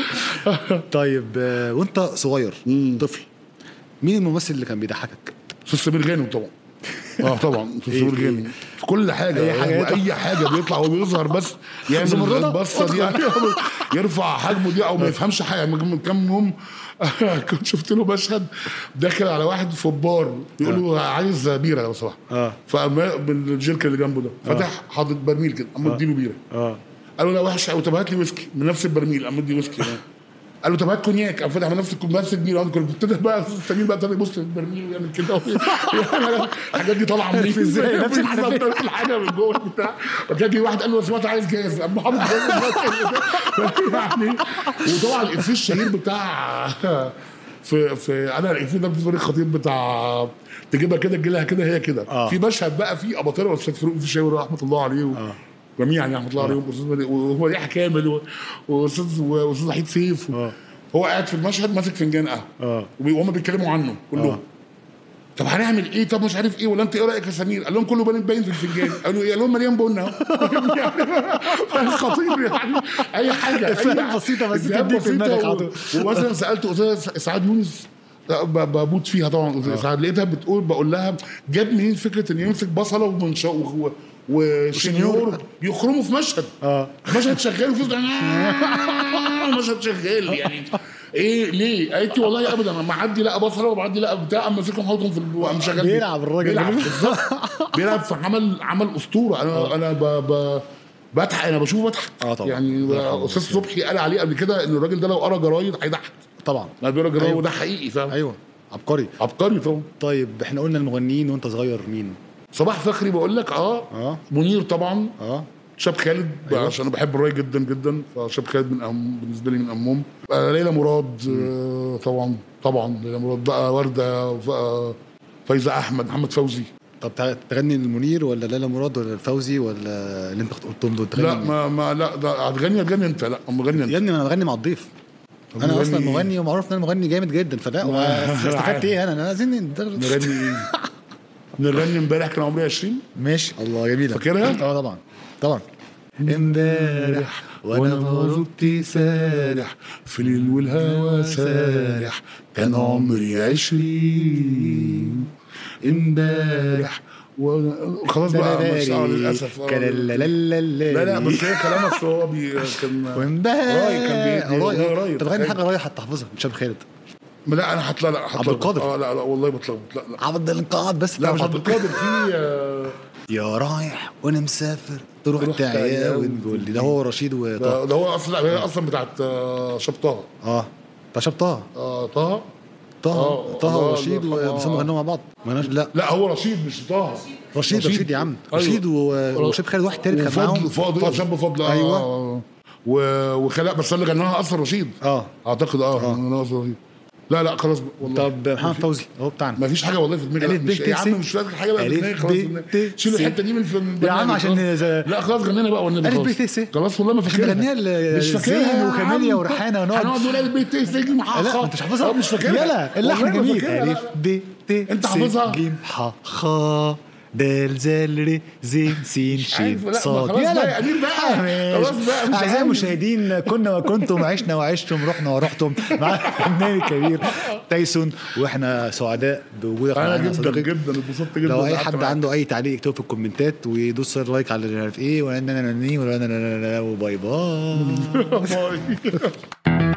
طيب آه، وانت صغير طفل مين الممثل اللي كان بيضحكك؟ استاذ سمير غانم طبعا اه طبعا استاذ إيه سمير في غانم في كل حاجه أي حاجة يطلع. اي حاجه بيطلع وبيظهر بس يعمل زمردة؟ البصه دي يعني يرفع حجمه دي او ما يفهمش حاجه من كام يوم كنت شفت له مشهد داخل على واحد في بار يقول له عايز بيره لو سمحت آه. فما بالجيركن اللي جنبه ده فتح حاطط برميل كده قام مديله بيره اه قال له لا وحش قوي طب هات لي ويسكي من نفس البرميل قام مدي ويسكي قال له طب هات كونياك قام فتح من نفس الكوب نفس البيره قام كنت ابتدى بقى السمير بقى ابتدى يبص للبرميل ويعمل كده الحاجات دي طالعه منين في إزاي؟ نفس في الحنفية. بالظبط نفس الحاجه من جوه البتاع وكان جه واحد قال له لو سمحت عايز جاز قام حاطط جاز يعني وطبعا الافيه الشهير بتاع في في انا الافيه ده بالنسبه لي الخطيب بتاع تجيبها كده تجي لها كده هي كده آه. في مشهد بقى فيه اباطره والاستاذ فاروق الفيشاوي رحمه الله عليه و... جميعا يعني رحمه الله عليهم واستاذ بدي- وهو يحيى كامل و- واستاذ واستاذ وحيد سيف آه. هو قاعد في المشهد ماسك فنجان قهوه اه وهم بيتكلموا عنه كلهم آه. طب هنعمل ايه طب مش عارف ايه ولا انت ايه رايك يا سمير قال لهم كله باين باين في الفنجان قالوا ايه قال لهم مليان بن اهو يعني خطير يعني اي حاجه إفيهات اي بسيطة بس إفيهات تديك في بسيطة دماغك و- على طول. ومثلا سالت استاذ سعاد يونس لا، ب- بموت فيها طبعا استاذ سعاد لقيتها بتقول بقول لها جاب منين فكره ان يمسك بصله ومنشا و- وشنيور يخرموا في مشهد اه مشهد شغال وفي مشهد شغال يعني ايه ليه؟ قالت لي والله ابدا انا معدي لقى بصره ومعدي لقى بتاع اما ماسكهم حاططهم في ال- قام شغال بيه. بيلعب الراجل. بيلعب بالظبط بيلعب في عمل عمل اسطوره انا انا ب ب بضحك انا بشوفه بضحك آه طبعا. يعني الله استاذ صبحي قال عليه قبل كده ان الراجل ده لو قرا جرايد هيضحك طبعا لا بيقرا جرايد أيوة. وده حقيقي فاهم ايوه عبقري عبقري طبعا طيب احنا قلنا المغنيين وانت صغير مين؟ صباح فخري بقول لك اه اه منير طبعا اه شاب خالد أيوة. عشان انا بحب الراي جدا جدا فشاب خالد من أهم بالنسبه لي من امهم آه ليلى مراد آه طبعا طبعا ليلى مراد بقى ورده بقى فايزه احمد محمد فوزي طب تع- تغني المنير ولا لالا مراد ولا الفوزي ولا اللي انت قلتهم دول تغني لا مين؟ ما ما لا ده هتغني هتغني انت لا أما غني انت يا ابني ما انا بغني مع الضيف انا نغني اصلا إيه؟ مغني ومعروف ان انا مغني جامد جدا فلا وما استفدت ايه انا انا عايزين ندر- نغني ايه؟ نغني امبارح كان عمري 20 ماشي الله جميله فاكرها؟ اه طبعا طبعا امبارح وانا غربتي سارح في الليل والهوى سارح كان عمري عشرين امبارح و- خلاص بقى مش اه للاسف آه. كان لا لا لا لا لا بس هي كلام اصل هو بي كان وامبارح راي كان بي- بي- راي راي. طب غني حاجه راي حتى احفظها من شاب خالد لا انا هطلع لا هطلع عبد القادر. اه لا لا والله بتلخبط لا لا عبد القاعد بس لا بتاع مش عبد القادر في آه، يا رايح وانا مسافر تروح تروح تعيا تعيا ونقول لي ده هو رشيد وطه ده ده هو اصلا هي اصلا بتاعت آه، شاب طه اه بتاع شاب طه آه، طه طه آه، طه الله ورشيد يرحمه. وبسام غنوا مع بعض ما أنا- لا لا هو رشيد مش طه رشيد رشيد يا عم أيوة. رشيد و- وشاب خالد واحد تالت كان معاهم وفضل فضل شاب فضل آه، ايوه آه. و- وخلاء بس اللي غناها اصلا رشيد اه اعتقد اه غناها أصلاً رشيد لا لا خلاص بقى، والله طب محمد فوزي اهو بتاعنا ما فيش حاجه والله في دماغي لا ألف ب مش ت يا س. عم مش فاكر حاجه بقى في ألف دماغي خلاص ب ت شيل س. الحته دي من في يا عم عشان خلاص. ز- لا خلاص غنينا بقى والنبي ألف ب خلاص. ت س. خلاص والله ما عشان فاكرها نغنيها ل- مش زين فاكرها يا وكاميليا عم. وريحانة ونقعد. هنقعد نقول البي تي اس دي مع لا انت مش حافظها آه، مش فاكرها يلا اللحن والله ما جميل فاكرها، الف لا. ب ت أنت س حافظها؟ ج ح خ دال زال ر زين سين شين عارف، لا، ما صاد خلاص يلا. بقى يا أمير بقى. آه، ماشي. خلاص بقى، مش اعزائي عايز. المشاهدين كنا وكنتم عشنا وعشتم رحنا ورحتم مع الفنان الكبير تايسون واحنا سعداء بوجودك انا معانا يا جدا صديقي. جدا اتبسطت جدا لو اي قعدت حد معاك. عنده اي تعليق يكتبه في الكومنتات ويدوس لايك على اللي عارف ايه ولا ولا وباي باي باي